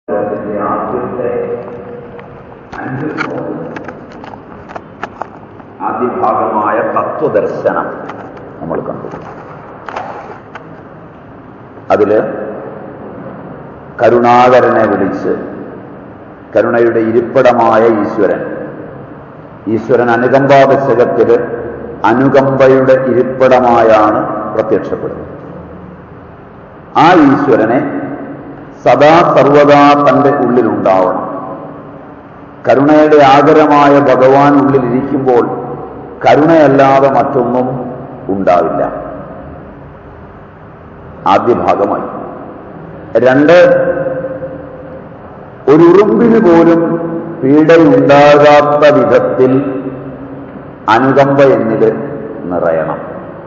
അതിന്റെ ആദ്യത്തെ അഞ്ച് ശ്ലോകം ആദ്യ ഭാഗമായ തത്വദർശനം നമ്മൾ കണ്ടു അതില് കരുണാകരനെ വിളിച്ച് കരുണയുടെ ഇരിപ്പിടമായ ഈശ്വരൻ ഈശ്വരൻ അനുകമ്പാദശകത്തില് അനുകമ്പയുടെ ഇരിപ്പിടമായാണ് പ്രത്യക്ഷപ്പെടുന്നത് ആ ഈശ്വരനെ സദാ സർവദാ തന്റെ ഉള്ളിലുണ്ടാവണം കരുണയുടെ ആകരമായ ഭഗവാൻ ഉള്ളിലിരിക്കുമ്പോൾ കരുണയല്ലാതെ മറ്റൊന്നും ഉണ്ടാവില്ല ആദ്യ ഭാഗമായി രണ്ട് ഒരു ഉറുമ്പിന് പോലും പീഡയുണ്ടാകാത്ത വിധത്തിൽ അനുകമ്പ എന്നില് നിറയണം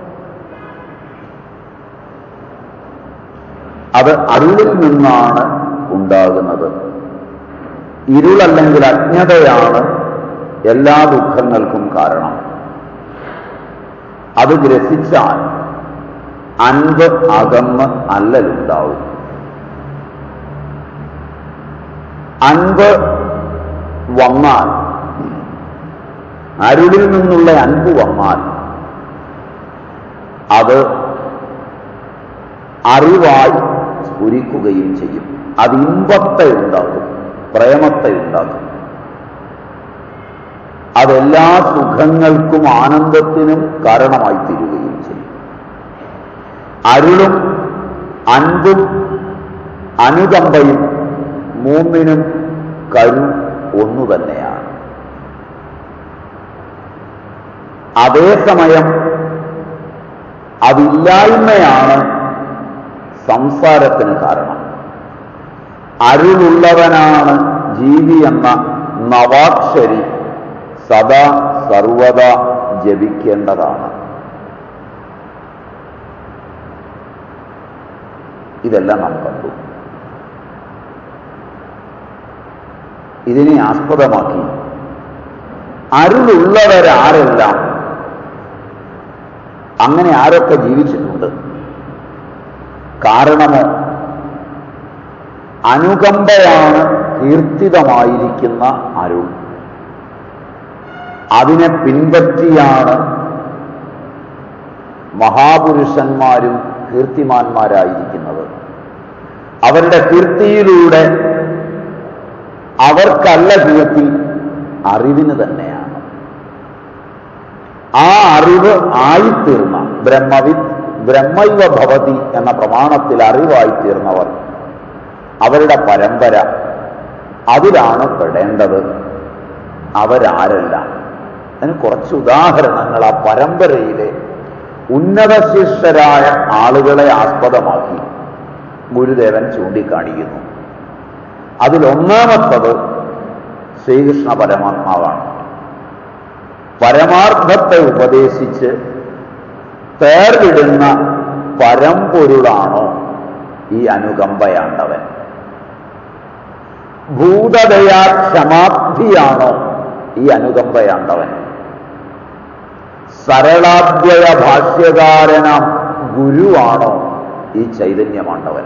അത് അരുളിൽ നിന്നാണ് ഉണ്ടാകുന്നത് ഇരുളല്ലെങ്കിൽ അജ്ഞതയാണ് എല്ലാ ദുഃഖങ്ങൾക്കും കാരണം അത് ഗ്രസിച്ചാൽ അൻപ് അകന്ന് അല്ലലുണ്ടാവും അൻപ് വന്നാൽ അരുളിൽ നിന്നുള്ള അൻപ് വന്നാൽ അത് അറിവായി സ്ഫുരിക്കുകയും ചെയ്യും അത് ഇമ്പത്തെ ഉണ്ടാക്കും പ്രേമത്തെ ഉണ്ടാക്കും അതെല്ലാ സുഖങ്ങൾക്കും ആനന്ദത്തിനും കാരണമായി തീരുകയും ചെയ്യും അരുളും അൻപും അനുകമ്പയും മൂന്നിനും കരു ഒന്നു തന്നെയാണ് അതേസമയം അതില്ലായ്മയാണ് സംസാരത്തിന് കാരണം അരുളുള്ളവനാണ് ജീവി എന്ന നവാക്ഷരി സദാ സർവത ജപിക്കേണ്ടതാണ് ഇതെല്ലാം നാം കണ്ടു ഇതിനെ ആസ്പദമാക്കി അരുളുള്ളവരാരെല്ലാം അങ്ങനെ ആരൊക്കെ ജീവിച്ചിട്ടുണ്ട് കാരണമോ അനുകമ്പയാണ് കീർത്തിതമായിരിക്കുന്ന അരുൾ അതിനെ പിൻപറ്റിയാണ് മഹാപുരുഷന്മാരും കീർത്തിമാന്മാരായിരിക്കുന്നത് അവരുടെ കീർത്തിയിലൂടെ അവർക്കല്ല കീർത്തി അറിവിന് തന്നെയാണ് ആ അറിവ് ആയിത്തീർന്ന ബ്രഹ്മവിദ് ബ്രഹ്മൈവ ഭവതി എന്ന പ്രമാണത്തിൽ അറിവായിത്തീർന്നവർ അവരുടെ പരമ്പര അതിലാണ് പെടേണ്ടത് അവരാരല്ല അതിന് കുറച്ച് ഉദാഹരണങ്ങൾ ആ പരമ്പരയിലെ ഉന്നത ശിഷ്യരായ ആളുകളെ ആസ്പദമാക്കി ഗുരുദേവൻ ചൂണ്ടിക്കാണിക്കുന്നു അതിലൊന്നാമത്തത് ശ്രീകൃഷ്ണ പരമാത്മാവാണ് പരമാർത്ഥത്തെ ഉപദേശിച്ച് തേർവിടുന്ന പരമ്പൊരുളാണോ ഈ അനുകമ്പയാണ്ടവൻ ഭൂതദയാ ക്ഷമാബ്ധിയാണോ ഈ അനുകമ്പയാണ്ടവൻ സരളാദ്വയ ഭാഷ്യകാരനാം ഗുരുവാണോ ഈ ചൈതന്യമാണ്ടവൻ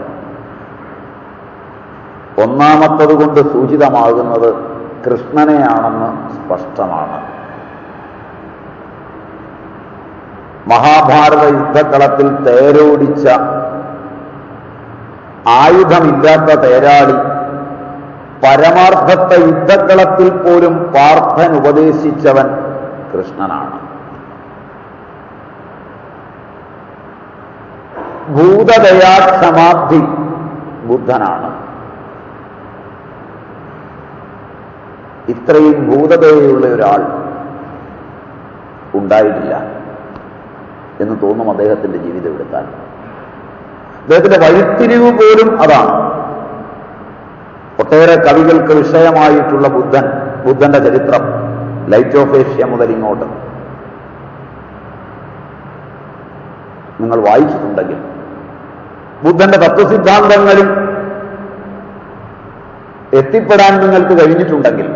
ഒന്നാമത്തത് കൊണ്ട് സൂചിതമാകുന്നത് കൃഷ്ണനെയാണെന്ന് സ്പഷ്ടമാണ് മഹാഭാരത യുദ്ധക്കളത്തിൽ തേരോടിച്ച ആയുധമില്ലാത്ത തേരാളി പരമാർത്ഥത്തെ യുദ്ധക്കളത്തിൽ പോലും പാർത്ഥൻ ഉപദേശിച്ചവൻ കൃഷ്ണനാണ് ഭൂതദയാക്ഷമാബ്ധി ബുദ്ധനാണ് ഇത്രയും ഭൂതദയുള്ള ഒരാൾ ഉണ്ടായിട്ടില്ല എന്ന് തോന്നും അദ്ദേഹത്തിന്റെ ജീവിതം എടുത്താൽ അദ്ദേഹത്തിന്റെ വഴിത്തിരിവ് പോലും അതാണ് ഒട്ടേറെ കവികൾക്ക് വിഷയമായിട്ടുള്ള ബുദ്ധൻ ബുദ്ധന്റെ ചരിത്രം ലൈറ്റ് ഓഫ് ഏഷ്യ മുതൽ ഇങ്ങോട്ട് നിങ്ങൾ വായിച്ചിട്ടുണ്ടെങ്കിൽ ബുദ്ധന്റെ തത്വസിദ്ധാന്തങ്ങളിൽ എത്തിപ്പെടാൻ നിങ്ങൾക്ക് കഴിഞ്ഞിട്ടുണ്ടെങ്കിൽ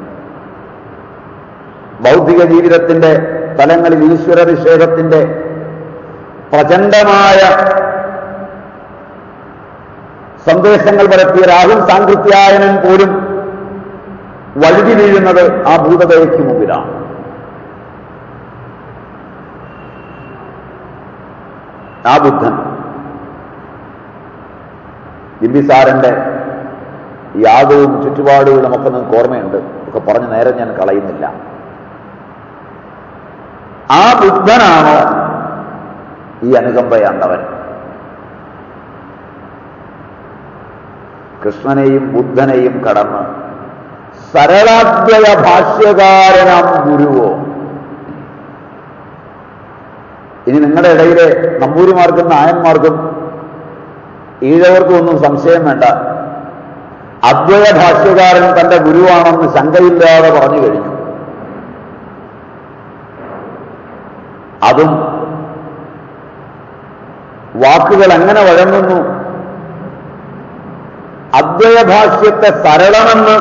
ബൗദ്ധിക ജീവിതത്തിന്റെ തലങ്ങളിൽ ഈശ്വര നിഷേധത്തിന്റെ പ്രചണ്ഡമായ സന്ദേശങ്ങൾ പരത്തിയ രാഹുൽ സാങ്കൃത്യായനൻ പോലും വഴുതി വീഴുന്നത് ആ ഭൂതതയ്ക്ക് മുമ്പിലാണ് ആ ബുദ്ധൻ ബിംബിസാരന്റെ യാഗവും ചുറ്റുപാടുകളും ഒക്കെ നിങ്ങൾക്ക് ഓർമ്മയുണ്ട് ഒക്കെ പറഞ്ഞ് നേരെ ഞാൻ കളയുന്നില്ല ആ ബുദ്ധനാണോ ഈ അനുകമ്പയാണ്ടവൻ കൃഷ്ണനെയും ബുദ്ധനെയും കടന്ന് സരളാദ്വയ ഭാഷ്യകാരനാം ഗുരുവോ ഇനി നിങ്ങളുടെ ഇടയിലെ നമ്പൂരിമാർക്കും നായന്മാർക്കും ഈഴവർക്കും ഒന്നും സംശയം വേണ്ട അദ്വയ ഭാഷ്യകാരൻ തന്റെ ഗുരുവാണെന്ന് ശങ്കയില്ലാതെ പറഞ്ഞു കഴിഞ്ഞു അതും വാക്കുകൾ എങ്ങനെ വഴങ്ങുന്നു അദ്വയഭാഷ്യത്തെ സരളമെന്ന്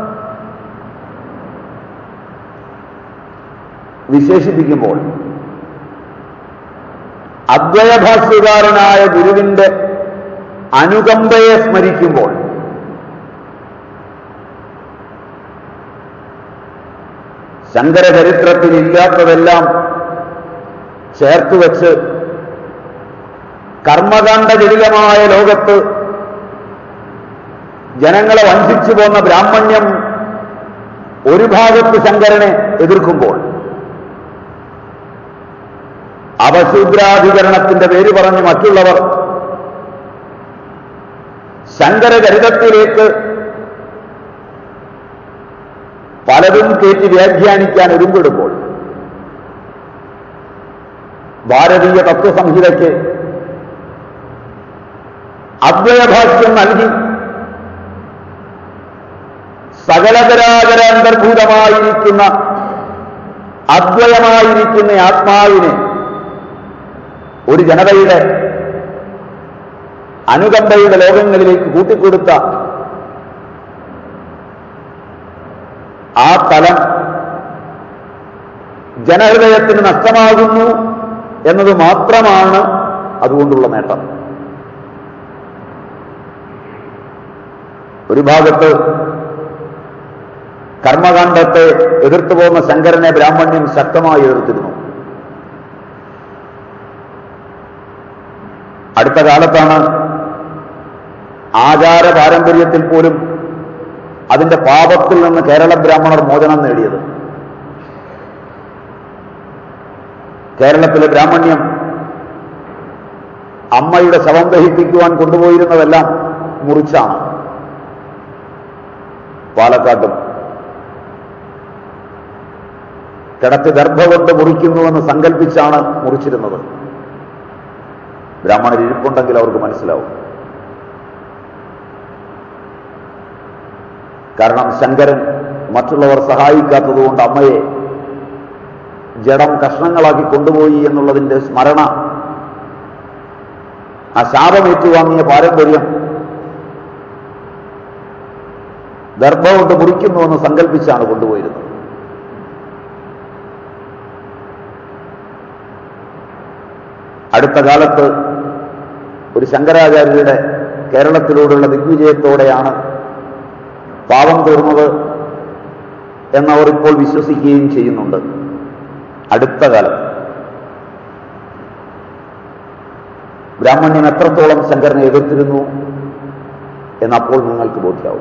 വിശേഷിപ്പിക്കുമ്പോൾ അദ്വയഭാഷ്യകാരനായ ഗുരുവിന്റെ അനുകമ്പയെ സ്മരിക്കുമ്പോൾ ശങ്കരചരിത്രത്തിൽ ഇല്ലാത്തതെല്ലാം ചേർത്തുവെച്ച് കർമ്മകാണ്ഡജടിലമായ ലോകത്ത് ജനങ്ങളെ വഞ്ചിച്ചു പോന്ന ബ്രാഹ്മണ്യം ഒരു ഭാഗത്ത് ശങ്കരനെ എതിർക്കുമ്പോൾ അവശൂദ്രാധികരണത്തിന്റെ പേര് പറഞ്ഞ് മറ്റുള്ളവർ ശങ്കരചരിതത്തിലേക്ക് പലതും കയറ്റി വ്യാഖ്യാനിക്കാൻ ഒരുമ്പിടുമ്പോൾ ഭാരതീയ തത്വസംഹിതയ്ക്ക് അദ്വയഭാഷ്യം നൽകി സകലതരാതര അന്തർഭൂതമായിരിക്കുന്ന അദ്വയമായിരിക്കുന്ന ആത്മാവിനെ ഒരു ജനതയുടെ അനുകമ്പയുടെ ലോകങ്ങളിലേക്ക് കൂട്ടിക്കൊടുത്ത ആ തലം ജനഹൃദയത്തിന് നഷ്ടമാകുന്നു എന്നത് മാത്രമാണ് അതുകൊണ്ടുള്ള നേട്ടം ഒരു ഭാഗത്ത് കർമ്മകാണ്ഡത്തെ എതിർത്തു പോകുന്ന ശങ്കരനെ ബ്രാഹ്മണ്യം ശക്തമായി എതിർത്തിരുന്നു അടുത്ത കാലത്താണ് ആചാര പാരമ്പര്യത്തിൽ പോലും അതിന്റെ പാപത്തിൽ നിന്ന് കേരള ബ്രാഹ്മണർ മോചനം നേടിയത് കേരളത്തിലെ ബ്രാഹ്മണ്യം അമ്മയുടെ ശവം ദഹിപ്പിക്കുവാൻ കൊണ്ടുപോയിരുന്നതെല്ലാം മുറിച്ചാണ് പാലക്കാട്ടും കിടത്തി ദർഭ കൊണ്ട് മുറിക്കുന്നുവെന്ന് സങ്കല്പിച്ചാണ് മുറിച്ചിരുന്നത് ബ്രാഹ്മണർ ഇരിപ്പുണ്ടെങ്കിൽ അവർക്ക് മനസ്സിലാവും കാരണം ശങ്കരൻ മറ്റുള്ളവർ സഹായിക്കാത്തതുകൊണ്ട് അമ്മയെ ജഡം കഷ്ണങ്ങളാക്കി കൊണ്ടുപോയി എന്നുള്ളതിന്റെ സ്മരണ ആ ശാപമേറ്റുവാങ്ങിയ പാരമ്പര്യം ദർഭ കൊണ്ട് മുറിക്കുന്നുവെന്ന് സങ്കല്പിച്ചാണ് കൊണ്ടുപോയിരുന്നത് അടുത്ത കാലത്ത് ഒരു ശങ്കരാചാര്യരുടെ കേരളത്തിലൂടെയുള്ള ദിഗ്വിജയത്തോടെയാണ് പാപം തീർന്നത് എന്നവർ ഇപ്പോൾ വിശ്വസിക്കുകയും ചെയ്യുന്നുണ്ട് അടുത്ത കാലം ബ്രാഹ്മണ്യം എത്രത്തോളം ശങ്കരനെ എതിർത്തിരുന്നു എന്നപ്പോൾ നിങ്ങൾക്ക് ബോധ്യാവും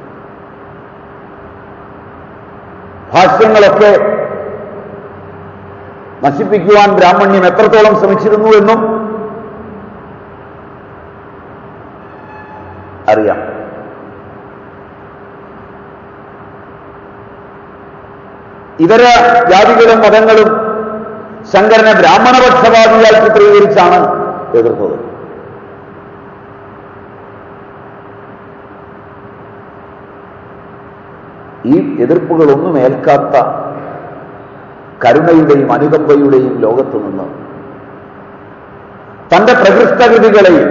ഭാഷ്യങ്ങളൊക്കെ നശിപ്പിക്കുവാൻ ബ്രാഹ്മണ്യം എത്രത്തോളം ശ്രമിച്ചിരുന്നു എന്നും അറിയാം ഇതര ജാതികളും മതങ്ങളും ശങ്കരനെ ബ്രാഹ്മണപക്ഷപാതിയായി ചിത്രീകരിച്ചാണ് എതിർത്തത് ഈ എതിർപ്പുകളൊന്നും ഏൽക്കാത്ത കരുണയുടെയും അനുകമ്പയുടെയും ലോകത്തു നിന്ന് തന്റെ പ്രകൃഷ്ടകൃതികളെയും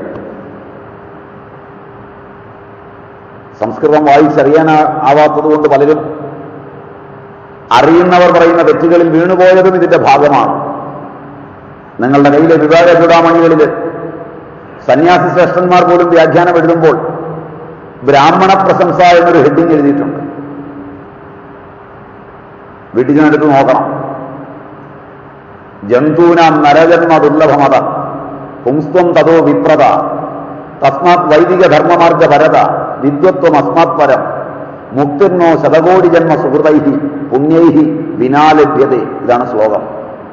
സംസ്കൃതം വായിച്ചറിയാനാവാത്തതുകൊണ്ട് പലരും അറിയുന്നവർ പറയുന്ന തെറ്റുകളിൽ വീണുപോയതും ഇതിന്റെ ഭാഗമാണ് നിങ്ങളുടെ കയ്യിലെ വിവാഹ ചൂടാമണികളിൽ സന്യാസി ശ്രേഷ്ഠന്മാർ പോലും വ്യാഖ്യാനം എഴുതുമ്പോൾ ബ്രാഹ്മണ പ്രശംസ എന്നൊരു ഹെഡിങ് എഴുതിയിട്ടുണ്ട് വീട്ടിൽ ചെന്നെടുത്ത് നോക്കണം ജന്തൂനാം നരജന്മ ദുർലഭമത പുംസ്ത്വം തതോ വിപ്രത തസ്മാത് വൈദിക ധർമ്മമാർഗ ഭരത വിദ്വത്വം അസ്മാത് പരം മുക്തിർണോ ശതകോടി ജന്മ സുഹൃതൈഹി പുണ്യൈഹി വിനാലഭ്യത ഇതാണ് ശ്ലോകം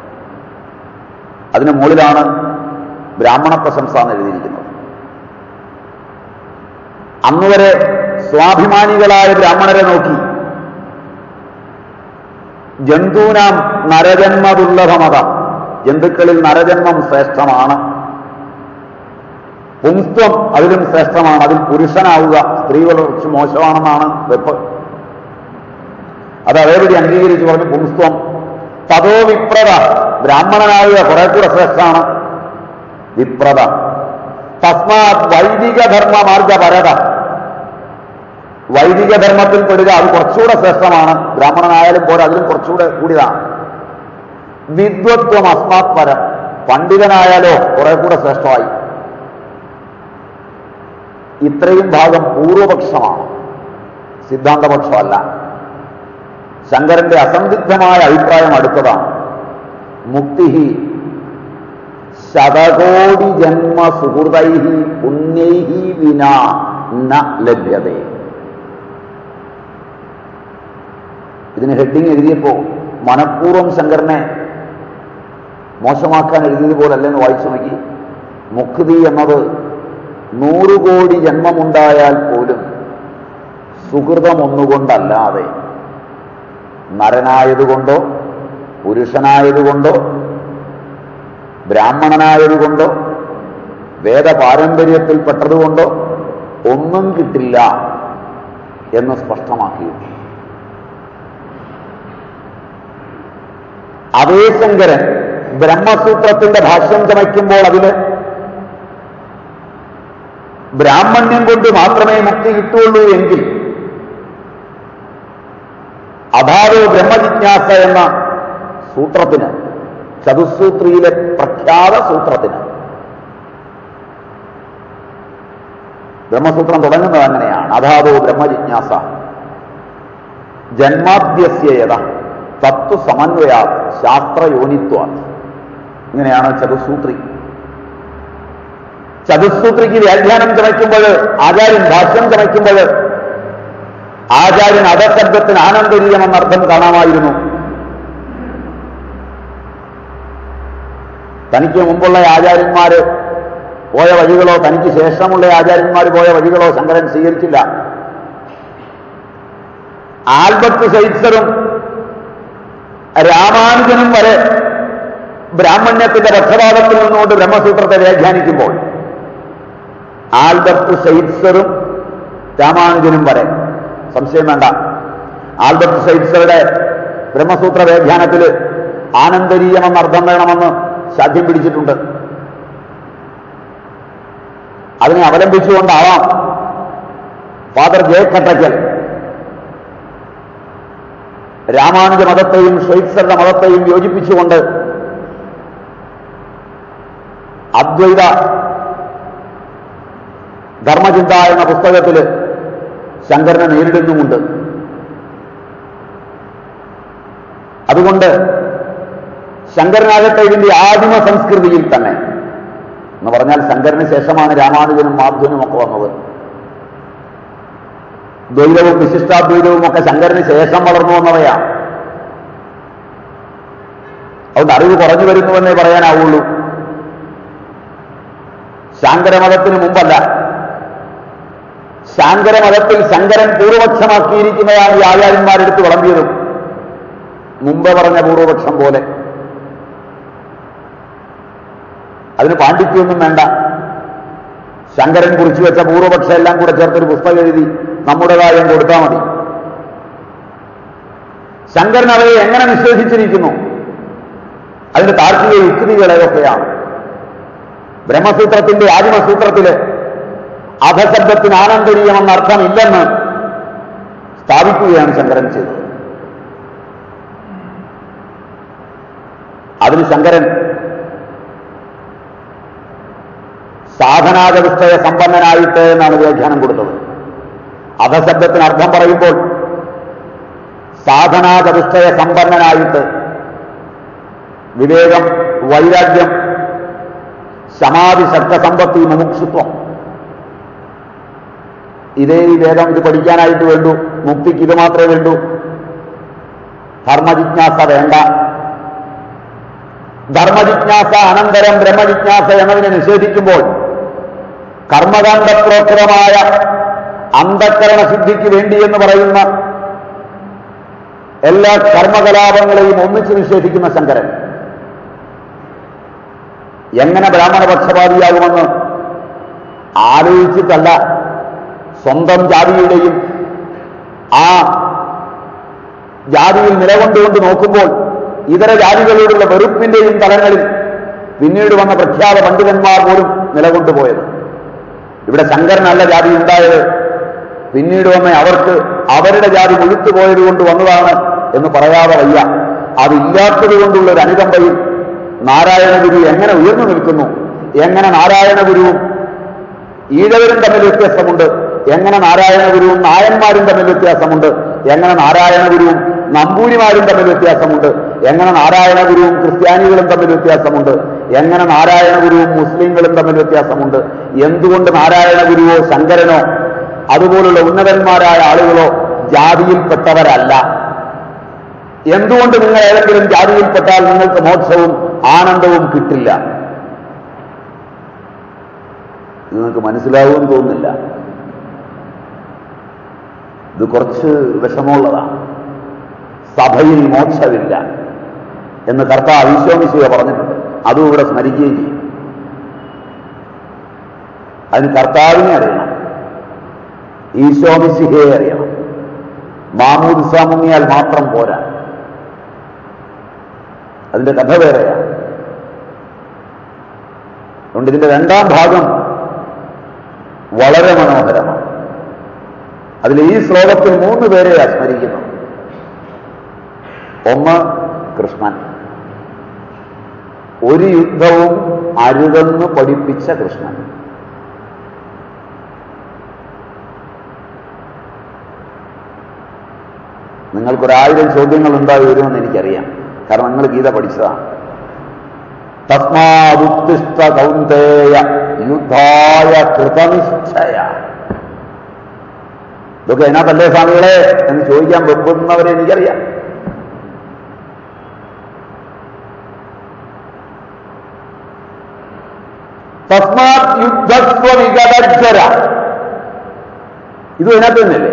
അതിന് മുകളിലാണ് ബ്രാഹ്മണ പ്രശംസ എന്ന് എഴുതിയിരിക്കുന്നത് അന്നുവരെ സ്വാഭിമാനികളായ ബ്രാഹ്മണരെ നോക്കി ജന്തൂനാം നരജന്മ ദുർലഭമത ജന്തുക്കളിൽ നരജന്മം ശ്രേഷ്ഠമാണ് പുംസ്ത്വം അതിലും ശ്രേഷ്ഠമാണ് അതിൽ പുരുഷനാവുക സ്ത്രീകൾ കുറച്ച് മോശമാണെന്നാണ് വെപ്പ് അത് അതേപടി അംഗീകരിച്ച് പറഞ്ഞു പുംസ്ത്വം തതോ വിപ്രത ബ്രാഹ്മണനാവുക കുറെ കൂടെ ശ്രേഷ്ഠമാണ് വിപ്രത തസ്മാത് വൈദിക ധർമ്മ മാർഗ പരത വൈദിക ധർമ്മത്തിൽ പെടുക അത് കുറച്ചുകൂടെ ശ്രേഷ്ഠമാണ് ബ്രാഹ്മണനായാലും പോരാ അതിലും കുറച്ചുകൂടെ കൂടിയതാണ് വിദ്വത്വം അസ്മാത് പരം പണ്ഡിതനായാലോ കുറെ കൂടെ ശ്രേഷ്ഠമായി ഇത്രയും ഭാഗം പൂർവപക്ഷമാണ് സിദ്ധാന്തപക്ഷമല്ല ശങ്കരന്റെ അസന്ദിഗ്ധമായ അഭിപ്രായം അടുത്തതാണ് മുക്തി ശതകോടി ജന്മ സുഹൃതൈ പുണ്യൈ വിന ന ലഭ്യതേ ഇതിന് ഹെഡിങ് എഴുതിയപ്പോ മനഃപൂർവ്വം ശങ്കരനെ മോശമാക്കാൻ എഴുതിയതുപോലല്ലെന്ന് വായിച്ചു നോക്കി മുക്തി എന്നത് നൂറ് കോടി ജന്മമുണ്ടായാൽ പോലും സുഹൃതം ഒന്നുകൊണ്ടല്ലാതെ നരനായതുകൊണ്ടോ പുരുഷനായതുകൊണ്ടോ ബ്രാഹ്മണനായതുകൊണ്ടോ വേദപാരമ്പര്യത്തിൽപ്പെട്ടതുകൊണ്ടോ ഒന്നും കിട്ടില്ല എന്ന് സ്പഷ്ടമാക്കിയിരുന്നു അതേ ശങ്കരൻ ബ്രഹ്മസൂത്രത്തിന്റെ ഭാഷ്യം ചമയ്ക്കുമ്പോൾ അതില് ബ്രാഹ്മണ്യം കൊണ്ട് മാത്രമേ മുക്തി കിട്ടുള്ളൂ എങ്കിൽ അഭാവോ ബ്രഹ്മജിജ്ഞാസ എന്ന സൂത്രത്തിന് ചതുസൂത്രിയിലെ പ്രഖ്യാത സൂത്രത്തിന് ബ്രഹ്മസൂത്രം തുടങ്ങുന്നത് അങ്ങനെയാണ് അഭാവോ ബ്രഹ്മജിജ്ഞാസ ജന്മാദ്യസ്യത തത്വ സമന്വയാ ശാസ്ത്രയോനിത്വ ഇങ്ങനെയാണ് ചതുസൂത്രി ചതുസൂത്രിക്ക് വ്യാഖ്യാനം ചമയ്ക്കുമ്പോൾ ആചാര്യൻ ഭാഷ്യം ചമയ്ക്കുമ്പോൾ ആചാര്യൻ അധശബ്ദത്തിന് ആനന്ദരീയം എന്നർത്ഥം കാണാമായിരുന്നു തനിക്ക് മുമ്പുള്ള ആചാര്യന്മാര് പോയ വഴികളോ തനിക്ക് ശേഷമുള്ള ആചാര്യന്മാർ പോയ വഴികളോ ശങ്കരൻ സ്വീകരിച്ചില്ല ആൽബർട്ട് ശൈത്സറും രാമാനുജനും വരെ ബ്രാഹ്മണ്യത്തിന്റെ പക്ഷപാതത്തിൽ നിന്നുകൊണ്ട് ബ്രഹ്മസൂത്രത്തെ വ്യാഖ്യാനിക്കുമ്പോൾ ആൽബർട്ട് ഷെയ്റ്റ്സറും രാമാനുജനും വരെ സംശയം വേണ്ട ആൽബർട്ട് ഷെയ്റ്റ്സറുടെ ബ്രഹ്മസൂത്ര വ്യാഖ്യാനത്തിൽ ആനന്ദരീയമെന്ന് അർത്ഥം വേണമെന്ന് സാധ്യം പിടിച്ചിട്ടുണ്ട് അതിനെ അവലംബിച്ചുകൊണ്ടാവാം ഫാദർ ജെ കട്ടയ്ക്കൽ രാമാനുജ മതത്തെയും ഷെയ്റ്റ്സറുടെ മതത്തെയും യോജിപ്പിച്ചുകൊണ്ട് അദ്വൈത ധർമ്മചിന്ത എന്ന പുസ്തകത്തിൽ ശങ്കരനെ നേരിടുന്നുമുണ്ട് അതുകൊണ്ട് ശങ്കരനാകട്ടെ ഇതിന്റെ ആദിമ സംസ്കൃതിയിൽ തന്നെ എന്ന് പറഞ്ഞാൽ ശങ്കരന് ശേഷമാണ് രാമാനുജനും മാധവനും ഒക്കെ വന്നത് ദ്വൈതവും വിശിഷ്ടാദ്വൈതവും ഒക്കെ ശങ്കരന് ശേഷം വളർന്നു വന്നവയാണ് അതുകൊണ്ട് അറിവ് കുറഞ്ഞു വരുന്നുവെന്നേ പറയാനാവുള്ളൂ ശാങ്കരമതത്തിന് മുമ്പല്ല ശാങ്കരമതത്തിൽ ശങ്കരൻ പൂർവപക്ഷമാക്കിയിരിക്കുന്നതാണ് ഈ ആചാര്യന്മാരെടുത്ത് വിളമ്പിയതും മുമ്പ് പറഞ്ഞ പൂർവപക്ഷം പോലെ അതിന് പാണ്ഡിത്യമൊന്നും വേണ്ട ശങ്കരൻ കുറിച്ചു വെച്ച പൂർവപക്ഷം എല്ലാം കൂടെ ചേർത്തൊരു പുസ്തകം എഴുതി നമ്മുടെ കാര്യം കൊടുത്താൽ മതി ശങ്കരൻ അവരെ എങ്ങനെ നിഷേധിച്ചിരിക്കുന്നു അതിന്റെ താർക്കിക യുക്തികളെയൊക്കെയാണ് ബ്രഹ്മസൂത്രത്തിന്റെ ആദിമസൂത്രത്തില് അധശബ്ദത്തിന് ആനന്ദരീയമെന്ന അർത്ഥമില്ലെന്ന് സ്ഥാപിക്കുകയാണ് ശങ്കരൻ ചെയ്തത് അതിന് ശങ്കരൻ സാധനാചതുഷ്ടയ സമ്പന്നനായിട്ട് എന്നാണ് വ്യാഖ്യാനം കൊടുത്തത് അധശബ്ദത്തിന് അർത്ഥം പറയുമ്പോൾ സാധനാചതുഷ്ടയ സമ്പന്നനായിട്ട് വിവേകം വൈരാഗ്യം ശമാധി ശക്തസമ്പത്തി മുമുക്ഷുത്വം ഇതേ ഈ വേദം ഇത് പഠിക്കാനായിട്ട് വേണ്ടു മുക്തിക്ക് ഇത് മാത്രമേ വേണ്ടൂ ധർമ്മജിജ്ഞാസ വേണ്ട ധർമ്മജിജ്ഞാസ അനന്തരം ബ്രഹ്മജിജ്ഞാസ എന്നതിനെ നിഷേധിക്കുമ്പോൾ കർമ്മകാണ്ഡപ്രോക്തമായ അന്ധക്കരണ സിദ്ധിക്ക് വേണ്ടി എന്ന് പറയുന്ന എല്ലാ കർമ്മകലാപങ്ങളെയും ഒന്നിച്ച് നിഷേധിക്കുന്ന ശങ്കരൻ എങ്ങനെ ബ്രാഹ്മണ പക്ഷപാതിയാകുമെന്ന് ആലോചിച്ചിട്ടല്ല സ്വന്തം ജാതിയുടെയും ആ ജാതിയിൽ നിലകൊണ്ടുകൊണ്ട് നോക്കുമ്പോൾ ഇതര ജാതികളോടുള്ള വെറുപ്പിന്റെയും തലങ്ങളിൽ പിന്നീട് വന്ന പ്രഖ്യാത പണ്ഡിതന്മാർ പോലും നിലകൊണ്ടുപോയത് ഇവിടെ ശങ്കരനല്ല ജാതി ഉണ്ടായത് പിന്നീട് വന്ന അവർക്ക് അവരുടെ ജാതി മുഴുത്തു പോയത് കൊണ്ട് വന്നതാണ് എന്ന് പറയാതെ വയ്യ അതില്ലാത്തത് കൊണ്ടുള്ള ഒരു അനുകമ്പയിൽ നാരായണ ഗുരു എങ്ങനെ ഉയർന്നു നിൽക്കുന്നു എങ്ങനെ നാരായണ ഗുരുവും ഈഴവരും തമ്മിൽ വ്യത്യാസമുണ്ട് എങ്ങനെ നാരായണ ഗുരുവും നായന്മാരും തമ്മിൽ വ്യത്യാസമുണ്ട് എങ്ങനെ നാരായണ ഗുരുവും നമ്പൂരിമാരും തമ്മിൽ വ്യത്യാസമുണ്ട് എങ്ങനെ നാരായണ ഗുരുവും ക്രിസ്ത്യാനികളും തമ്മിൽ വ്യത്യാസമുണ്ട് എങ്ങനെ നാരായണ ഗുരുവും മുസ്ലിങ്ങളും തമ്മിൽ വ്യത്യാസമുണ്ട് എന്തുകൊണ്ട് നാരായണ ഗുരുവോ ശങ്കരനോ അതുപോലുള്ള ഉന്നതന്മാരായ ആളുകളോ ജാതിയിൽപ്പെട്ടവരല്ല എന്തുകൊണ്ട് നിങ്ങൾ ഏതെങ്കിലും ജാതിയിൽപ്പെട്ടാൽ നിങ്ങൾക്ക് മോക്ഷവും ആനന്ദവും കിട്ടില്ല ഇത് നിങ്ങൾക്ക് മനസ്സിലാവുമെന്ന് തോന്നുന്നില്ല ഇത് കുറച്ച് വിഷമമുള്ളതാണ് സഭയിൽ മോക്ഷമില്ല എന്ന് കർത്താവ് ഈശോമിശിക പറഞ്ഞിട്ടുണ്ട് അതും ഇവിടെ സ്മരിക്കുകയും ചെയ്യും അതിന് കർത്താവിനെ അറിയണം ഈശോമിശിഹയെ അറിയണം മാമൂദിസ മുങ്ങിയാൽ മാത്രം പോരാ അതിന്റെ കഥ വേറെയാണ് അതുകൊണ്ട് ഇതിന്റെ രണ്ടാം ഭാഗം വളരെ മനോഹരമാണ് അതിൽ ഈ ശ്ലോകത്തിൽ മൂന്ന് പേരെ സ്മരിക്കുന്നു ഒന്ന് കൃഷ്ണൻ ഒരു യുദ്ധവും അരുതെന്ന് പഠിപ്പിച്ച കൃഷ്ണൻ നിങ്ങൾക്കൊരായിരം ചോദ്യങ്ങൾ ഉണ്ടായി വരുമെന്ന് എനിക്കറിയാം കാരണം നിങ്ങൾ ഗീത പഠിച്ചതാണ് തസ്മാതുത്തിഷ്ട കൗന്ദേയ യുദ്ധായ കൃതനിശ്ചയ ഇതൊക്കെ അതിനകത്തല്ലേ സ്വാമികളെ എന്ന് ചോദിക്കാൻ വെമ്പുന്നവരെ എനിക്കറിയാം തസ്മാത് യുദ്ധസ്വ വിഗതജ്വര ഇത് അതിനകത്ത് തന്നെയല്ലേ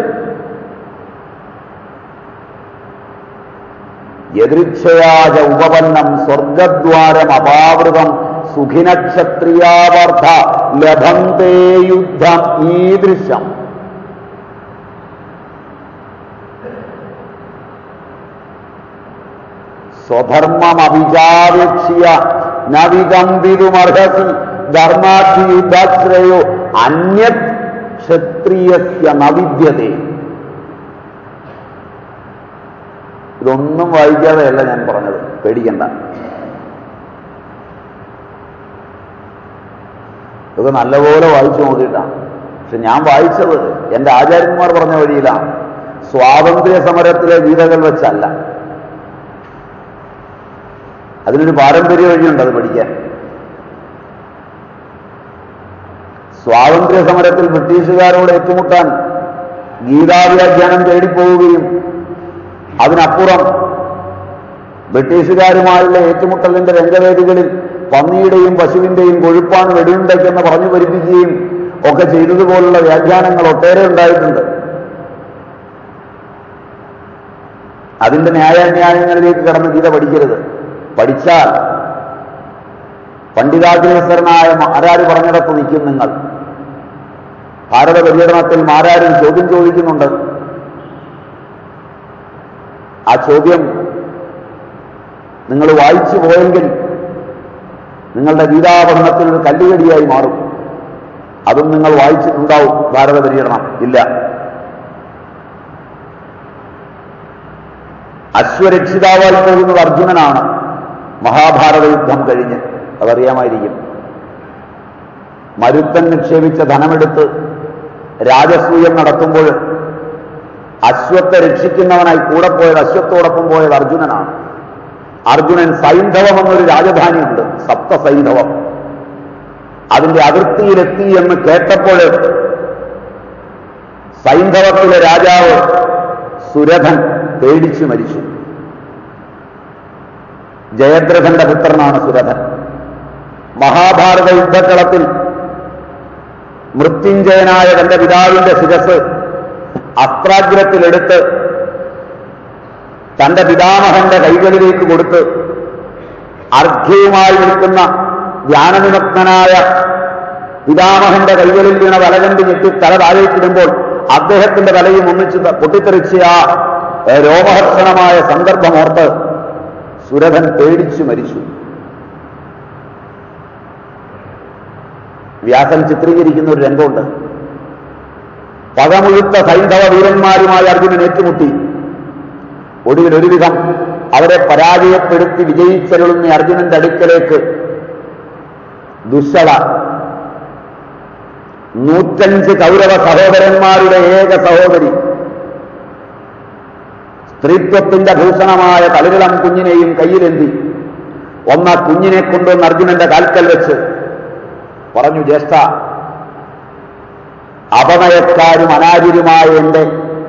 യദൃച്ഛയാച ഉപപന്നം സ്വർഗദ്വാരം അപാവൃതം സുഖിനക്ഷത്രിയാവർദ്ധ ലഭന്തേ യുദ്ധം ഈദൃശം സ്വധർമ്മമഭിചാവേക്ഷ്യ നവികമ്പിതുമർഹസി ധർമാക്ഷി യുദ്ധാശ്രയോ അന്യത് ക്ഷത്രിയസ്യ നവിദ്യതേ ഇതൊന്നും വായിക്കാതെയല്ല ഞാൻ പറഞ്ഞത് പേടിക്കണ്ട ഇതൊക്കെ നല്ലപോലെ വായിച്ചു നോക്കിയിട്ടാണ് പക്ഷെ ഞാൻ വായിച്ചത് എന്റെ ആചാര്യന്മാർ പറഞ്ഞ വഴിയിലാണ് സ്വാതന്ത്ര്യ സമരത്തിലെ ഗീതകൾ വെച്ചല്ല അതിനൊരു പാരമ്പര്യ വഴിയുണ്ട് അത് പഠിക്കാൻ സ്വാതന്ത്ര്യ സമരത്തിൽ ബ്രിട്ടീഷുകാരോട് ഏറ്റുമുട്ടാൻ ഗീതാവ്യാഖ്യാനം തേടിപ്പോവുകയും അതിനപ്പുറം ബ്രിട്ടീഷുകാരുമായുള്ള ഏറ്റുമുട്ടലിന്റെ രംഗവേദികളിൽ പന്നിയുടെയും പശുവിന്റെയും കൊഴുപ്പാണ് വെടിയുണ്ടയ്ക്കെന്ന് പറഞ്ഞു പരിപ്പിക്കുകയും ഒക്കെ ചെയ്തതുപോലുള്ള വ്യാഖ്യാനങ്ങൾ ഒട്ടേറെ ഉണ്ടായിട്ടുണ്ട് അതിന്റെ ന്യായാന്യായങ്ങളിലേക്ക് കടന്ന് ഗീത പഠിക്കരുത് പഠിച്ചാൽ പണ്ഡിതാഗ്രഹസ്ഥരനായ മാരാര് പറഞ്ഞിടത്ത് നിൽക്കും നിങ്ങൾ ഭാരത പര്യടനത്തിൽ മാരാരും ചോദ്യം ചോദിക്കുന്നുണ്ട് ആ ചോദ്യം നിങ്ങൾ വായിച്ചു പോയെങ്കിൽ നിങ്ങളുടെ ഗീതാപഠനത്തിൽ ഒരു കല്ലുകടിയായി മാറും അതും നിങ്ങൾ വായിച്ചിട്ടുണ്ടാവും ഭാരത പര്യടനം ഇല്ല അശ്വരക്ഷിതാവായി പോകുന്നത് അർജുനനാണ് മഹാഭാരത യുദ്ധം കഴിഞ്ഞ് അതറിയാമായിരിക്കും മരുത്തൻ നിക്ഷേപിച്ച ധനമെടുത്ത് രാജസൂയം നടത്തുമ്പോൾ അശ്വത്തെ രക്ഷിക്കുന്നവനായി കൂടെ പോയത് അശ്വത്തോടൊപ്പം പോയത് അർജുനനാണ് അർജുനൻ സൈന്ധവം എന്നൊരു രാജധാനിയുണ്ട് സപ്തസൈന്ധവം അതിന്റെ അതിർത്തിയിലെത്തി എന്ന് കേട്ടപ്പോൾ സൈന്ധവത്തിലെ രാജാവ് സുരഥൻ പേടിച്ചു മരിച്ചു ജയദ്രഥന്റെ പുത്രനാണ് സുരഥൻ മഹാഭാരത യുദ്ധക്കളത്തിൽ മൃത്യുഞ്ജയനായ തന്റെ പിതാവിന്റെ ശിരസ് അസ്ത്രാഗ്രത്തിലെടുത്ത് തന്റെ പിതാമഹന്റെ കൈകളിലേക്ക് കൊടുത്ത് അർഘ്യവുമായി നിൽക്കുന്ന ധ്യാനനിമഗ്നനായ പിതാമഹന്റെ കൈകളിൽ വീണ വലകണ്ട് ഞെട്ടി തല താഴേക്കിടുമ്പോൾ അദ്ദേഹത്തിന്റെ തലയും ഒന്നിച്ച് പൊട്ടിത്തെറിച്ച ആ രോമഹർഷണമായ സന്ദർഭമോർത്ത് സുരഥൻ പേടിച്ചു മരിച്ചു വ്യാസൻ ചിത്രീകരിക്കുന്ന ഒരു രംഗമുണ്ട് പകമുഴുത്ത സൈന്ധവ വീരന്മാരുമായി അർജുനൻ ഏറ്റുമുട്ടി ഒടുവിൽ ഒരുവിധം അവരെ പരാജയപ്പെടുത്തി വിജയിച്ചരുളുന്ന അർജുനന്റെ അടുക്കലേക്ക് ദുശ്ശള നൂറ്റഞ്ച് കൗരവ സഹോദരന്മാരുടെ ഏക സഹോദരി സ്ത്രീത്വത്തിന്റെ ഭൂഷണമായ തളിരിളം കുഞ്ഞിനെയും കയ്യിലെന്തി ഒന്ന കുഞ്ഞിനെ കൊണ്ടുവന്ന് അർജുനന്റെ കാൽക്കൽ വെച്ച് പറഞ്ഞു ജ്യേഷ്ഠ അപനയക്കാരും അനാര്യരുമായ എന്റെ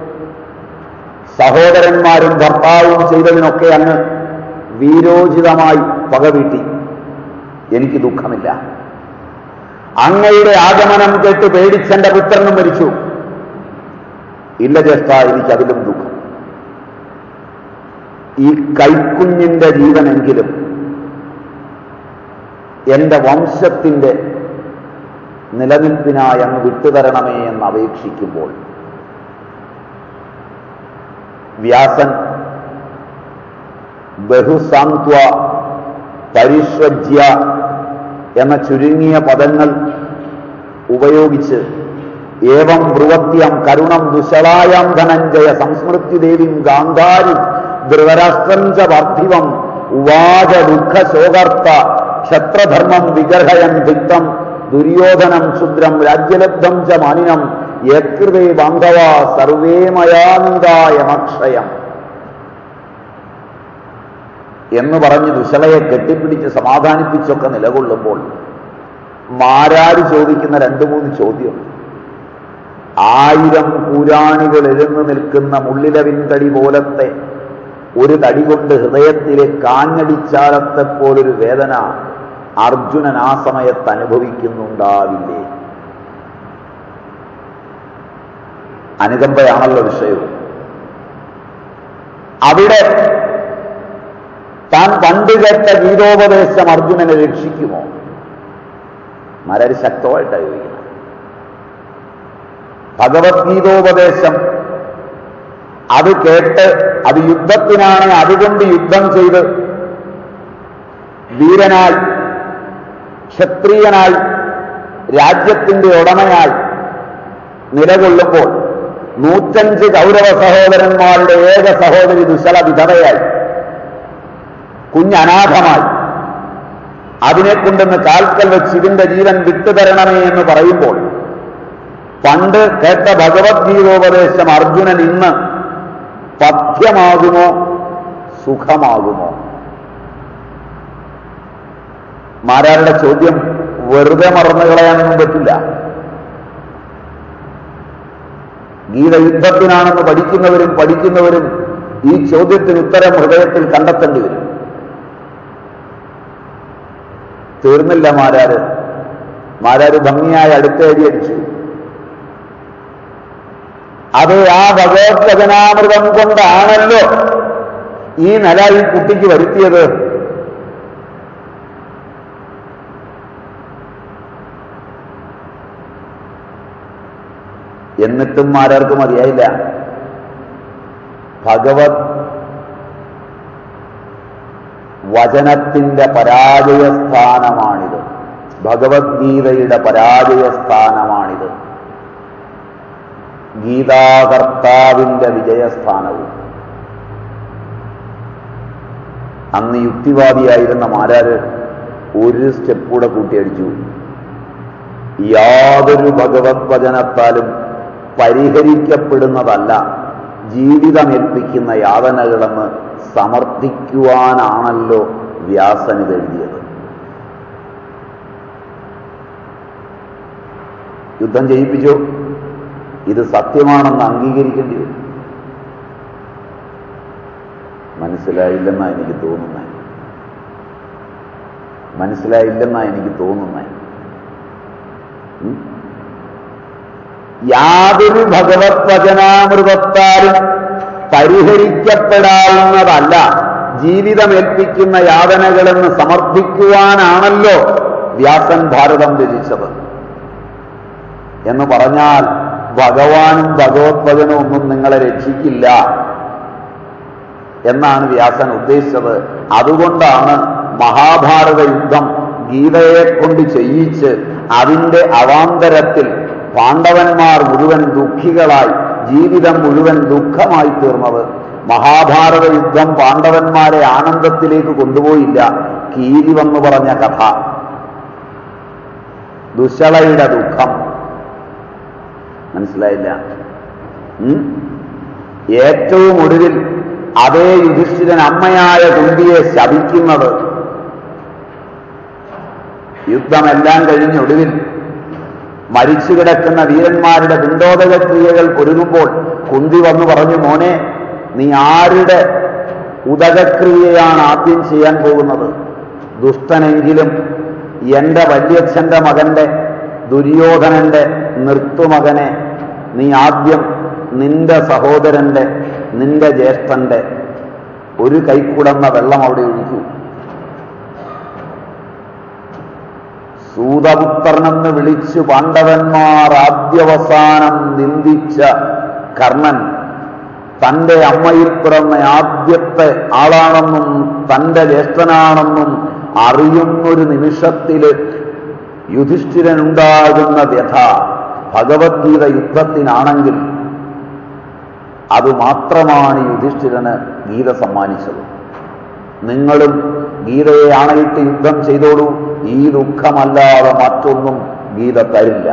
സഹോദരന്മാരും ഭർത്താവും ചെയ്തതിനൊക്കെ അങ്ങ് വീരോചിതമായി പകവീട്ടി എനിക്ക് ദുഃഖമില്ല അങ്ങയുടെ ആഗമനം കേട്ട് പേടിച്ചെന്റെ പുത്രനും മരിച്ചു ഇല്ല ജ്യേഷ്ഠ എനിക്ക് അതിലും ദുഃഖം ഈ കൈക്കുഞ്ഞിന്റെ ജീവനെങ്കിലും എന്റെ വംശത്തിന്റെ നിലനിൽപ്പിനായി അങ്ങ് വിട്ടുതരണമേ എന്ന് അപേക്ഷിക്കുമ്പോൾ വ്യാസൻ ബഹുസാന്ത്വ പരിഷ്വജ്യ എന്ന ചുരുങ്ങിയ പദങ്ങൾ ഉപയോഗിച്ച് ഏവം ബ്രുവത്യം കരുണം ദുശളായാം ധനഞ്ജയ സംസ്മൃത്യുദേവിം ഗാന്ധാരി ധൃതരാഷ്ട്രം ച പാർത്ഥിവം ഉവാച ദുഃഖശോകർത്ത ക്ഷത്രധർമ്മം വിഗർഹയൻ ഭിക്തം ദുര്യോധനം ക്ഷുദ്രം രാജ്യലബ്ധം ച മാനിനം യകൃതേ ബാന്ധവ സർവേ മയാനന്ദായമക്ഷയം എന്ന് പറഞ്ഞ് ദുശളയെ കെട്ടിപ്പിടിച്ച് സമാധാനിപ്പിച്ചൊക്കെ നിലകൊള്ളുമ്പോൾ മാരാര് ചോദിക്കുന്ന രണ്ടു മൂന്ന് ചോദ്യം ആയിരം കൂരാണികൾ എഴുന്നു നിൽക്കുന്ന മുള്ളിലവിൻതടി പോലത്തെ ഒരു തടി കൊണ്ട് ഹൃദയത്തിലെ കാഞ്ഞടിച്ചാലത്തെ പോലൊരു വേദന അർജുനൻ ആ സമയത്ത് അനുഭവിക്കുന്നുണ്ടാവില്ലേ അനുകമ്പയാണല്ലോ വിഷയവും അവിടെ താൻ പണ്ട് കേട്ട ഗീതോപദേശം അർജുനനെ രക്ഷിക്കുമോ മരര് ശക്തമായിട്ടാണ് ചോദിക്കുന്നത് ഭഗവത്ഗീതോപദേശം അത് കേട്ട് അത് യുദ്ധത്തിനാണ് അതുകൊണ്ട് യുദ്ധം ചെയ്ത് വീരനായി ക്ഷത്രിയനായി രാജ്യത്തിന്റെ ഉടമയായി നിലകൊള്ളുമ്പോൾ നൂറ്റഞ്ച് കൗരവ സഹോദരന്മാരുടെ ഏക സഹോദരി ദുശല വിധവയായി കുഞ്ഞനാഥമായി അതിനെ കൊണ്ടുവന്ന് കാൽക്കൽ വെച്ച് ഇതിന്റെ ജീവൻ വിട്ടുതരണമേ എന്ന് പറയുമ്പോൾ പണ്ട് കേട്ട ഭഗവത്ഗീതോപദേശം അർജുനൻ ഇന്ന് പഥ്യമാകുമോ സുഖമാകുമോ മാരാരുടെ ചോദ്യം വെറുതെ മറന്നു കളയാനൊന്നും പറ്റില്ല ഗീത യുദ്ധത്തിനാണെന്ന് പഠിക്കുന്നവരും പഠിക്കുന്നവരും ഈ ചോദ്യത്തിന് ഉത്തരം ഹൃദയത്തിൽ കണ്ടെത്തേണ്ടി വരും തീർന്നില്ല മാരാര് മാരാര് ഭംഗിയായ അടുത്തേടി അടിച്ചു അത് ആ ഭഗവത് വചനാമൃതം കൊണ്ടാണല്ലോ ഈ നില ഈ കുട്ടിക്ക് വരുത്തിയത് എന്നിട്ടും ആരാർക്ക് മതിയായില്ല ഭഗവത് വചനത്തിന്റെ പരാജയസ്ഥാനമാണിത് ഭഗവത്ഗീതയുടെ പരാജയസ്ഥാനമാണിത് ഗീതാകർത്താവിന്റെ വിജയസ്ഥാനവും അന്ന് യുക്തിവാദിയായിരുന്ന മാരാര് ഒരു സ്റ്റെപ്പ് കൂടെ കൂട്ടിയടിച്ചു യാതൊരു ഭഗവത് വചനത്താലും പരിഹരിക്കപ്പെടുന്നതല്ല ജീവിതമേൽപ്പിക്കുന്ന യാതനകളെന്ന് സമർത്ഥിക്കുവാനാണല്ലോ വ്യാസൻ ഇതെഴുതിയത് യുദ്ധം ചെയ്യിപ്പിച്ചു ഇത് സത്യമാണെന്ന് അംഗീകരിക്കേണ്ടി വരും മനസ്സിലായില്ലെന്നാ എനിക്ക് തോന്നുന്നത് മനസ്സിലായില്ലെന്നാ എനിക്ക് തോന്നുന്നത് ഉം? യാതൊരു ഭഗവത് വചനാമൃതത്താലും പരിഹരിക്കപ്പെടാവുന്നതല്ല ജീവിതമേൽപ്പിക്കുന്ന യാതനകളെന്ന് സമർത്ഥിക്കുവാനാണല്ലോ വ്യാസൻ ഭാരതം രചിച്ചത് എന്ന് പറഞ്ഞാൽ ഭഗവാനും ഭഗവത് വചനവും ഒന്നും നിങ്ങളെ രക്ഷിക്കില്ല എന്നാണ് വ്യാസൻ ഉദ്ദേശിച്ചത് അതുകൊണ്ടാണ് മഹാഭാരത യുദ്ധം ഗീതയെ കൊണ്ട് ചെയ്യിച്ച് അതിന്റെ അവാന്തരത്തിൽ പാണ്ഡവന്മാർ മുഴുവൻ ദുഃഖികളായി ജീവിതം മുഴുവൻ ദുഃഖമായി തീർന്നത് മഹാഭാരത യുദ്ധം പാണ്ഡവന്മാരെ ആനന്ദത്തിലേക്ക് കൊണ്ടുപോയില്ല കീരിവെന്ന് പറഞ്ഞ കഥ ദുശളയുടെ ദുഃഖം മനസ്സിലായില്ല ഉം? ഏറ്റവും ഒടുവിൽ അതേ യുധിഷ്ഠിരൻ അമ്മയായ കുന്തിയെ ശപിക്കുന്നത് യുദ്ധമെല്ലാം കഴിഞ്ഞ് ഒടുവിൽ മരിച്ചു കിടക്കുന്ന വീരന്മാരുടെ പിണ്ടോദക ക്രിയകൾ പൊരുകുമ്പോൾ കുന്തി വന്നു പറഞ്ഞു മോനെ നീ ആരുടെ ഉദകക്രിയയാണ് ആദ്യം ചെയ്യാൻ പോകുന്നത് ദുഷ്ടനെങ്കിലും എന്റെ വല്യച്ഛന്റെ മകന്റെ ദുര്യോധനന്റെ നിർത്തുമകനെ നീ ആദ്യം നിന്റെ സഹോദരന്റെ നിന്റെ ജ്യേഷ്ഠന്റെ ഒരു കൈക്കുടന്ന വെള്ളം അവിടെ ഒഴിക്കൂ സൂതപുത്രനെന്ന് വിളിച്ചു പാണ്ഡവന്മാർ ആദ്യവസാനം നിന്ദിച്ച കർണൻ തന്റെ അമ്മയിൽ പിറന്ന ആദ്യത്തെ ആളാണെന്നും തന്റെ ജ്യേഷ്ഠനാണെന്നും അറിയുന്നൊരു നിമിഷത്തില് യുധിഷ്ഠിരനുണ്ടാകുന്ന വ്യഥ ഭഗവത്ഗീത യുദ്ധത്തിനാണെങ്കിൽ അത് മാത്രമാണ് യുധിഷ്ഠിരന് ഗീത സമ്മാനിച്ചത് നിങ്ങളും ഗീതയെ ആണയിട്ട് യുദ്ധം ചെയ്തോളൂ ഈ ദുഃഖമല്ലാതെ മറ്റൊന്നും ഗീത തരില്ല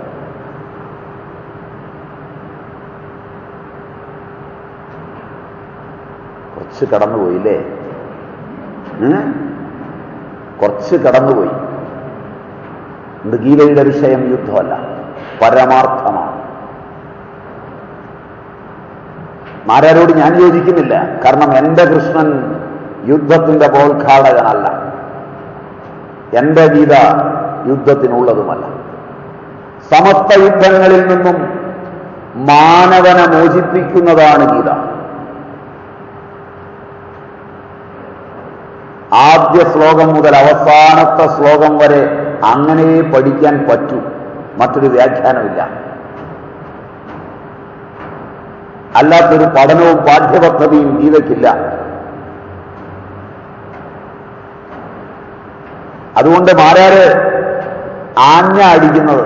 കുറച്ച് കടന്നുപോയില്ലേ ഉം? കുറച്ച് കടന്നുപോയി ഇത് ഗീതയുടെ വിഷയം യുദ്ധമല്ല പരമാർത്ഥമാണ് ആരാരോട് ഞാൻ യോജിക്കുന്നില്ല കാരണം എന്റെ കൃഷ്ണൻ യുദ്ധത്തിന്റെ ബോൾഘാടകനല്ല എന്റെ ഗീത യുദ്ധത്തിനുള്ളതുമല്ല സമസ്ത യുദ്ധങ്ങളിൽ നിന്നും മാനവനെ മോചിപ്പിക്കുന്നതാണ് ഗീത ആദ്യ ശ്ലോകം മുതൽ അവസാനത്തെ ശ്ലോകം വരെ അങ്ങനെ പഠിക്കാൻ പറ്റൂ മറ്റൊരു വ്യാഖ്യാനമില്ല അല്ലാത്തൊരു പഠനവും പാഠ്യപദ്ധതിയും ഗീതയ്ക്കില്ല അതുകൊണ്ട് മാരാര് ആഞ്ഞ അടിക്കുന്നത്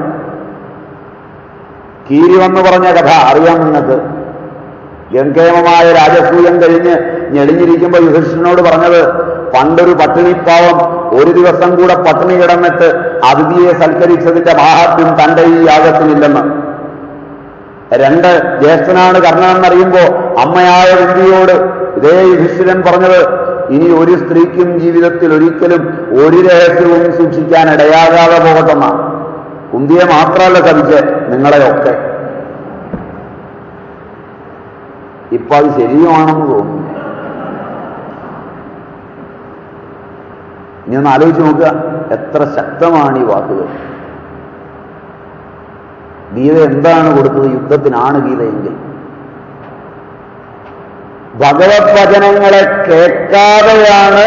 കീരിവെന്ന് പറഞ്ഞ കഥ അറിയാം നിങ്ങൾക്ക് ഗംഗേമമായ രാജസൂയം കഴിഞ്ഞ് ഞെളിഞ്ഞിരിക്കുമ്പോൾ യുധിഷ്ഠിരനോട് പറഞ്ഞത് പണ്ടൊരു പട്ടിണിപ്പാവം ഒരു ദിവസം കൂടെ പട്ടിണി കിടന്നിട്ട് അതിഥിയെ സൽക്കരിച്ചതിന്റെ മാഹാത്മ്യം തന്റെ ഈ യാഗത്തിനില്ലെന്ന് രണ്ട് ജ്യേഷ്ഠനാണ് കർണനെന്നറിയുമ്പോ അമ്മയായ കുന്തിയോട് ഇതേ യുധിഷ്ഠിരൻ പറഞ്ഞത് ഇനി ഒരു സ്ത്രീക്കും ജീവിതത്തിൽ ഒരിക്കലും ഒരു രഹസ്യവും സൂക്ഷിക്കാൻ ഇടയാകാതെ പോകട്ടെന്ന കുന്തിയെ മാത്രമല്ല ശപിച്ച് നിങ്ങളെയൊക്കെ ഇപ്പൊ അത് ശരിയുമാണെന്ന് തോന്നുന്നു ഇനി ഒന്ന് ആലോചിച്ച് നോക്കുക എത്ര ശക്തമാണ് ഈ വാക്കുകൾ ഗീത എന്താണ് കൊടുത്തത് യുദ്ധത്തിനാണ് ഗീതയെങ്കിൽ ഭഗവത് വചനങ്ങളെ കേൾക്കാതെയാണ്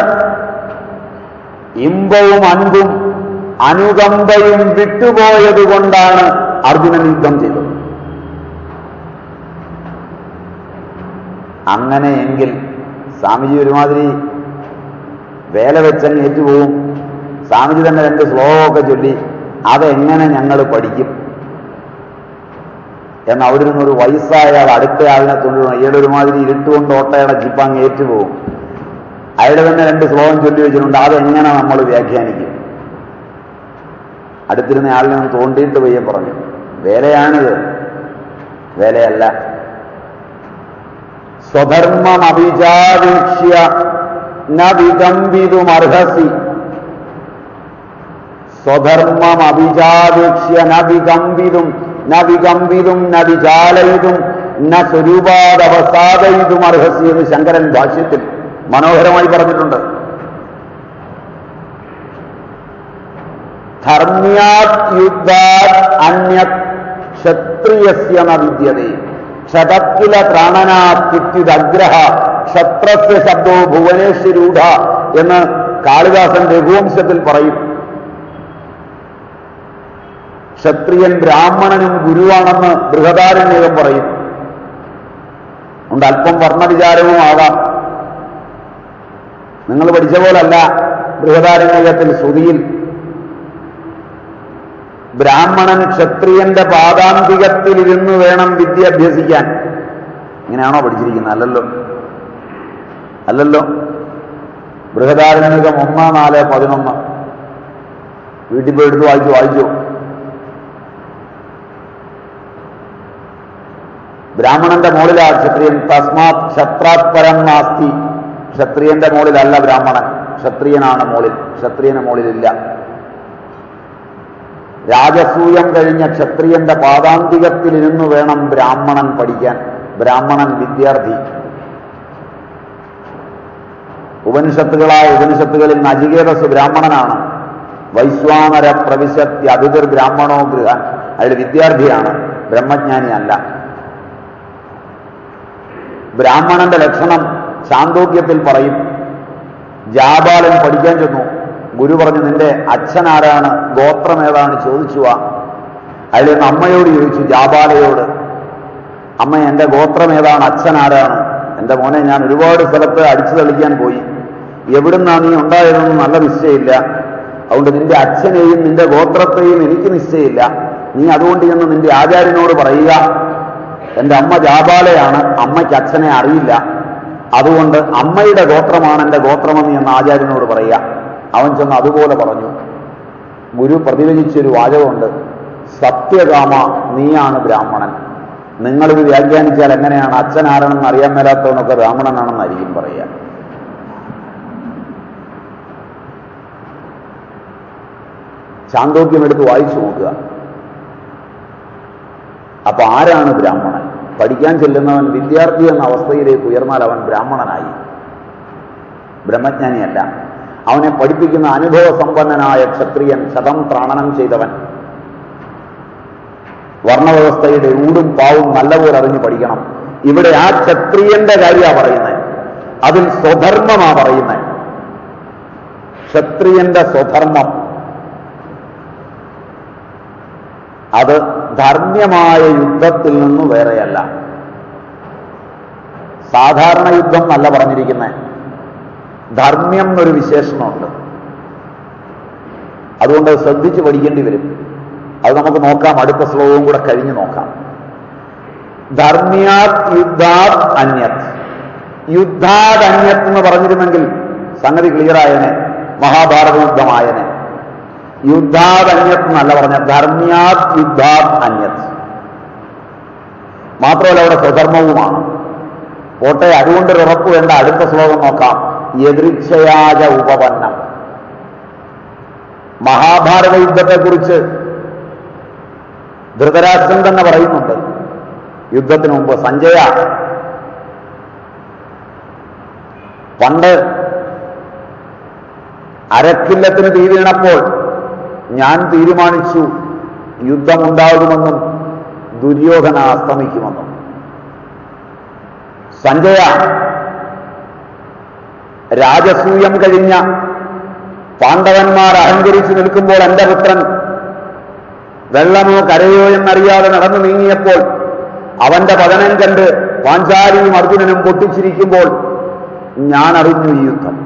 ഇമ്പവും അൻപും അനുകമ്പയും വിട്ടുപോയത് കൊണ്ടാണ് അർജുനൻ യുദ്ധം ചെയ്തത് അങ്ങനെയെങ്കിൽ സ്വാമിജി ഒരുമാതിരി വേല വെച്ചങ്ങ് ഏറ്റുപോകും സ്വാമിജി തന്നെ രണ്ട് ശ്ലോകമൊക്കെ ചൊല്ലി അതെങ്ങനെ ഞങ്ങൾ പഠിക്കും എന്ന് അവിടെ നിന്നൊരു വയസ്സായ ആൾ അടുത്ത ആളിനെ തൊണ്ടുപോകണം ഇയാൾ ഒരുമാതിരി ഇരുട്ടുകൊണ്ട് ഓട്ടയുടെ ജിപ്പങ്ങ് ഏറ്റുപോകും അയാൾ തന്നെ രണ്ട് ശ്ലോകം ചൊല്ലി വെച്ചിട്ടുണ്ട് അതെങ്ങനെ നമ്മൾ വ്യാഖ്യാനിക്കും അടുത്തിരുന്ന ആളിനെ ഒന്ന് തോണ്ടിയിട്ട് പയ്യെ പറഞ്ഞു വേലയാണിത് വേലയല്ല സ്വധർമ്മം അഭിജാവീക്ഷ്യ ന വികമ്പിതുമർഹസി സ്വധർമ്മം അഭിജാവീക്ഷ്യ ന വികമ്പിതും ന വികമ്പിതും ന വിചാലയിതും ന സ്വരൂപാദവസാദയിതും അർഹസി എന്ന് ശങ്കരൻ ഭാഷ്യത്തിൽ മനോഹരമായി പറഞ്ഞിട്ടുണ്ട് ധർമ്മ്യാത് യുദ്ധാത് അന്യത് ക്ഷത്രിയസ്യ ന വിദ്യതേ ക്ഷതക്കില ത്രാണനാത്യുദ്ഗ്രഹ ക്ഷത്രസ്യ ശബ്ദോ ഭുവനേശ്വരൂഢ എന്ന് കാളിദാസൻ രഘുവംശത്തിൽ പറയും ക്ഷത്രിയൻ ബ്രാഹ്മണനും ഗുരുവാണെന്ന് ബൃഹദാരണ്യകം പറയും ഉണ്ട് അല്പം വർണ്ണവിചാരവും ആവാം നിങ്ങൾ പഠിച്ച പോലല്ല ബൃഹദാരണ്യകത്തിൽ ശ്രുതിയിൽ ബ്രാഹ്മണൻ ക്ഷത്രിയന്റെ പാദാന്തികത്തിലിരുന്ന് വേണം വിദ്യ അഭ്യസിക്കാൻ ഇങ്ങനെയാണോ പഠിച്ചിരിക്കുന്നത് അല്ലല്ലോ അല്ലല്ലോ ബൃഹദാരണ്യകം ഒന്ന് നാല് പതിനൊന്ന് വീട്ടിൽ പോയി എടുത്ത് വായിച്ചു വായിച്ചു ബ്രാഹ്മണന്റെ മുകളിലാ ക്ഷത്രിയൻ തസ്മാത് ക്ഷത്രാത് പരം നാസ്തി ക്ഷത്രിയന്റെ മുകളിലല്ല ബ്രാഹ്മണൻ ക്ഷത്രിയനാണ് മുകളിൽ ക്ഷത്രിയന് മുകളിലില്ല രാജസൂയം കഴിഞ്ഞ ക്ഷത്രിയന്റെ പാദാന്തികത്തിലിരുന്ന് വേണം ബ്രാഹ്മണൻ പഠിക്കാൻ ബ്രാഹ്മണൻ വിദ്യാർത്ഥി ഉപനിഷത്തുകളായ ഉപനിഷത്തുകളിൽ നചികേതസ് ബ്രാഹ്മണനാണ് വൈശ്വാനര പ്രവിശത്തി അതിഥിർ ബ്രാഹ്മണോ ഗൃഹൻ അയാൾ വിദ്യാർത്ഥിയാണ് ബ്രഹ്മജ്ഞാനിയല്ല ബ്രാഹ്മണന്റെ ലക്ഷണം ചാന്തോക്യത്തിൽ പറയും ജാബാലൻ പഠിക്കാൻ ചെന്നു ഗുരു പറഞ്ഞു നിന്റെ അച്ഛൻ ആരാണ് ഗോത്രം ഏതാണ് ചോദിച്ചു വാ അയാൾ ഇന്ന് അമ്മയോട് ചോദിച്ചു ജാബാലയോട് അമ്മ എന്റെ ഗോത്രം ഏതാണ് അച്ഛൻ ആരാണ് എന്റെ മോനെ ഞാൻ ഒരുപാട് സ്ഥലത്ത് അടിച്ചു തളിക്കാൻ പോയി എവിടുന്നാ നീ ഉണ്ടായതെന്ന് നല്ല നിശ്ചയമില്ല അതുകൊണ്ട് നിന്റെ അച്ഛനെയും നിന്റെ ഗോത്രത്തെയും എനിക്ക് നിശ്ചയമില്ല നീ അതുകൊണ്ട് ചെന്ന് നിന്റെ ആചാര്യനോട് പറയുക എന്റെ അമ്മ ജാബാലയാണ് അമ്മയ്ക്ക് അച്ഛനെ അറിയില്ല അതുകൊണ്ട് അമ്മയുടെ ഗോത്രമാണ് എന്റെ ഗോത്രമെന്ന് എന്ന് ആചാര്യനോട് പറയുക അവൻ ചെന്ന് അതുപോലെ പറഞ്ഞു ഗുരു പ്രതിവചിച്ചൊരു വാചകമുണ്ട് സത്യകാമ നീയാണ് ബ്രാഹ്മണൻ നിങ്ങളിത് വ്യാഖ്യാനിച്ചാൽ എങ്ങനെയാണ് അച്ഛൻ ആരാണെന്ന് അറിയാൻ മേലാത്തവനൊക്കെ ബ്രാഹ്മണനാണെന്നായിരിക്കും പറയുക ചാന്തോക്യം എടുത്ത് വായിച്ചു നോക്കുക അപ്പൊ ആരാണ് ബ്രാഹ്മണൻ പഠിക്കാൻ ചെല്ലുന്നവൻ വിദ്യാർത്ഥി എന്ന അവസ്ഥയിലേക്ക് ഉയർന്നാൽ അവൻ ബ്രാഹ്മണനായി ബ്രഹ്മജ്ഞാനിയല്ല അവനെ പഠിപ്പിക്കുന്ന അനുഭവ സമ്പന്നനായ ക്ഷത്രിയൻ ശതം ത്രാണനം ചെയ്തവൻ വർണ്ണവ്യവസ്ഥയുടെ ഊടും പാവും നല്ലപോലെ അറിഞ്ഞ് പഠിക്കണം ഇവിടെ ആ ക്ഷത്രിയന്റെ കാര്യമാണ് പറയുന്നത് അതിൽ സ്വധർമ്മമാ പറയുന്നത് ക്ഷത്രിയന്റെ സ്വധർമ്മം അത് ധർമ്മ്യമായ യുദ്ധത്തിൽ നിന്ന് വേറെയല്ല സാധാരണ യുദ്ധം എന്നല്ല പറഞ്ഞിരിക്കുന്നത് ധർമ്മ്യം എന്നൊരു വിശേഷണമുണ്ട് അതുകൊണ്ട് ശ്രദ്ധിച്ച് പഠിക്കേണ്ടി വരും അത് നമുക്ക് നോക്കാം അടുത്ത ശ്ലോകവും കൂടെ കഴിഞ്ഞ് നോക്കാം ധർമ്മ്യാത് യുദ്ധാത് അന്യത് യുദ്ധാത് അന്യത് എന്ന് പറഞ്ഞിരുന്നെങ്കിൽ സംഗതി ക്ലിയറായനെ മഹാഭാരത യുദ്ധമായനെ യുദ്ധാത് അന്യത് എന്നല്ല പറഞ്ഞ ധർമ്മ്യാത് യുദ്ധാത് അന്യത് മാത്രമല്ല അവിടെ സ്വധർമ്മവുമാണ് പോട്ടെ അതുകൊണ്ടൊരു ഉറപ്പ് വേണ്ട അടുത്ത ശ്ലോകം നോക്കാം എതിർച്ഛയാജ ഉപപന്നം മഹാഭാരത യുദ്ധത്തെക്കുറിച്ച് ധൃതരാഷ്ട്രൻ തന്നെ പറയുന്നുണ്ട് യുദ്ധത്തിന് മുമ്പ് സഞ്ജയ പണ്ട് അരക്കില്ലത്തിന് തീ വീണപ്പോൾ ഞാൻ തീരുമാനിച്ചു യുദ്ധമുണ്ടാകുമെന്നും ദുര്യോധന അസ്തമിക്കുമെന്നും സഞ്ജയ രാജസൂയം കഴിഞ്ഞ പാണ്ഡവന്മാർ അഹങ്കരിച്ചു നിൽക്കുമ്പോൾ എന്റെ പുത്രൻ വെള്ളമോ കരയോ എന്നറിയാതെ നടന്നു നീങ്ങിയപ്പോൾ അവന്റെ പതനം കണ്ട് പാഞ്ചാലിയും അർജുനനും പൊട്ടിച്ചിരിക്കുമ്പോൾ ഞാൻ അറിഞ്ഞു ഈ യുദ്ധം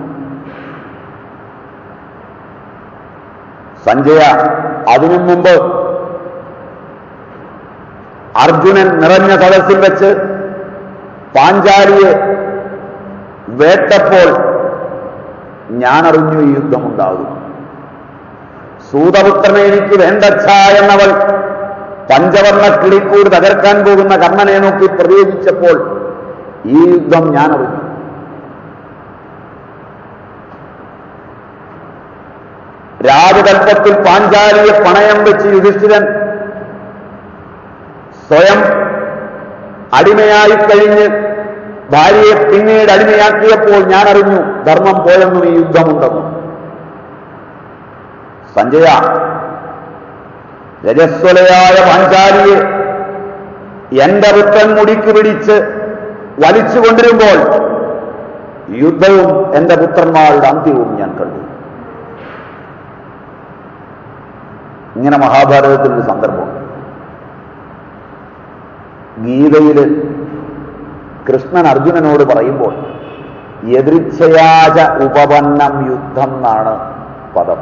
സഞ്ജയ അതിനു മുമ്പ് അർജുനൻ നിറഞ്ഞ സദസ്സിൽ വെച്ച് പാഞ്ചാലിയെ വേട്ടപ്പോൾ ഞാൻ അറിഞ്ഞു ഈ യുദ്ധമുണ്ടാകും സൂതപുത്രനെ എനിക്ക് വേണ്ടച്ഛ എന്നവൾ പഞ്ചവർണ്ണ കിളിക്കൂട് തകർക്കാൻ പോകുന്ന കർണനെ നോക്കി പ്രതികരിച്ചപ്പോൾ ഈ യുദ്ധം ഞാൻ അറിഞ്ഞു രാജകൽപ്പത്തിൽ പാഞ്ചാലിയെ പണയം വെച്ച് യുധിഷ്ഠിരൻ സ്വയം അടിമയായി കഴിഞ്ഞ് ഭാര്യയെ പിന്നീട് അടിമയാക്കിയപ്പോൾ ഞാൻ അറിഞ്ഞു ധർമ്മം പോയെന്നും ഈ യുദ്ധമുണ്ടെന്നും സഞ്ജയ രജസ്വലയായ പാഞ്ചാലിയെ എന്റെ പുത്രൻ മുടിക്ക് പിടിച്ച് വലിച്ചുകൊണ്ടിരുമ്പോൾ യുദ്ധവും എന്റെ പുത്രന്മാരുടെ അന്ത്യവും ഞാൻ കണ്ടു ഇങ്ങനെ മഹാഭാരതത്തിൽ ഒരു സന്ദർഭം ഗീതയിൽ കൃഷ്ണൻ അർജുനനോട് പറയുമ്പോൾ എതിർച്ഛയാച ഉപപന്നം യുദ്ധം എന്നാണ് പദം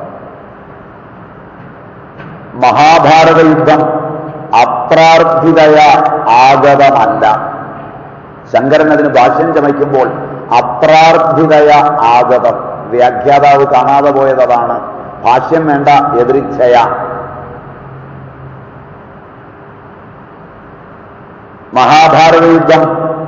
മഹാഭാരത യുദ്ധം അപ്രാർത്ഥിതയ ആഗതമല്ല ശങ്കരൻ അതിന് ഭാഷ്യം ചമയ്ക്കുമ്പോൾ അപ്രാർത്ഥിതയ ആഗതം വ്യാഖ്യാതാവ് കാണാതെ പോയതാണ് ഭാഷ്യം വേണ്ട എതിർച്ഛയ മഹാഭാരത യുദ്ധം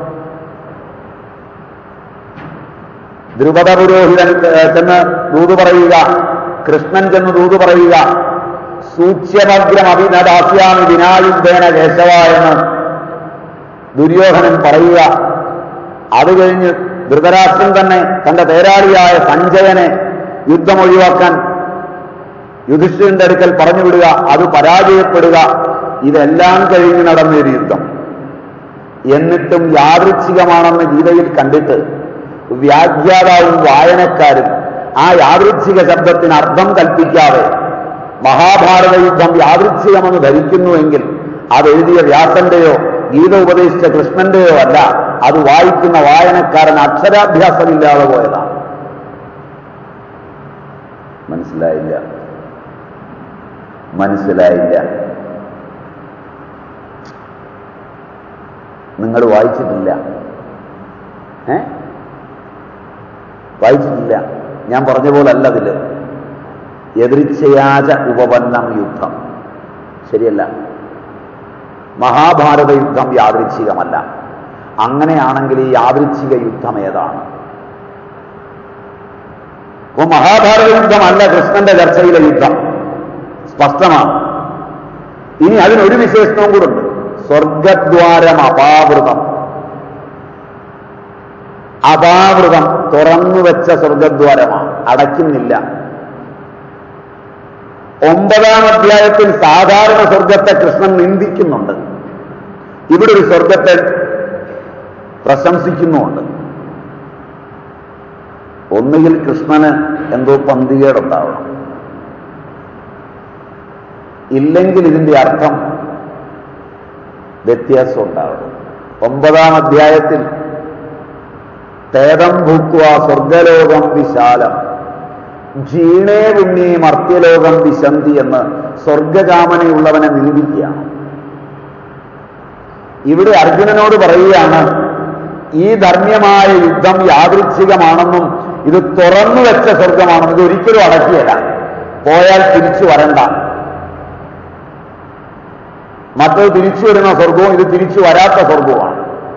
ദ്രുപദ പുരോഹിതൻ ഏ, ചെന്ന് ദൂത് പറയുക കൃഷ്ണൻ ചെന്ന് ദൂത് പറയുക സൂക്ഷ്മഗ്രം അഭിനദാസ്യാമി വിനായുദ്ധേന കേശവ എന്ന് ദുര്യോധനൻ പറയുക അത് കഴിഞ്ഞ് ധൃതരാഷ്ട്രൻ തന്നെ തന്റെ തേരാളിയായ സഞ്ജയനെ യുദ്ധം ഒഴിവാക്കാൻ യുധിഷ്ഠിരന്റെ അടുക്കൽ പറഞ്ഞു വിടുക അത് പരാജയപ്പെടുക ഇതെല്ലാം കഴിഞ്ഞ് നടന്നൊരു യുദ്ധം എന്നിട്ടും യാദൃച്ഛികമാണെന്ന് ഗീതയിൽ കണ്ടിട്ട് വ്യാഖ്യാതാവും വായനക്കാരും ആ യാദൃച്ഛിക ശബ്ദത്തിന് അർത്ഥം കൽപ്പിക്കാതെ മഹാഭാരത യുദ്ധം യാദൃച്ഛികമെന്ന് ധരിക്കുന്നുവെങ്കിൽ അത് എഴുതിയ വ്യാസന്റെയോ ഗീത ഉപദേശിച്ച കൃഷ്ണന്റെയോ അല്ല അത് വായിക്കുന്ന വായനക്കാരൻ അക്ഷരാഭ്യാസമില്ലാതെ പോയതാണ് മനസ്സിലായില്ല മനസ്സിലായില്ല നിങ്ങൾ വായിച്ചിട്ടില്ല ഏ വായിച്ചിട്ടില്ല ഞാൻ പറഞ്ഞ പോലെ അല്ല അതില് എതിർച്ചയാച ഉപപന്നം യുദ്ധം ശരിയല്ല മഹാഭാരത യുദ്ധം യാദൃച്ഛികമല്ല അങ്ങനെയാണെങ്കിൽ ഈ യാദൃച്ഛിക യുദ്ധം ഏതാണ് അപ്പൊ മഹാഭാരത യുദ്ധമല്ല കൃഷ്ണന്റെ ചർച്ചയിലെ യുദ്ധം സ്പഷ്ടമാണ് ഇനി അതിനൊരു വിശേഷണവും കൂടെ ഉണ്ട് സ്വർഗദ്വാരം അപാവൃതം അപാവൃതം തുറന്നു വെച്ച സ്വർഗദ്വാരമാണ് അടയ്ക്കുന്നില്ല ഒമ്പതാം അധ്യായത്തിൽ സാധാരണ സ്വർഗത്തെ കൃഷ്ണൻ നിന്ദിക്കുന്നുണ്ട് ഇവിടെ ഒരു സ്വർഗത്തെ പ്രശംസിക്കുന്നുമുണ്ട് ഒന്നുകിൽ കൃഷ്ണന് എന്തോ പന്തികേടുണ്ടാവണം ഇല്ലെങ്കിൽ ഇതിന്റെ അർത്ഥം വ്യത്യാസം ഉണ്ടാവണം ഒമ്പതാം അധ്യായത്തിൽ തേദം ഭൂത്വ സ്വർഗലോകം വിശാലം ജീണേ പുണ്യേ മർത്യലോകം വിശന്തി എന്ന് സ്വർഗകാമനയുള്ളവനെ നിരൂപിക്കുകയാണ് ഇവിടെ അർജുനനോട് പറയുകയാണ് ഈ ധർമ്മ്യമായ യുദ്ധം യാദൃച്ഛികമാണെന്നും ഇത് തുറന്നു വെച്ച സ്വർഗമാണെന്നും ഇത് ഒരിക്കലും അടക്കിയല്ല പോയാൽ തിരിച്ചു വരണ്ട മറ്റത് തിരിച്ചു വരുന്ന സ്വർഗവും ഇത് തിരിച്ചു വരാത്ത സ്വർഗവുമാണ്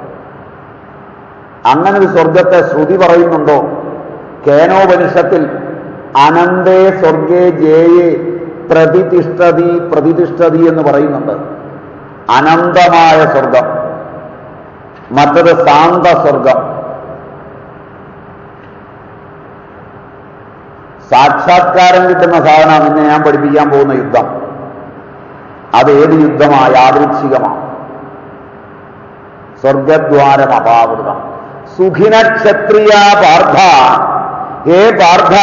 അങ്ങനെ ഒരു സ്വർഗത്തെ ശ്രുതി പറയുന്നുണ്ടോ കേനോപനിഷത്തിൽ അനന്തേ സ്വർഗേ ജേയെ പ്രതിഷ്ഠതി പ്രതിഷ്ഠതി എന്ന് പറയുന്നുണ്ട് അനന്തമായ സ്വർഗം മറ്റത് ശാന്ത സ്വർഗം സാക്ഷാത്കാരം കിട്ടുന്ന സാധനം നിന്നെ ഞാൻ പഠിപ്പിക്കാൻ പോകുന്ന യുദ്ധം അത് ഏത് യുദ്ധമാ യാദൃച്ഛികമാണ് സ്വർഗദ്വാരം അപാവൃതം സുഖിന ക്ഷത്രിയ പാർത്ഥ ഹേ പാർത്ഥ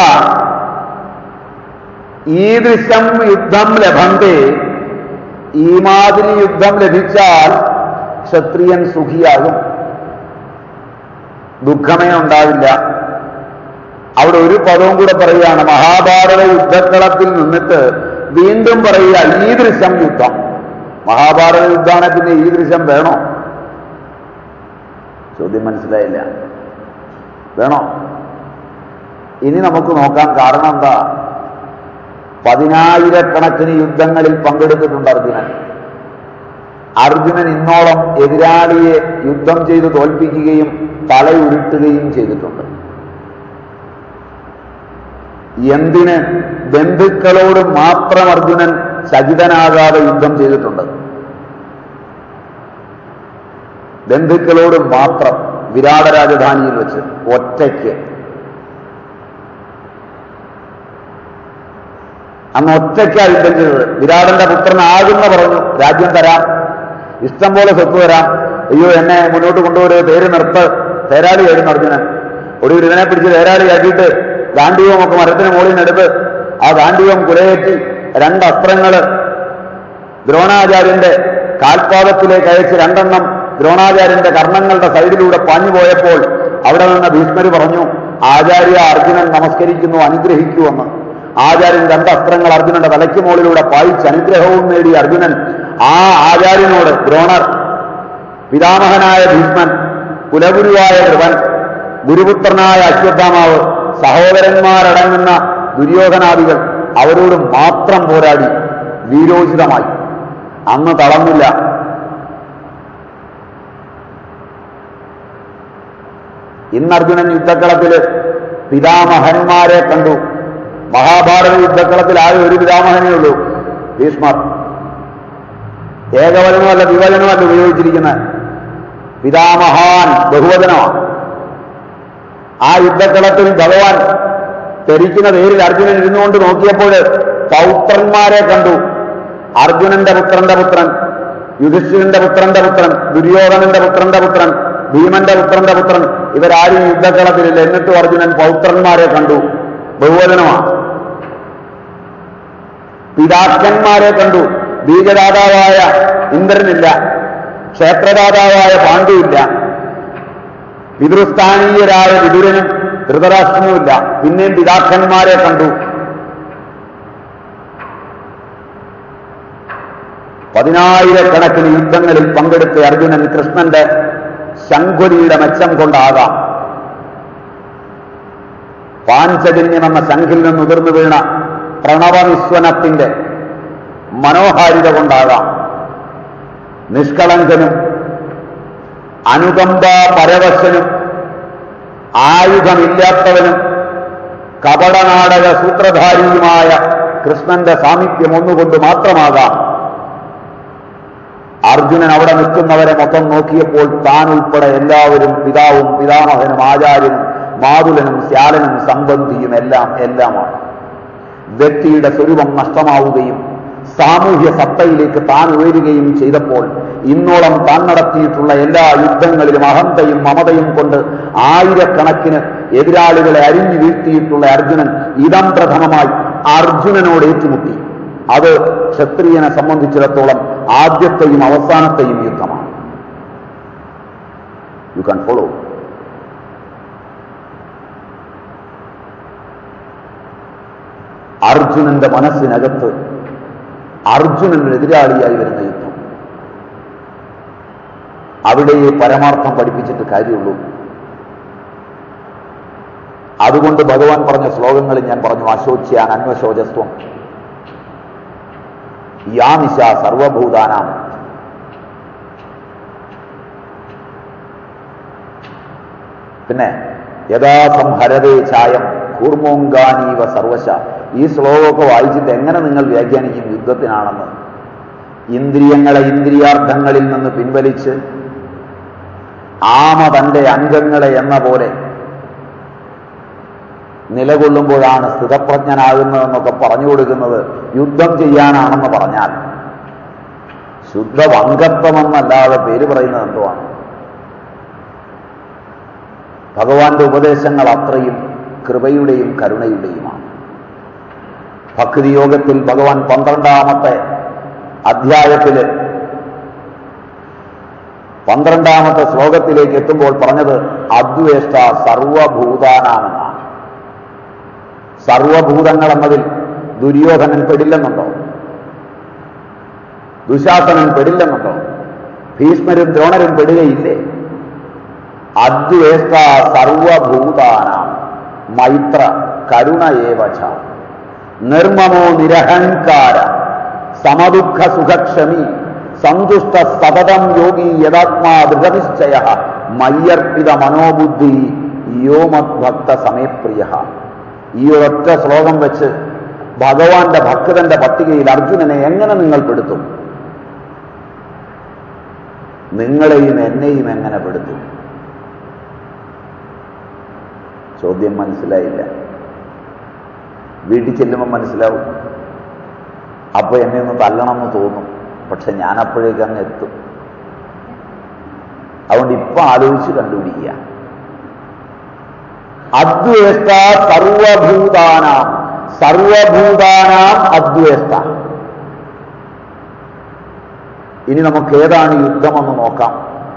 ഈദൃശം യുദ്ധം ലഭന്തേ ഈ മാതിരി യുദ്ധം ലഭിച്ചാൽ ക്ഷത്രിയൻ സുഖിയാകും ദുഃഖമേ ഉണ്ടാവില്ല അവിടെ ഒരു പദവും കൂടെ പറയുകയാണ് മഹാഭാരത യുദ്ധക്കളത്തിൽ നിന്നിട്ട് വീണ്ടും പറയുക ഈ ദൃശ്യം യുദ്ധം മഹാഭാരത യുദ്ധമാണ് പിന്നെ ഈ ദൃശ്യം വേണോ ചോദ്യം മനസ്സിലായില്ല വേണോ ഇനി നമുക്ക് നോക്കാം കാരണം എന്താ പതിനായിരക്കണക്കിന് യുദ്ധങ്ങളിൽ പങ്കെടുത്തിട്ടുണ്ട് അർജുനൻ അർജുനൻ ഇന്നോളം എതിരാളിയെ യുദ്ധം ചെയ്ത് തോൽപ്പിക്കുകയും തലയുരുട്ടുകയും ചെയ്തിട്ടുണ്ട് എന്തിന് ബന്ധുക്കളോട് മാത്രം അർജുനൻ സജിതനാകാതെ യുദ്ധം ചെയ്തിട്ടുണ്ട് ബന്ധുക്കളോട് മാത്രം വിരാട രാജധാനിയിൽ വെച്ച് ഒറ്റയ്ക്ക് അന്ന് ഒറ്റയ്ക്കാണ് യുദ്ധം ചെയ്തത് വിരാടന്റെ പുത്രനാകുന്ന പറഞ്ഞു രാജ്യം തരാം ഇഷ്ടം പോലെ സ്വത്ത് തരാം അയ്യോ എന്നെ മുന്നോട്ട് കൊണ്ടുവരുക പേര് നിർത്ത് തേരാളിയായിരുന്നു അർജുനൻ ഒടുവിൽ ഇതിനെ പിടിച്ച് തേരാളിയാക്കിയിട്ട് ഗാന്ധിവമൊക്കെ മരത്തിന് മുകളിൽ നിന്നെടുത്ത് ആ ഗാന്ധിവം കുലയേറ്റി രണ്ട് അസ്ത്രങ്ങള് ദ്രോണാചാര്യന്റെ കാൽപാദത്തിലേക്ക് അയച്ച് രണ്ടെണ്ണം ദ്രോണാചാര്യന്റെ കർണങ്ങളുടെ സൈഡിലൂടെ പാഞ്ഞു പോയപ്പോൾ അവിടെ നിന്ന് ഭീഷ്മര് പറഞ്ഞു ആചാര്യ അർജുനൻ നമസ്കരിക്കുന്നു അനുഗ്രഹിക്കുമെന്ന് ആചാര്യൻ രണ്ട് അസ്ത്രങ്ങൾ അർജുനന്റെ തലയ്ക്ക് മുകളിലൂടെ പായിച്ച് അനുഗ്രഹവും നേടി അർജുനൻ ആ ആചാര്യനോട് ദ്രോണർ പിതാമഹനായ ഭീഷ്മൻ കുലഗുരുവായ കൃപൻ ഗുരുപുത്രനായ അശ്വത്ഥാമാവ് സഹോദരന്മാരടങ്ങുന്ന ദുര്യോധനാദികൾ അവരോട് മാത്രം പോരാടി വീരോചിതമായി അന്ന് തളർന്നില്ല ഇന്ന് അർജുനൻ യുദ്ധക്കളത്തില് പിതാമഹന്മാരെ കണ്ടു മഹാഭാരത യുദ്ധക്കളത്തിൽ ആകെ ഒരു പിതാമഹനേ ഉള്ളൂ ഭീഷ്മർ ഏകവചനമല്ല വിവചനമല്ല ഉപയോഗിച്ചിരിക്കുന്നത് പിതാമഹാൻ ബഹുവചനമാണ് ആ യുദ്ധക്കളത്തിൽ ഭഗവാൻ ധരിക്കുന്ന പേരിൽ അർജുനൻ ഇരുന്നുകൊണ്ട് നോക്കിയപ്പോൾ പൗത്രന്മാരെ കണ്ടു അർജുനന്റെ പുത്രന്റെ പുത്രൻ യുധിഷ്ഠിരന്റെ പുത്രന്റെ പുത്രൻ ദുര്യോധനന്റെ പുത്രന്റെ പുത്രൻ ഭീമന്റെ പുത്രന്റെ പുത്രൻ ഇവരാരും യുദ്ധക്കളത്തിലില്ല എന്നിട്ടും അർജുനൻ പൗത്രന്മാരെ കണ്ടു ബഹുവചനമാണ് പിതാക്കന്മാരെ കണ്ടു ബീജദാതാവായ ഇന്ദ്രനില്ല ക്ഷേത്രദാതാവായ പാണ്ഡുവില്ല പിതൃസ്ഥാനീയരായ വിതുരനും ധൃതരാഷ്ട്രനുമില്ല പിന്നെയും പിതാക്കന്മാരെ കണ്ടു പതിനായിരക്കണക്കിന് യുദ്ധങ്ങളിൽ പങ്കെടുത്ത അർജുനൻ കൃഷ്ണന്റെ ശംഖുലിയുടെ മെച്ചം കൊണ്ടാകാം പാഞ്ചജന്യം എന്ന ശംഖിൽ നിന്ന് ഉതിർന്നു വീണ പ്രണവനിസ്വനത്തിന്റെ മനോഹാരിത കൊണ്ടാകാം നിഷ്കളങ്കനും അനുകമ്പ പരവശനും ആയുധമില്ലാത്തവനും കപടനാടക സൂത്രധാരിയുമായ കൃഷ്ണന്റെ സാമീപ്യം ഒന്നുകൊണ്ട് മാത്രമാകാം അർജുനൻ അവിടെ നിൽക്കുന്നവരെ മൊത്തം നോക്കിയപ്പോൾ താൻ ഉൾപ്പെടെ എല്ലാവരും പിതാവും പിതാമഹനും ആചാര്യനും മാതുലനും ശ്യാലനും സംബന്ധിയും എല്ലാം എല്ലാമാണ് വ്യക്തിയുടെ സ്വരൂപം നഷ്ടമാവുകയും സാമൂഹ്യ സത്തയിലേക്ക് താൻ ഉയരുകയും ചെയ്തപ്പോൾ ഇന്നോളം താൻ നടത്തിയിട്ടുള്ള എല്ലാ യുദ്ധങ്ങളിലും അഹന്തയും മമതയും കൊണ്ട് ആയിരക്കണക്കിന് എതിരാളികളെ അരിഞ്ഞു വീഴ്ത്തിയിട്ടുള്ള അർജുനൻ ഇതം പ്രഥമമായി അർജുനനോട് ഏറ്റുമുട്ടി അത് ക്ഷത്രിയനെ സംബന്ധിച്ചിടത്തോളം ആദ്യത്തെയും അവസാനത്തെയും യുദ്ധമാണ് യു കാൻ ഫോളോ അർജുനന്റെ മനസ്സിനകത്ത് അർജുനന് എതിരാളിയായി വരുന്ന യുദ്ധം അവിടെ പരമാർത്ഥം പഠിപ്പിച്ചിട്ട് കാര്യമുള്ളൂ അതുകൊണ്ട് ഭഗവാൻ പറഞ്ഞ ശ്ലോകങ്ങളിൽ ഞാൻ പറഞ്ഞു അശോച്യാൻ അന്വശോചസ്വം യാമിശ സർവഭൂതാനാം പിന്നെ യഥാ സംഹരതേ ഛായം കൂർമോങ്കാനീവ സർവശ ഈ ശ്ലോകമൊക്കെ വായിച്ചിട്ട് എങ്ങനെ നിങ്ങൾ വ്യാഖ്യാനിക്കും യുദ്ധത്തിനാണെന്ന് ഇന്ദ്രിയങ്ങളെ ഇന്ദ്രിയാർത്ഥങ്ങളിൽ നിന്ന് പിൻവലിച്ച് ആമ തന്റെ അംഗങ്ങളെ എന്ന പോലെ നിലകൊള്ളുമ്പോഴാണ് സ്ഥിതപ്രജ്ഞനാകുന്നതെന്നൊക്കെ പറഞ്ഞു കൊടുക്കുന്നത് യുദ്ധം ചെയ്യാനാണെന്ന് പറഞ്ഞാൽ ശുദ്ധ വങ്കത്വമെന്നല്ലാതെ പേര് പറയുന്നത് എന്തുവാണ് ഭഗവാന്റെ ഉപദേശങ്ങൾ അത്രയും കൃപയുടെയും കരുണയുടെയുമാണ് ഭക്തിയോഗത്തിൽ ഭഗവാൻ പന്ത്രണ്ടാമത്തെ അധ്യായത്തില് പന്ത്രണ്ടാമത്തെ ശ്ലോകത്തിലേക്ക് എത്തുമ്പോൾ പറഞ്ഞത് അദ്വേഷ്ട സർവഭൂതാനാമെന്നാണ് സർവഭൂതങ്ങൾ എന്നതിൽ ദുര്യോധനൻ പെടില്ലെന്നുണ്ടോ ദുശാസനൻ പെടില്ലെന്നുണ്ടോ ഭീഷ്മരും ദ്രോണരും പെടുകയില്ലേ അദ്വേഷ്ട സർവഭൂതാനാം മൈത്ര കരുണ ഏവച നിർമ്മമോ നിരഹങ്കാര സമദുഃഖ സുഖക്ഷമി സന്തുഷ്ട സതതം യോഗി യഥാത്മാ ദൃഢനിശ്ചയ മയ്യർപ്പിത മനോബുദ്ധി യോമദ്ഭക്ത സമയപ്രിയ ഈ ഒരൊറ്റ ശ്ലോകം വെച്ച് ഭഗവാന്റെ ഭക്തന്റെ പട്ടികയിൽ അർജുനനെ എങ്ങനെ നിങ്ങൾ പെടുത്തും നിങ്ങളെയും എന്നെയും എങ്ങനെ പെടുത്തും ചോദ്യം മനസ്സിലായില്ല വീട്ടിൽ ചെല്ലുമ്പോൾ മനസ്സിലാവും അപ്പൊ എന്നെ ഒന്ന് തല്ലണമെന്ന് തോന്നും പക്ഷെ ഞാൻ അപ്പോഴേക്ക് അങ്ങ് എത്തും അതുകൊണ്ട് ഇപ്പൊ ആലോചിച്ച് കണ്ടുപിടിക്കുക അദ്വേഷ്ട സർവഭൂതാനാം സർവഭൂതാനാം അദ്വേഷ്ട ഇനി നമുക്ക് ഏതാണ് യുദ്ധമെന്ന് നോക്കാം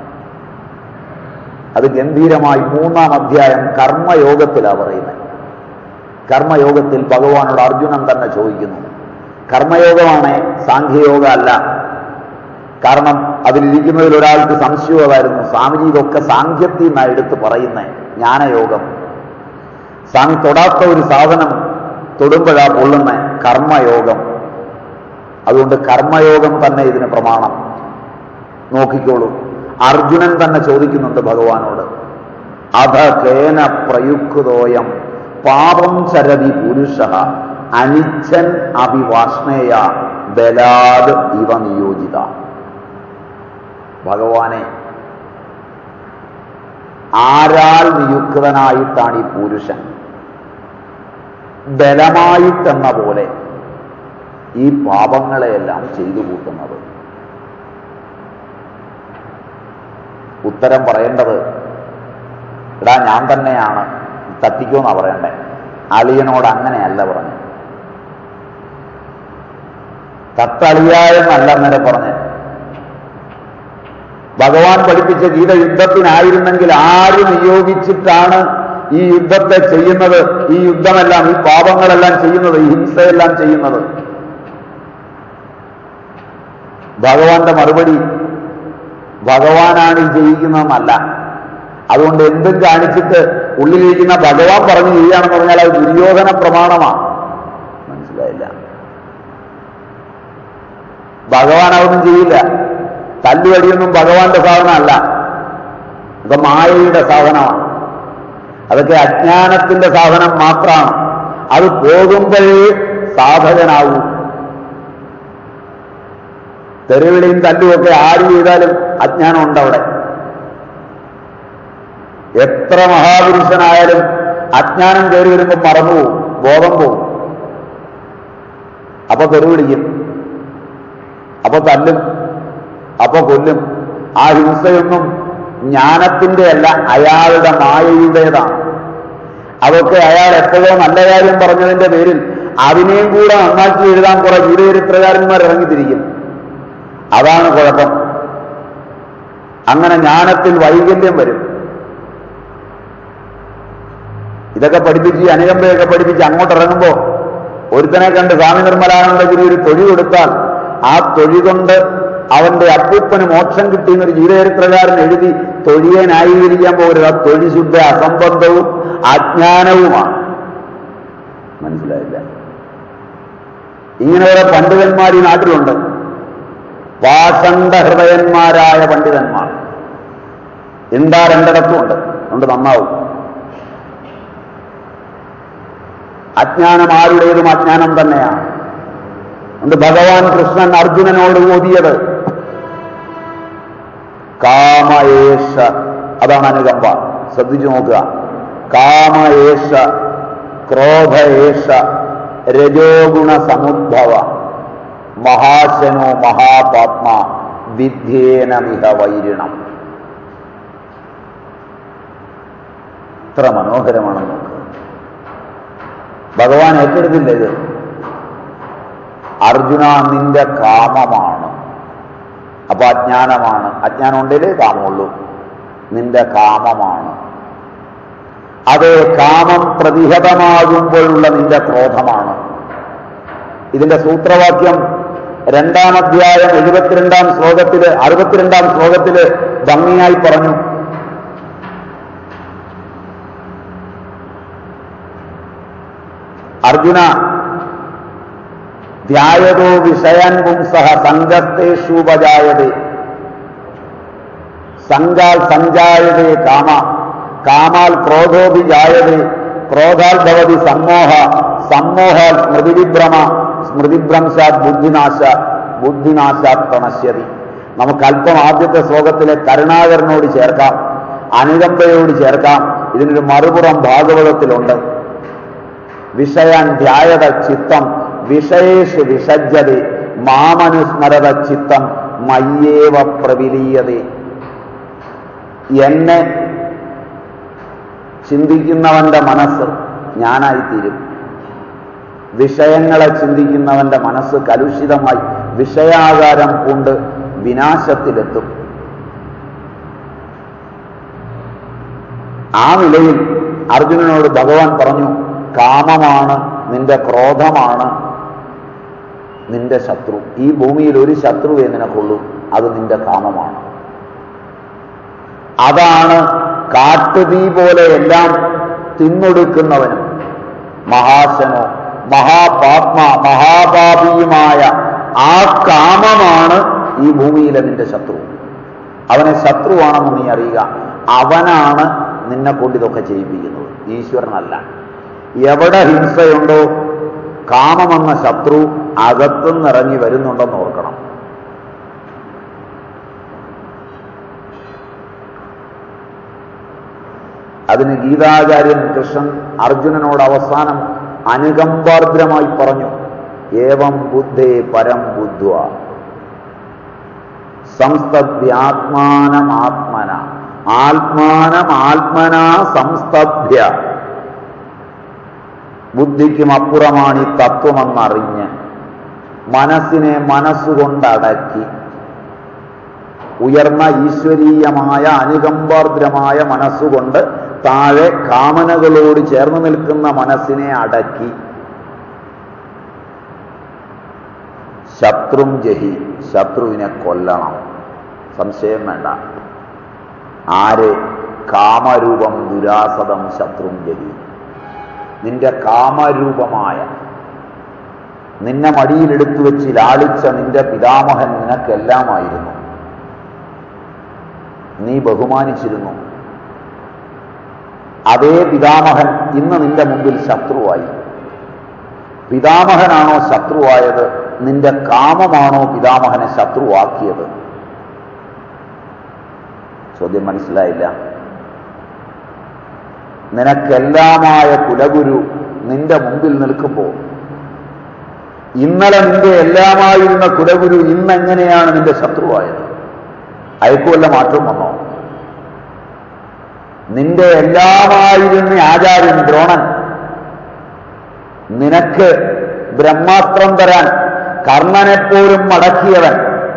അത് ഗംഭീരമായി മൂന്നാം അധ്യായം കർമ്മയോഗത്തിലാണ് പറയുന്നത് കർമ്മയോഗത്തിൽ ഭഗവാനോട് അർജുനൻ തന്നെ ചോദിക്കുന്നു കർമ്മയോഗമാണ് സാഖ്യയോഗ അല്ല കാരണം അതിലിരിക്കുന്നതിൽ ഒരാൾക്ക് സംശയമായിരുന്നു സ്വാമിജി ഇതൊക്കെ സാഖ്യത്തിൽ നിന്നാണ് എടുത്ത് പറയുന്നത് ജ്ഞാനയോഗം സ്വാമി തൊടാത്ത ഒരു സാധനം തൊടുമ്പോഴാ പൊള്ളുന്ന കർമ്മയോഗം അതുകൊണ്ട് കർമ്മയോഗം തന്നെ ഇതിന് പ്രമാണം നോക്കിക്കോളൂ അർജുനൻ തന്നെ ചോദിക്കുന്നുണ്ട് ഭഗവാനോട് അധ കേന പ്രയുക്തോയം പാപം ചരതി പുരുഷ അനിച്ഛൻ അഭിവാഷ്ണേയ ബലാദ് ഇവ നിയോജിത ഭഗവാനെ ആരാൽ നിയുക്തനായിട്ടാണ് ഈ പുരുഷൻ ബലമായിട്ടെന്ന പോലെ ഈ പാപങ്ങളെയെല്ലാം ചെയ്തു കൂട്ടുന്നത് ഉത്തരം പറയേണ്ടത് എടാ ഞാൻ തന്നെയാണ് തട്ടിക്കുമെന്നാ പറയണ്ടേ അളിയനോട് അങ്ങനെയല്ല പറഞ്ഞു തത്തളിയ എന്നല്ല അന്നേരം പറഞ്ഞ് ഭഗവാൻ പഠിപ്പിച്ച ഗീത യുദ്ധത്തിനായിരുന്നെങ്കിൽ ആര് നിയോഗിച്ചിട്ടാണ് ഈ യുദ്ധത്തെ ചെയ്യുന്നത് ഈ യുദ്ധമെല്ലാം ഈ പാപങ്ങളെല്ലാം ചെയ്യുന്നത് ഈ ഹിംസയെല്ലാം ചെയ്യുന്നത് ഭഗവാന്റെ മറുപടി ഭഗവാനാണ് ഈ ചെയ്യിക്കുന്നതെന്നല്ല അതുകൊണ്ട് എന്തും കാണിച്ചിട്ട് ഉള്ളിലിരിക്കുന്ന ഭഗവാൻ പറഞ്ഞു ചെയ്യുകയാണെന്ന് പറഞ്ഞാൽ അത് ദുര്യോധന പ്രമാണമാണ് മനസ്സിലായില്ല ഭഗവാൻ അതൊന്നും ചെയ്യില്ല തല്ലുവടിയൊന്നും ഭഗവാന്റെ സാധനമല്ല അത് മായയുടെ സാധനമാണ് അതൊക്കെ അജ്ഞാനത്തിന്റെ സാധനം മാത്രമാണ് അത് പോകുമ്പോഴേ സാധകനാവൂ തെരുവിളിയും തല്ലുമൊക്കെ ആര് ചെയ്താലും അജ്ഞാനം ഉണ്ട് അവിടെ എത്ര മഹാപുരുഷനായാലും അജ്ഞാനം കയറി വരുമ്പോൾ മറന്നുപോകും ബോധം പോവും അപ്പൊ തെരുവിളിക്കും അപ്പൊ തല്ലും അപ്പൊ കൊല്ലും ആ ഹിംസയൊന്നും ജ്ഞാനത്തിന്റെ അല്ല അയാളുടെ മായയുടേതാണ് അതൊക്കെ അയാൾ എപ്പോഴോ നല്ല കാര്യം പറഞ്ഞതിന്റെ പേരിൽ അതിനെയും കൂടെ നന്നാക്കി എഴുതാൻ കുറെ ഗുരുചരിത്രകാരന്മാർ ഇറങ്ങിത്തിരിക്കും അതാണ് കുഴപ്പം അങ്ങനെ ജ്ഞാനത്തിൽ വൈകല്യം വരും ഇതൊക്കെ പഠിപ്പിച്ച് ഈ അനുകമ്പയൊക്കെ പഠിപ്പിച്ച് അങ്ങോട്ട് ഇറങ്ങുമ്പോ ഒരുത്തനെ കണ്ട് സ്വാമി നിർമ്മലാനന്ദഗിരി ഒരു തൊഴി കൊടുത്താൽ ആ തൊഴി കൊണ്ട് അവന്റെ അപ്പൂപ്പന് മോക്ഷം കിട്ടിയെന്നൊരു ജീവചരിത്രകാരൻ എഴുതി തൊഴിയെ ന്യായീകരിക്കാൻ പോകരുത് ആ തൊഴി ശുദ്ധ അസംബന്ധവും അജ്ഞാനവുമാണ് മനസ്സിലായില്ല ഇങ്ങനെ ഓരോ പണ്ഡിതന്മാർ ഈ നാട്ടിലുണ്ട് പാഷണ്ഡ ഹൃദയന്മാരായ പണ്ഡിതന്മാർ എന്താ രണ്ടിടത്തും ഉണ്ട് അതുകൊണ്ട് നന്നാവും അജ്ഞാനം ആരുടേതും അജ്ഞാനം തന്നെയാണ് അതുകൊണ്ട് ഭഗവാൻ കൃഷ്ണൻ അർജുനനോട് ഓതിയത് കാമയേശ അതാണ് അനുകമ്പ ശ്രദ്ധിച്ചു നോക്കുക കാമയേശ ക്രോധയേശ രജോഗുണ സമുദ്ഭവ മഹാശനോ മഹാപാത്മ വിദ്യേനമിഹ വൈരിണം ഇത്ര മനോഹരമാണ് നോക്കുക ഭഗവാൻ ഏറ്റെടുത്തില്ല ഇത് അർജുന നിന്റെ കാമമാണ് അപ്പൊ അജ്ഞാനമാണ് അജ്ഞാനം ഉണ്ടെങ്കിലേ കാമമുള്ളൂ നിന്റെ കാമമാണ് അത് കാമം പ്രതിഹതമാകുമ്പോഴുള്ള നിന്റെ ക്രോധമാണ് ഇതിന്റെ സൂത്രവാക്യം രണ്ടാം അധ്യായം എഴുപത്തിരണ്ടാം ശ്ലോകത്തില് അറുപത്തിരണ്ടാം ശ്ലോകത്തില് ഭംഗിയായി പറഞ്ഞു അർജുന ധ്യായതോ വിഷയാൻ പുംസഹ സംഘത്തേഷുപജായതേ സംഘാൽ സഞ്ജായതേ കാമ കാമാൽ ക്രോധോപി ജായതേ ക്രോധാൽ ഭവതി സമ്മോഹ സമ്മോഹാൽ സ്മൃതിവിഭ്രമ സ്മൃതിഭ്രംശാത് ബുദ്ധിനാശ ബുദ്ധിനാശാത് പ്രണശ്യതി നമുക്ക് അല്പം ആദ്യത്തെ ശ്ലോകത്തിലെ കരുണാകരനോട് ചേർക്കാം അനുകമ്പയോട് ചേർക്കാം ഇതിനൊരു മറുപുറം ഭാഗവതത്തിലുണ്ട് വിഷയാൻ ധ്യായത ചിത്തം വിഷയേഷു വിസജ്ജതി മാമനുസ്മരത ചിത്തം മയ്യേവ പ്രവിലീയതേ എന്നെ ചിന്തിക്കുന്നവന്റെ മനസ്സ് ഞാനായിത്തീരും വിഷയങ്ങളെ ചിന്തിക്കുന്നവന്റെ മനസ്സ് കലുഷിതമായി വിഷയാകാരം കൊണ്ട് വിനാശത്തിലെത്തും ആ നിലയിൽ അർജുനനോട് ഭഗവാൻ പറഞ്ഞു കാമമാണ് നിന്റെ ക്രോധമാണ് നിന്റെ ശത്രു ഈ ഭൂമിയിൽ ഒരു ശത്രുവേ നിനക്കുള്ളൂ അത് നിന്റെ കാമമാണ് അതാണ് കാട്ടുതീ പോലെ എല്ലാം തിന്നൊടുക്കുന്നവനും മഹാശനോ മഹാപാത്മ മഹാപാപിയുമായ ആ കാമമാണ് ഈ ഭൂമിയിലെ നിന്റെ ശത്രു അവനെ ശത്രുവാണെന്ന് നീ അറിയുക അവനാണ് നിന്നെ കൊണ്ട് ഇതൊക്കെ ചെയ്യിപ്പിക്കുന്നത് ഈശ്വരനല്ല എവിടെ ഹിംസയുണ്ടോ കാമമെന്ന ശത്രു അകത്തുനിന്നിറങ്ങി വരുന്നുണ്ടെന്ന് ഓർക്കണം അതിന് ഗീതാചാര്യൻ കൃഷ്ണൻ അർജുനനോട് അവസാനം അനുകമ്പാർദ്രമായി പറഞ്ഞു ഏവം ബുദ്ധേ പരം ബുദ്ധ്വ സംസ്തഭ്യാത്മാനമാത്മന ആത്മാനമാത്മന സംസ്തഭ്യ ബുദ്ധിക്കും അപ്പുറമാണ് ഈ തത്വമെന്നറിഞ്ഞ് മനസ്സിനെ മനസ്സുകൊണ്ടടക്കി ഉയർന്ന ഈശ്വരീയമായ അനുകമ്പാർദ്രമായ മനസ്സുകൊണ്ട് താഴെ കാമനകളോട് ചേർന്ന് നിൽക്കുന്ന മനസ്സിനെ അടക്കി ശത്രും ജഹി ശത്രുവിനെ കൊല്ലണം സംശയം വേണ്ട ആര് കാമരൂപം ദുരാസതം ശത്രും ജഹി നിന്റെ കാമരൂപമായ നിന്നെ മടിയിലെടുത്തു വെച്ച് ലാളിച്ച നിന്റെ പിതാമഹൻ നിനക്കെല്ലാമായിരുന്നു നീ ബഹുമാനിച്ചിരുന്നു അതേ പിതാമഹൻ ഇന്ന് നിന്റെ മുമ്പിൽ ശത്രുവായി പിതാമഹനാണോ ശത്രുവായത് നിന്റെ കാമമാണോ പിതാമഹനെ ശത്രുവാക്കിയത് ചോദ്യം മനസ്സിലായില്ല നിനക്കെല്ലാമായ കുലഗുരു നിന്റെ മുമ്പിൽ നിൽക്കുമ്പോൾ ഇന്നലെ നിന്റെ എല്ലാമായിരുന്ന കുലഗുരു ഇന്നെങ്ങനെയാണ് നിന്റെ ശത്രുവായത് അയക്കുവല്ല മാറ്റം വന്നോ നിന്റെ എല്ലാമായിരുന്ന ആചാര്യൻ ദ്രോണൻ നിനക്ക് ബ്രഹ്മാസ്ത്രം തരാൻ കർണനെപ്പോലും മടക്കിയവൻ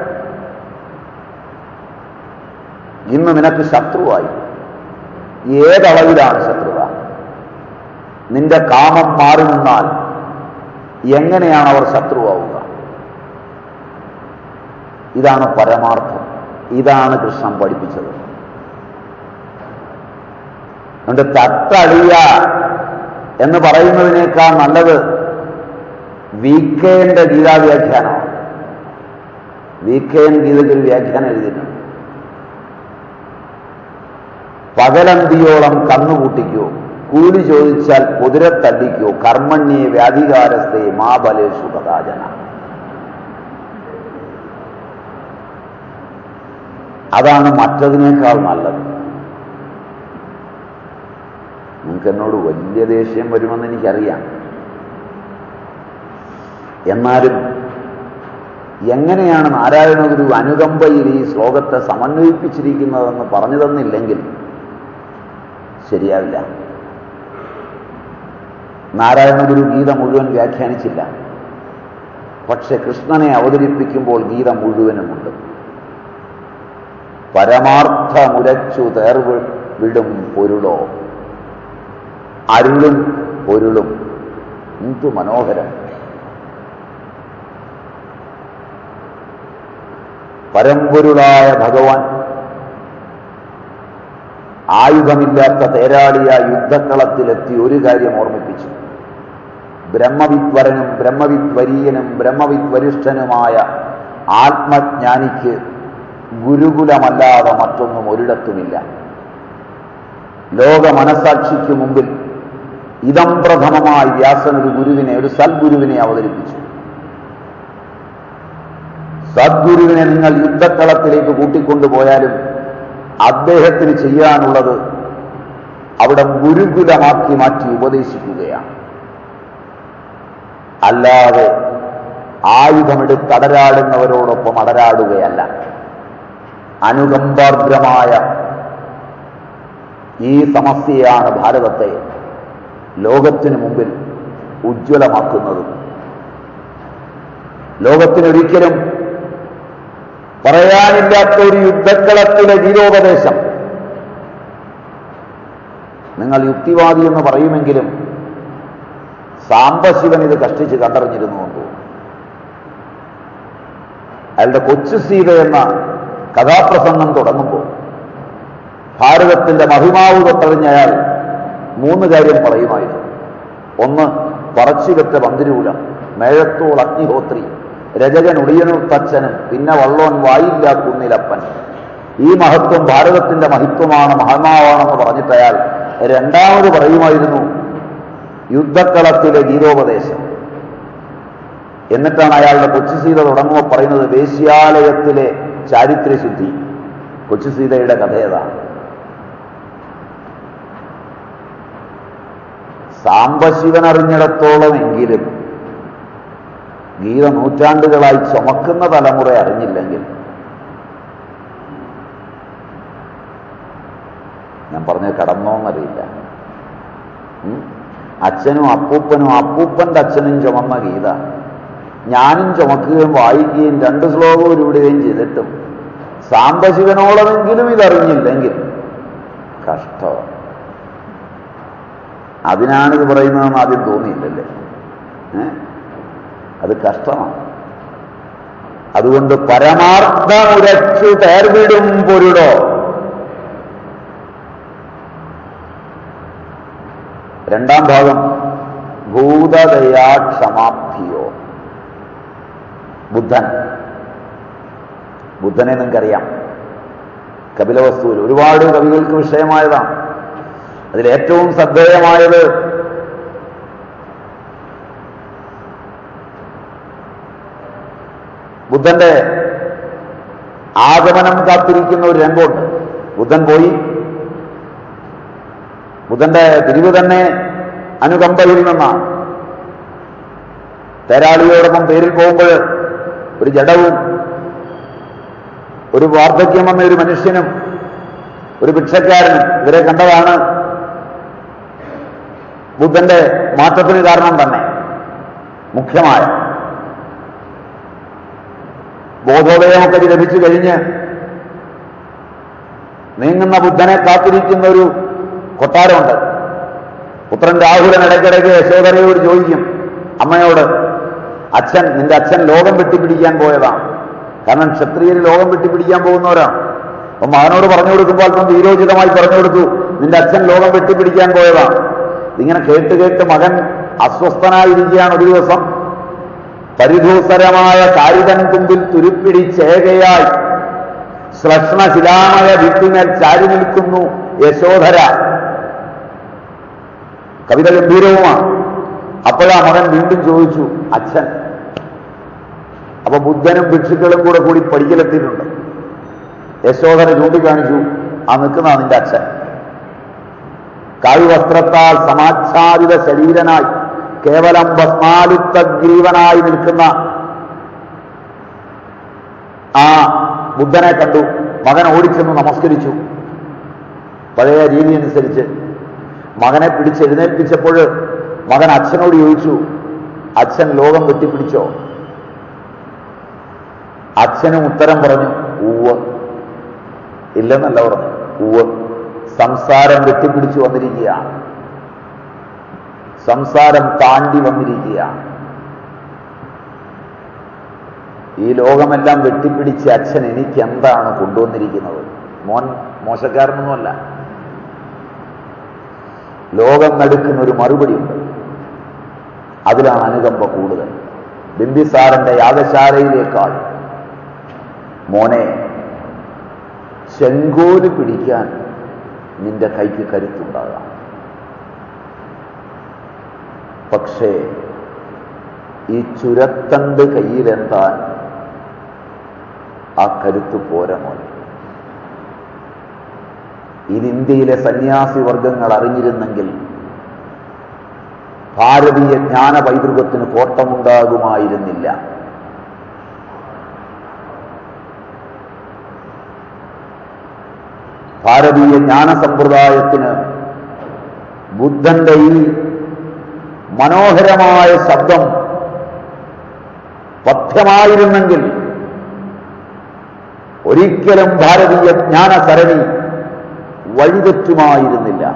ഇന്ന് നിനക്ക് ശത്രുവായി ഏതളവിലാണ് ശത്രുത നിന്റെ കാമം മാറി നിന്നാൽ എങ്ങനെയാണ് അവർ ശത്രുവാവുക ഇതാണ് പരമാർത്ഥം ഇതാണ് കൃഷ്ണൻ പഠിപ്പിച്ചത് അതുകൊണ്ട് തത്തളിയ എന്ന് പറയുന്നതിനേക്കാൾ നല്ലത് വി കെന്റെ ഗീതാവ്യാഖ്യാനമാണ് വി കെൻ ഗീതയ്ക്ക് ഒരു വ്യാഖ്യാനം എഴുതിയിട്ടുണ്ട് പകലന്തിയോളം കണ്ണുകൂട്ടിക്കോ കൂലി ചോദിച്ചാൽ കുതിര തല്ലിക്കോ കർമ്മണ്യെ വ്യാധികാരസ്ഥേ മാ ബലേഷു കഥാജന അതാണ് മറ്റതിനേക്കാൾ നല്ലത് നിങ്ങൾക്ക് എന്നോട് വലിയ ദേഷ്യം വരുമെന്ന് എനിക്കറിയാം എന്നാലും എങ്ങനെയാണ് നാരായണ ഗുരു അനുകമ്പയിൽ ഈ ശ്ലോകത്തെ സമന്വയിപ്പിച്ചിരിക്കുന്നതെന്ന് പറഞ്ഞു തന്നില്ലെങ്കിൽ ശരിയാവില്ല നാരായണ ഗുരു ഗീത മുഴുവൻ വ്യാഖ്യാനിച്ചില്ല പക്ഷെ കൃഷ്ണനെ അവതരിപ്പിക്കുമ്പോൾ ഗീത മുഴുവനുമുണ്ട് പരമാർത്ഥമുരച്ചു തേർവ് വിടും പൊരുളോ അരുളും പൊരുളും എന്തു മനോഹരം പരമ്പൊരുളായ ഭഗവാൻ ആയുധമില്ലാത്ത തേരാളിയ യുദ്ധക്കളത്തിലെത്തി ഒരു കാര്യം ഓർമ്മിപ്പിച്ചു ബ്രഹ്മവിദ്വരനും ബ്രഹ്മവിദ്വരീയനും ബ്രഹ്മവിദ്വരിഷ്ഠനുമായ ആത്മജ്ഞാനിക്ക് ഗുരുകുലമല്ലാതെ മറ്റൊന്നും ഒരിടത്തുമില്ല ലോക മനസാക്ഷിക്ക് മുമ്പിൽ ഇതം പ്രഥമമായി വ്യാസൻ ഒരു ഗുരുവിനെ ഒരു സദ്ഗുരുവിനെ അവതരിപ്പിച്ചു സദ്ഗുരുവിനെ നിങ്ങൾ യുദ്ധക്കളത്തിലേക്ക് കൂട്ടിക്കൊണ്ടുപോയാലും അദ്ദേഹത്തിന് ചെയ്യാനുള്ളത് അവിടെ ഗുരുകുലമാക്കി മാറ്റി ഉപദേശിക്കുകയാണ് അല്ലാതെ ആയുധമെടുത്ത് അടരാടുന്നവരോടൊപ്പം അടരാടുകയല്ല അനുകമ്പാർദ്രമായ ഈ സമസ്യയാണ് ഭാരതത്തെ ലോകത്തിനു മുമ്പിൽ ഉജ്ജ്വലമാക്കുന്നത് ലോകത്തിനൊരിക്കലും പറയാനില്ലാത്ത ഒരു യുദ്ധക്കളത്തിലെ ഗീരോപദേശം നിങ്ങൾ യുക്തിവാദി എന്ന് പറയുമെങ്കിലും സാംബശിവൻ ഇത് കഷ്ടിച്ച് കണ്ടറിഞ്ഞിരുന്നു എന്ന് തോന്നുന്നു അയാളുടെ കൊച്ചു സീത എന്ന കഥാപ്രസംഗം തുടങ്ങുമ്പോൾ ഭാരതത്തിന്റെ മഹിമാവ് തൊട്ടറിഞ്ഞ അയാൾ മൂന്ന് കാര്യം പറയുമായിരുന്നു ഒന്ന് പറച്ചികറ്റ പന്തിരൂലം മേഴത്തോൾ അഗ്നിഹോത്രി രജകൻ ഉളിയനൂർ തച്ചനും പിന്നെ വള്ളോൻ വായില്ല കുന്നിലപ്പൻ ഈ മഹത്വം ഭാരതത്തിന്റെ മഹിത്വമാണ് മഹാത്മാവാണെന്ന് പറഞ്ഞിട്ട് അയാൾ രണ്ടാമത് പറയുമായിരുന്നു യുദ്ധക്കളത്തിലെ ഗീതോപദേശം എന്നിട്ടാണ് അയാളുടെ കൊച്ചുസീത തുടങ്ങുമ്പോൾ പറയുന്നത് വേശ്യാലയത്തിലെ ചാരിത്രശുദ്ധി കൊച്ചുസീതയുടെ കഥയതാണ് സാംബശിവൻ അറിഞ്ഞിടത്തോളം എങ്കിലും ഗീത നൂറ്റാണ്ടുകളായി ചുമക്കുന്ന തലമുറ അറിഞ്ഞില്ലെങ്കിൽ ഞാൻ പറഞ്ഞ കടന്നോന്നറിയില്ല ഉം? അച്ഛനും അപ്പൂപ്പനും അപ്പൂപ്പന്റെ അച്ഛനും ചുമന്ന ഗീത ഞാനും ചുമക്കുകയും വായിക്കുകയും രണ്ട് ശ്ലോകവും ഉരുവിടുകയും ചെയ്തിട്ടും സാംബശിവനോളമെങ്കിലും ഇതറിഞ്ഞില്ലെങ്കിൽ കഷ്ടം അതിനാണിത് പറയുന്നതെന്ന് ആദ്യം തോന്നിയില്ലല്ലേ ഏ? അത് കഷ്ടമാണ് അതുകൊണ്ട് പരമാർത്ഥമുരച്ചു തേർവിടും പൊരുടോ രണ്ടാം ഭാഗം ഭൂതദയാ ക്ഷമാബ്ധിയോ ബുദ്ധൻ ബുദ്ധനെ നിങ്ങൾക്കറിയാം കപിലവസ്തുവിൽ ഒരുപാട് കവികൾക്ക് വിഷയമായതാണ് അതിലേറ്റവും ശ്രദ്ധേയമായത് ബുദ്ധന്റെ ആഗമനം കാത്തിരിക്കുന്ന ഒരു രംഗമുണ്ട് ബുദ്ധൻ പോയി ബുദ്ധന്റെ പിരിവ് തന്നെ അനുകമ്പയിൽ നിന്നാണ് തേരാളിയോടൊപ്പം പേരിൽ പോകുമ്പോൾ ഒരു ജഡവും ഒരു വാർദ്ധക്യം വന്ന ഒരു മനുഷ്യനും ഒരു ഭിക്ഷക്കാരനും ഇവരെ കണ്ടതാണ് ബുദ്ധന്റെ മാറ്റത്തിന് കാരണം തന്നെ മുഖ്യമായ ബോധോദയമൊക്കെ ലഭിച്ചു കഴിഞ്ഞ് നീങ്ങുന്ന ബുദ്ധനെ കാത്തിരിക്കുന്ന ഒരു കൊട്ടാരമുണ്ട് പുത്രൻ രാഹുലൻ ഇടയ്ക്കിടയ്ക്ക് യശോധരയോട് ചോദിക്കും അമ്മയോട് അച്ഛൻ നിന്റെ അച്ഛൻ ലോകം വെട്ടിപ്പിടിക്കാൻ പോയതാണ് കാരണം ക്ഷത്രിയർ ലോകം വെട്ടിപ്പിടിക്കാൻ പോകുന്നവരാണ് അപ്പൊ മകനോട് പറഞ്ഞു കൊടുക്കുമ്പോൾ അല്പം വീരോചിതമായി പറഞ്ഞു കൊടുത്തു നിന്റെ അച്ഛൻ ലോകം വെട്ടിപ്പിടിക്കാൻ പോയതാണ് ഇതിങ്ങനെ കേട്ട് കേട്ട് മകൻ അസ്വസ്ഥനായിരിക്കുകയാണ് ഒരു ദിവസം പരിധൂസരമായ കാരിതൻ തുമ്പിൽ തുരുപ്പിടിച്ചേകയായി ശ്ലഷ്ണശിലാമയ ഭിത്തിമേൽ ചാരി നിൽക്കുന്നു യശോധര കവിത ഗംഭീരവുമാണ് അപ്പോഴാ മകൻ വീണ്ടും ചോദിച്ചു അച്ഛൻ അപ്പൊ ബുദ്ധനും ഭിക്ഷുക്കളും കൂടെ കൂടി പഠിക്കലെത്തിയിട്ടുണ്ട് യശോധര ചൂണ്ടിക്കാണിച്ചു ആ നിൽക്കുന്ന നിന്റെ അച്ഛൻ കായ്വസ്ത്രത്താൽ സമാച്ഛാദിത ശരീരനായി കേവലം ഭസ്മാലുത്തഗ്രീവനായി നിൽക്കുന്ന ആ ബുദ്ധനെ കണ്ടു മകൻ ഓടിച്ചെന്ന് നമസ്കരിച്ചു പഴയ രീതി അനുസരിച്ച് മകനെ പിടിച്ചെഴുന്നേൽപ്പിച്ചപ്പോൾ മകൻ അച്ഛനോട് ചോദിച്ചു അച്ഛൻ ലോകം വെട്ടിപ്പിടിച്ചോ അച്ഛനും ഉത്തരം പറഞ്ഞു ഉവ് ഇല്ലെന്നല്ല പറഞ്ഞു ഉവ് സംസാരം വെട്ടിപ്പിടിച്ചു വന്നിരിക്കുകയാണ് സംസാരം താണ്ടി വന്നിരിക്കുകയാണ് ഈ ലോകമെല്ലാം വെട്ടിപ്പിടിച്ച് അച്ഛൻ എനിക്ക് എന്താണ് കൊണ്ടുവന്നിരിക്കുന്നത് മോൻ മോശക്കാരനൊന്നുമല്ല ലോകം നടുക്കുന്ന ഒരു മറുപടിയുണ്ട് അതിലാണ് അനുകമ്പ കൂടുതൽ ബിംബിസാരന്റെ യാഗശാലയിലേക്കാൾ മോനെ ചെങ്കോല് പിടിക്കാൻ നിന്റെ കൈക്ക് കരുത്തുണ്ടാകാം പക്ഷേ ഈ ചുരത്തണ്ട് കയ്യിലെന്താൻ ആ കരുത്ത് പോര മോനെ ഇത് ഇന്ത്യയിലെ സന്യാസി വർഗങ്ങൾ അറിഞ്ഞിരുന്നെങ്കിൽ ഭാരതീയ ജ്ഞാന പൈതൃകത്തിന് കോട്ടമുണ്ടാകുമായിരുന്നില്ല ഭാരതീയ ജ്ഞാന സമ്പ്രദായത്തിന് ബുദ്ധന്റെ ഈ മനോഹരമായ ശബ്ദം പഥ്യമായിരുന്നെങ്കിൽ ഒരിക്കലും ഭാരതീയ ജ്ഞാന സരണി വഴിതെറ്റുമായിരുന്നില്ല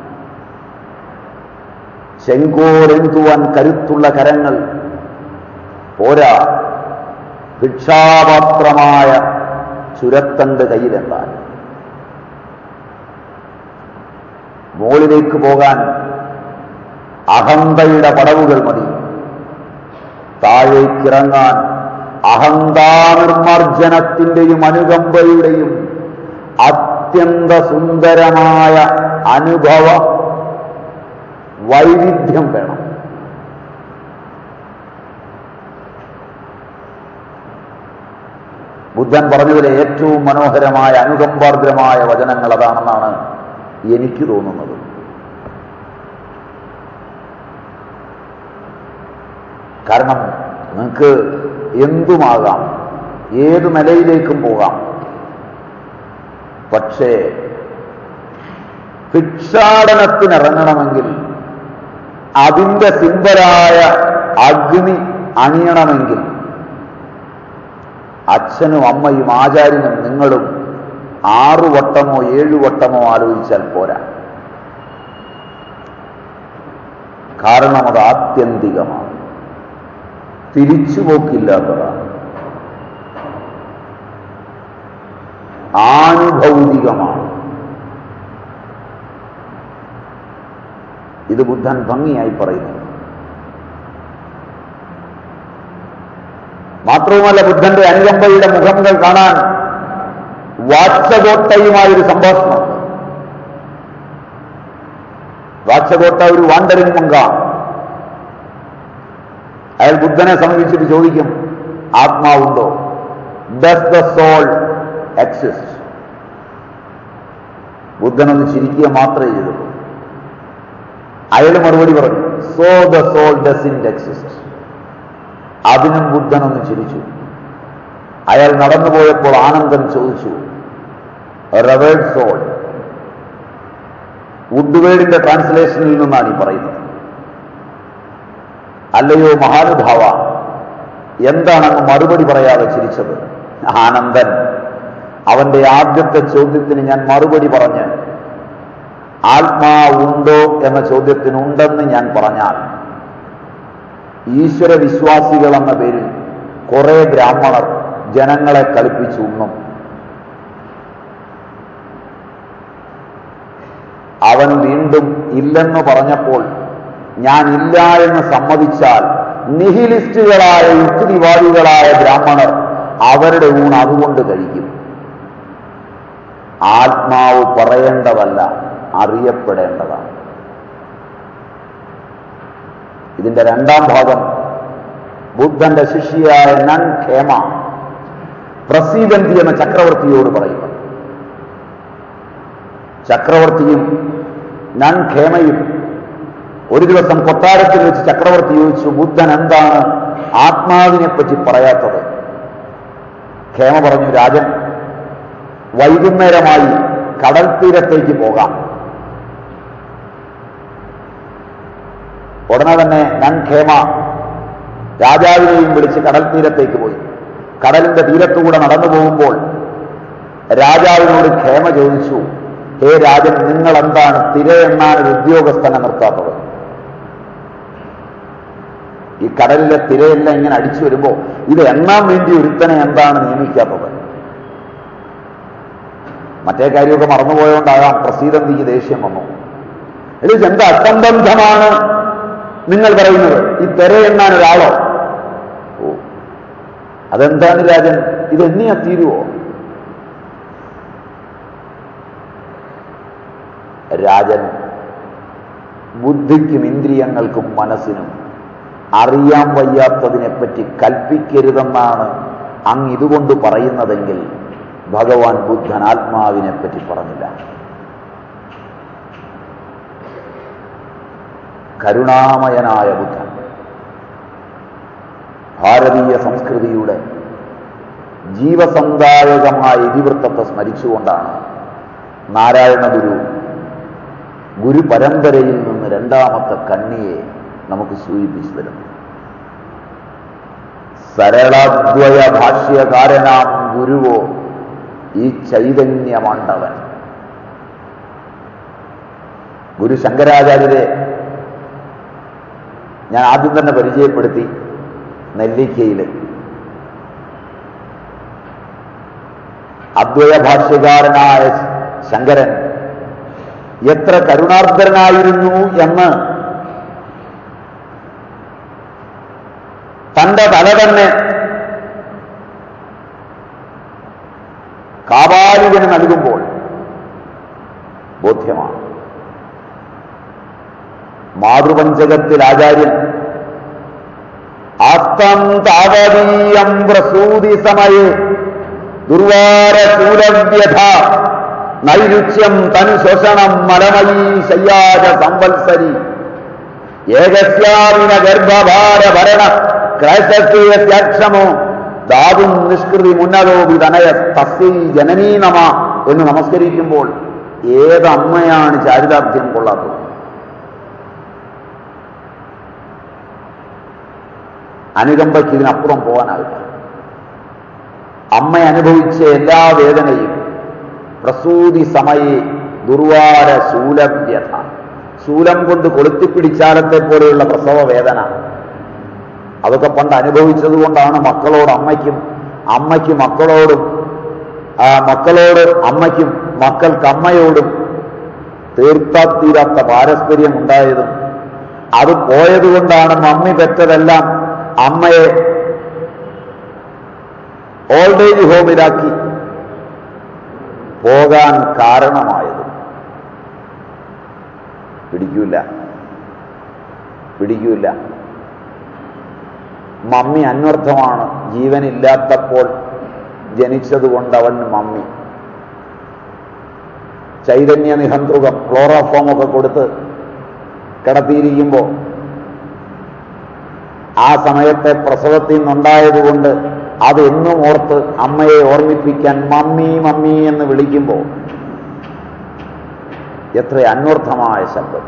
ചെങ്കോലെന്തുവാൻ കരുത്തുള്ള കരങ്ങൾ പോരാ ഭിക്ഷാപാത്രമായ ചുരത്തണ്ട് കയ്യിലെത്താൻ മുകളിലേക്ക് പോകാൻ അഹന്തയുടെ പടവുകൾ മതി താഴേക്കിറങ്ങാൻ അഹന്താനിർമാർജനത്തിന്റെയും അനുകമ്പയുടെയും അത്യന്ത സുന്ദരമായ അനുഭവ വൈവിധ്യം വേണം ബുദ്ധൻ പറഞ്ഞതിലെ ഏറ്റവും മനോഹരമായ അനുകമ്പാർദ്രമായ വചനങ്ങൾ അതാണെന്നാണ് എനിക്ക് തോന്നുന്നത് കാരണം നിങ്ങൾക്ക് എന്തുമാകാം ഏത് നിലയിലേക്കും പോകാം പക്ഷേ ഭിക്ഷാടനത്തിനിറങ്ങണമെങ്കിൽ അതിന്റെ സിമ്പരായ അഗ്നി അണിയണമെങ്കിൽ അച്ഛനും അമ്മയും ആചാര്യനും നിങ്ങളും ആറു വട്ടമോ ഏഴു വട്ടമോ ആലോചിച്ചാൽ പോരാ കാരണം അത് ആത്യന്തികമാണ് തിരിച്ചുപോക്കില്ലാത്തതാണ് ആനുഭൗതികമാണ് ഇത് ബുദ്ധൻ ഭംഗിയായി പറയുന്നു മാത്രവുമല്ല ബുദ്ധന്റെ അനുകമ്പയുടെ മുഖങ്ങൾ കാണാൻ വാച്ചകോട്ടയുമായൊരു സംഭാഷണം വാച്ചകോട്ട ഒരു വാണ്ടറിംഗ് മങ്കാണ് അയാൾ ബുദ്ധനെ സമീപിച്ചിട്ട് ചോദിക്കും ആത്മാവുണ്ടോ ഡസ് ദ സോൾ എക്സിസ്റ്റ് ബുദ്ധനൊന്ന് ചിരിക്കുക മാത്രമേ ചെയ്തുള്ളൂ അയാൾ മറുപടി പറഞ്ഞു so the soul does in exist അതിനും ബുദ്ധനൊന്ന് ചിരിച്ചു അയാൾ നടന്നുപോയപ്പോൾ ആനന്ദൻ ചോദിച്ചു റവേഡ് സോൾ വുഡ്വേഡിന്റെ ട്രാൻസ്ലേഷനിൽ നിന്നാണ് ഈ പറയുന്നത് അല്ലയോ മഹാനുഭാവ എന്താണെന്ന് മറുപടി പറയാതെ ചിരിച്ചത് ആനന്ദൻ അവന്റെ ആദ്യത്തെ ചോദ്യത്തിന് ഞാൻ മറുപടി പറഞ്ഞ് ആത്മാവുണ്ടോ എന്ന ചോദ്യത്തിന് ഉണ്ടെന്ന് ഞാൻ പറഞ്ഞാൽ ഈശ്വര വിശ്വാസികൾ എന്ന പേരിൽ കുറെ ബ്രാഹ്മണർ ജനങ്ങളെ കളിപ്പിച്ചു ഉണ്ണും അവൻ വീണ്ടും ഇല്ലെന്ന് പറഞ്ഞപ്പോൾ ഞാൻ ഇല്ല എന്ന് സമ്മതിച്ചാൽ നിഹിലിസ്റ്റുകളായ യുക്തിവാദികളായ ബ്രാഹ്മണർ അവരുടെ ഊണ് അതുകൊണ്ട് കഴിക്കും ആത്മാവ് പറയേണ്ടതല്ല അറിയപ്പെടേണ്ടതാണ് ഇതിന്റെ രണ്ടാം ഭാഗം ബുദ്ധന്റെ ശിഷ്യയായ നൻ ഖേമ പ്രസീദന്തി എന്ന ചക്രവർത്തിയോട് പറയുന്നു ചക്രവർത്തിയും നൻ ഖേമയും ഒരു ദിവസം കൊട്ടാരത്തിൽ വെച്ച് ചക്രവർത്തി ചോദിച്ചു ബുദ്ധൻ എന്താണ് ആത്മാവിനെ പറ്റി പറയാത്തത് ഖേമ പറഞ്ഞു രാജൻ വൈകുന്നേരമായി കടൽ തീരത്തേക്ക് പോകാം ഉടനെ തന്നെ ഞാൻ ഖേമ രാജാവിനെയും വിളിച്ച് കടൽ തീരത്തേക്ക് പോയി കടലിന്റെ തീരത്തുകൂടെ നടന്നു പോകുമ്പോൾ രാജാവിനോട് ഖേമ ചോദിച്ചു ഹേ രാജൻ നിങ്ങൾ എന്താണ് തിരയെണ്ണാൻ ഒരു ഉദ്യോഗസ്ഥനെ നിർത്താത്തത് ഈ കടലിലെ തിരയെല്ലാം ഇങ്ങനെ അടിച്ചു വരുമ്പോൾ ഇത് എണ്ണാൻ വേണ്ടി ഒരുത്തനെ എന്താണ് നിയമിക്കാത്തത് മറ്റേ കാര്യമൊക്കെ മറന്നുപോയോണ്ടാകാം പ്രസീതന്തിക്ക് ദേഷ്യം വന്നു ഇത് എന്ത് അസംബന്ധമാണ് നിങ്ങൾ പറയുന്നത് ഈ തെര എണ്ണാൻ ഒരാളോ ഓ അതെന്താണ് രാജൻ ഇത് എണ്ണിയാ തീരുവോ രാജൻ ബുദ്ധിക്കും ഇന്ദ്രിയങ്ങൾക്കും മനസ്സിനും അറിയാൻ വയ്യാത്തതിനെപ്പറ്റി കൽപ്പിക്കരുതെന്നാണ് അങ്ങ് ഇതുകൊണ്ട് പറയുന്നതെങ്കിൽ ഭഗവാൻ ബുദ്ധൻ ആത്മാവിനെപ്പറ്റി പറഞ്ഞില്ല കരുണാമയനായ ബുദ്ധൻ ഭാരതീയ സംസ്കൃതിയുടെ ജീവസന്ധായകമായ ഇതിവൃത്തത്തെ സ്മരിച്ചുകൊണ്ടാണ് നാരായണ ഗുരു ഗുരു പരമ്പരയിൽ നിന്ന് രണ്ടാമത്തെ കണ്ണിയെ നമുക്ക് സൂചിപ്പിച്ചു തരുന്നു സരളദ്വയ ഭാഷ്യകാരനാം ഗുരുവോ ഈ ചൈതന്യമണ്ഡവൻ ഗുരു ശങ്കരാചാര്യരെ ഞാൻ ആദ്യം തന്നെ പരിചയപ്പെടുത്തി നെല്ലിക്കയിൽ അദ്വയ ഭാഷ്യകാരനായ ശങ്കരൻ എത്ര കരുണാർദ്രനായിരുന്നു എന്ന് തന്റെ തല തന്നെ കാപാലികന് നൽകുമ്പോൾ ബോധ്യമാണ് മാതൃപഞ്ചകത്തിൽ ആചാര്യൻ ആസ്തം താവതീയം പ്രസൂതി സമയേ ദുർവാരശൂലവ്യഥ നൈരുച്യം തനു ശോഷണം മലമയീ ശയ്യാജ സംവത്സരി ഏകസ്യാമിന ഗർഭഭാര ഭരണ ക്ലേശക്ഷമോ ധാതും നിഷ്കൃതി മുന്നതോപി തനയ തസ്യൈ ജനനീ നമ എന്ന് നമസ്കരിക്കുമ്പോൾ ഏതമ്മയാണ് ചാരിതാർത്ഥ്യം കൊള്ളാത്തത് അനുകമ്പയ്ക്ക് ഇതിനപ്പുറം പോകാനാവില്ല അമ്മ അനുഭവിച്ച എല്ലാ വേദനയും പ്രസൂതി സമയെ ദുർവാര ശൂലവ്യഥ ശൂലം കൊണ്ട് കൊളുത്തിപ്പിടിച്ചാലത്തെ പോലെയുള്ള പ്രസവ വേദന അതൊക്കെ പണ്ട് അനുഭവിച്ചത് കൊണ്ടാണ് മക്കളോട് അമ്മയ്ക്കും അമ്മയ്ക്ക് മക്കളോടും ആ മക്കളോട് അമ്മയ്ക്കും മക്കൾക്ക് അമ്മയോടും തീർത്താത്തീരാത്ത പാരസ്പര്യം ഉണ്ടായതും അത് പോയതുകൊണ്ടാണ് മമ്മി പെറ്റതെല്ലാം അമ്മയെ ഓൾഡ് ഏജ് ഹോമിലാക്കി പോകാൻ കാരണമായത് പിടിക്കൂല പിടിക്കൂല മമ്മി അന്വർത്ഥമാണ് ജീവനില്ലാത്തപ്പോൾ ജനിച്ചതുകൊണ്ട് അവൻ മമ്മി ചൈതന്യ നിഹന്ത്രുകം ക്ലോറോഫോം ഒക്കെ കൊടുത്ത് കിടത്തിയിരിക്കുമ്പോൾ ആ സമയത്തെ പ്രസവത്തിൽ നിന്നുണ്ടായതുകൊണ്ട് അതെന്നും ഓർത്ത് അമ്മയെ ഓർമ്മിപ്പിക്കാൻ മമ്മി മമ്മി എന്ന് വിളിക്കുമ്പോൾ എത്ര അന്വർത്ഥമായ ശബ്ദം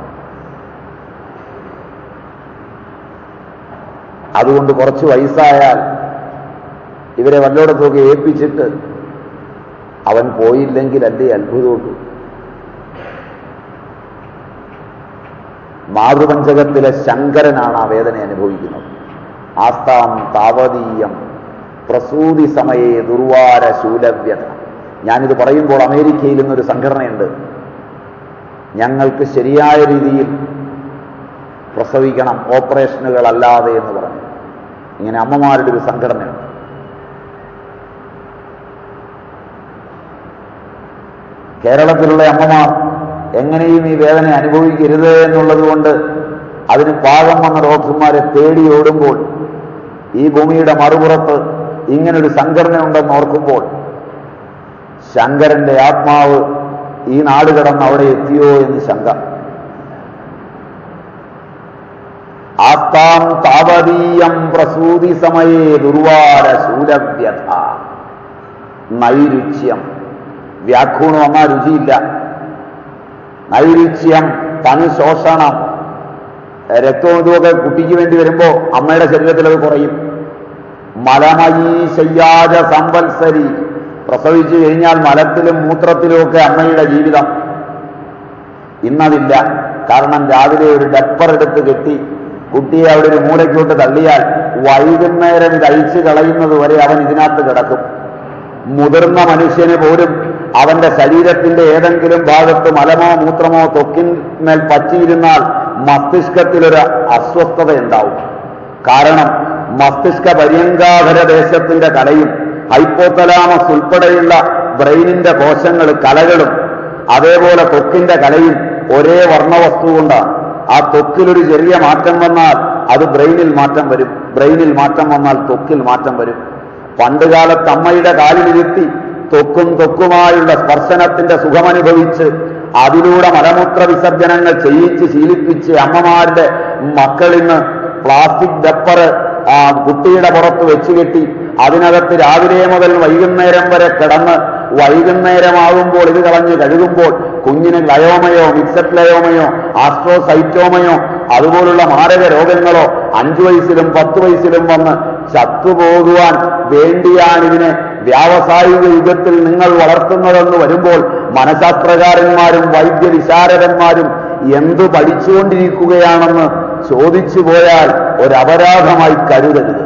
അതുകൊണ്ട് കുറച്ച് വയസ്സായാൽ ഇവരെ വല്ലോടത്തൊക്കെ ഏൽപ്പിച്ചിട്ട് അവൻ പോയില്ലെങ്കിൽ അല്ലേ അത്ഭുതമുള്ളൂ മാതൃപഞ്ചകത്തിലെ ശങ്കരനാണ് ആ വേദന അനുഭവിക്കുന്നത് ആസ്താം താവതീയം പ്രസൂതി സമയേ ദുർവാര ശൂലവ്യത ഞാനിത് പറയുമ്പോൾ അമേരിക്കയിൽ നിന്നൊരു സംഘടനയുണ്ട് ഞങ്ങൾക്ക് ശരിയായ രീതിയിൽ പ്രസവിക്കണം ഓപ്പറേഷനുകളല്ലാതെ എന്ന് പറഞ്ഞു ഇങ്ങനെ അമ്മമാരുടെ ഒരു സംഘടനയുണ്ട് കേരളത്തിലുള്ള അമ്മമാർ എങ്ങനെയും ഈ വേദന അനുഭവിക്കരുത് എന്നുള്ളത് കൊണ്ട് അതിന് പാകം വന്ന ഡോക്ടർമാരെ തേടി ഓടുമ്പോൾ ഈ ഭൂമിയുടെ മറുപുറത്ത് ഇങ്ങനൊരു സംഘടന ഉണ്ടെന്ന് ഓർക്കുമ്പോൾ ശങ്കരന്റെ ആത്മാവ് ഈ നാട് കടന്ന് അവിടെ എത്തിയോ എന്ന് ശങ്ക ആസ്താം താപതീയം പ്രസൂതി സമയേ ദുർവാര ശൂലവ്യഥ നൈരുച്യം വ്യാഖൂണം വന്നാൽ രുചിയില്ല നൈരുച്യം തനുശോഷണം രക്തവും ഇതുമൊക്കെ കുട്ടിക്ക് വേണ്ടി വരുമ്പോ അമ്മയുടെ ശരീരത്തിൽ അത് കുറയും മലമയീ ശയ്യാജ സംവത്സരി പ്രസവിച്ചു കഴിഞ്ഞാൽ മലത്തിലും മൂത്രത്തിലുമൊക്കെ അമ്മയുടെ ജീവിതം ഇന്നതില്ല കാരണം രാവിലെ ഒരു ഡപ്പർ എടുത്ത് കെട്ടി കുട്ടിയെ അവിടെ ഒരു മൂലയ്ക്കോട്ട് തള്ളിയാൽ വൈകുന്നേരം ഇത് അഴിച്ചു കളയുന്നത് വരെ അവൻ ഇതിനകത്ത് കിടക്കും മുതിർന്ന മനുഷ്യന് പോലും അവന്റെ ശരീരത്തിന്റെ ഏതെങ്കിലും ഭാഗത്ത് മലമോ മൂത്രമോ തൊക്കിന്മേൽ പറ്റിയിരുന്നാൽ മസ്തിഷ്കത്തിലൊരു അസ്വസ്ഥത ഉണ്ടാവും കാരണം മസ്തിഷ്ക പര്യങ്കാധര ദേശത്തിന്റെ കലയും ഹൈപ്പോത്തലാമസ് ഉൾപ്പെടെയുള്ള ബ്രെയിനിന്റെ കോശങ്ങൾ കലകളും അതേപോലെ ത്വക്കിന്റെ കലയും ഒരേ വർണ്ണവസ്തു കൊണ്ടാണ് ആ ത്വക്കിലൊരു ചെറിയ മാറ്റം വന്നാൽ അത് ബ്രെയിനിൽ മാറ്റം വരും ബ്രെയിനിൽ മാറ്റം വന്നാൽ ത്വക്കിൽ മാറ്റം വരും പണ്ടുകാലത്ത് അമ്മയുടെ കാലിലിരുത്തി ത്വക്കും ത്വക്കുമായുള്ള സ്പർശനത്തിന്റെ സുഖമനുഭവിച്ച് അതിലൂടെ മലമൂത്ര വിസർജനങ്ങൾ ചെയ്യിച്ച് ശീലിപ്പിച്ച് അമ്മമാരുടെ മക്കളിന്ന് പ്ലാസ്റ്റിക് ഡപ്പർ ആ കുട്ടിയുടെ പുറത്ത് വെച്ചുകെട്ടി അതിനകത്ത് രാവിലെ മുതൽ വൈകുന്നേരം വരെ കിടന്ന് വൈകുന്നേരമാകുമ്പോൾ ഇത് കളഞ്ഞ് കഴുകുമ്പോൾ കുഞ്ഞിന് ലയോമയോ മിക്സഡ് ലയോമയോ ആസ്ട്രോസൈറ്റോമയോ അതുപോലുള്ള മാരക രോഗങ്ങളോ അഞ്ചു വയസ്സിലും പത്ത് വയസ്സിലും വന്ന് ചത്തുപോകുവാൻ വേണ്ടിയാണ് ഇതിനെ വ്യാവസായിക യുഗത്തിൽ നിങ്ങൾ വളർത്തുന്നതെന്ന് വരുമ്പോൾ മനഃശാസ്ത്രകാരന്മാരും വൈദ്യവിശാരദന്മാരും എന്തു പഠിച്ചുകൊണ്ടിരിക്കുകയാണെന്ന് ചോദിച്ചു പോയാൽ ഒരപരാധമായി കരുതരുത്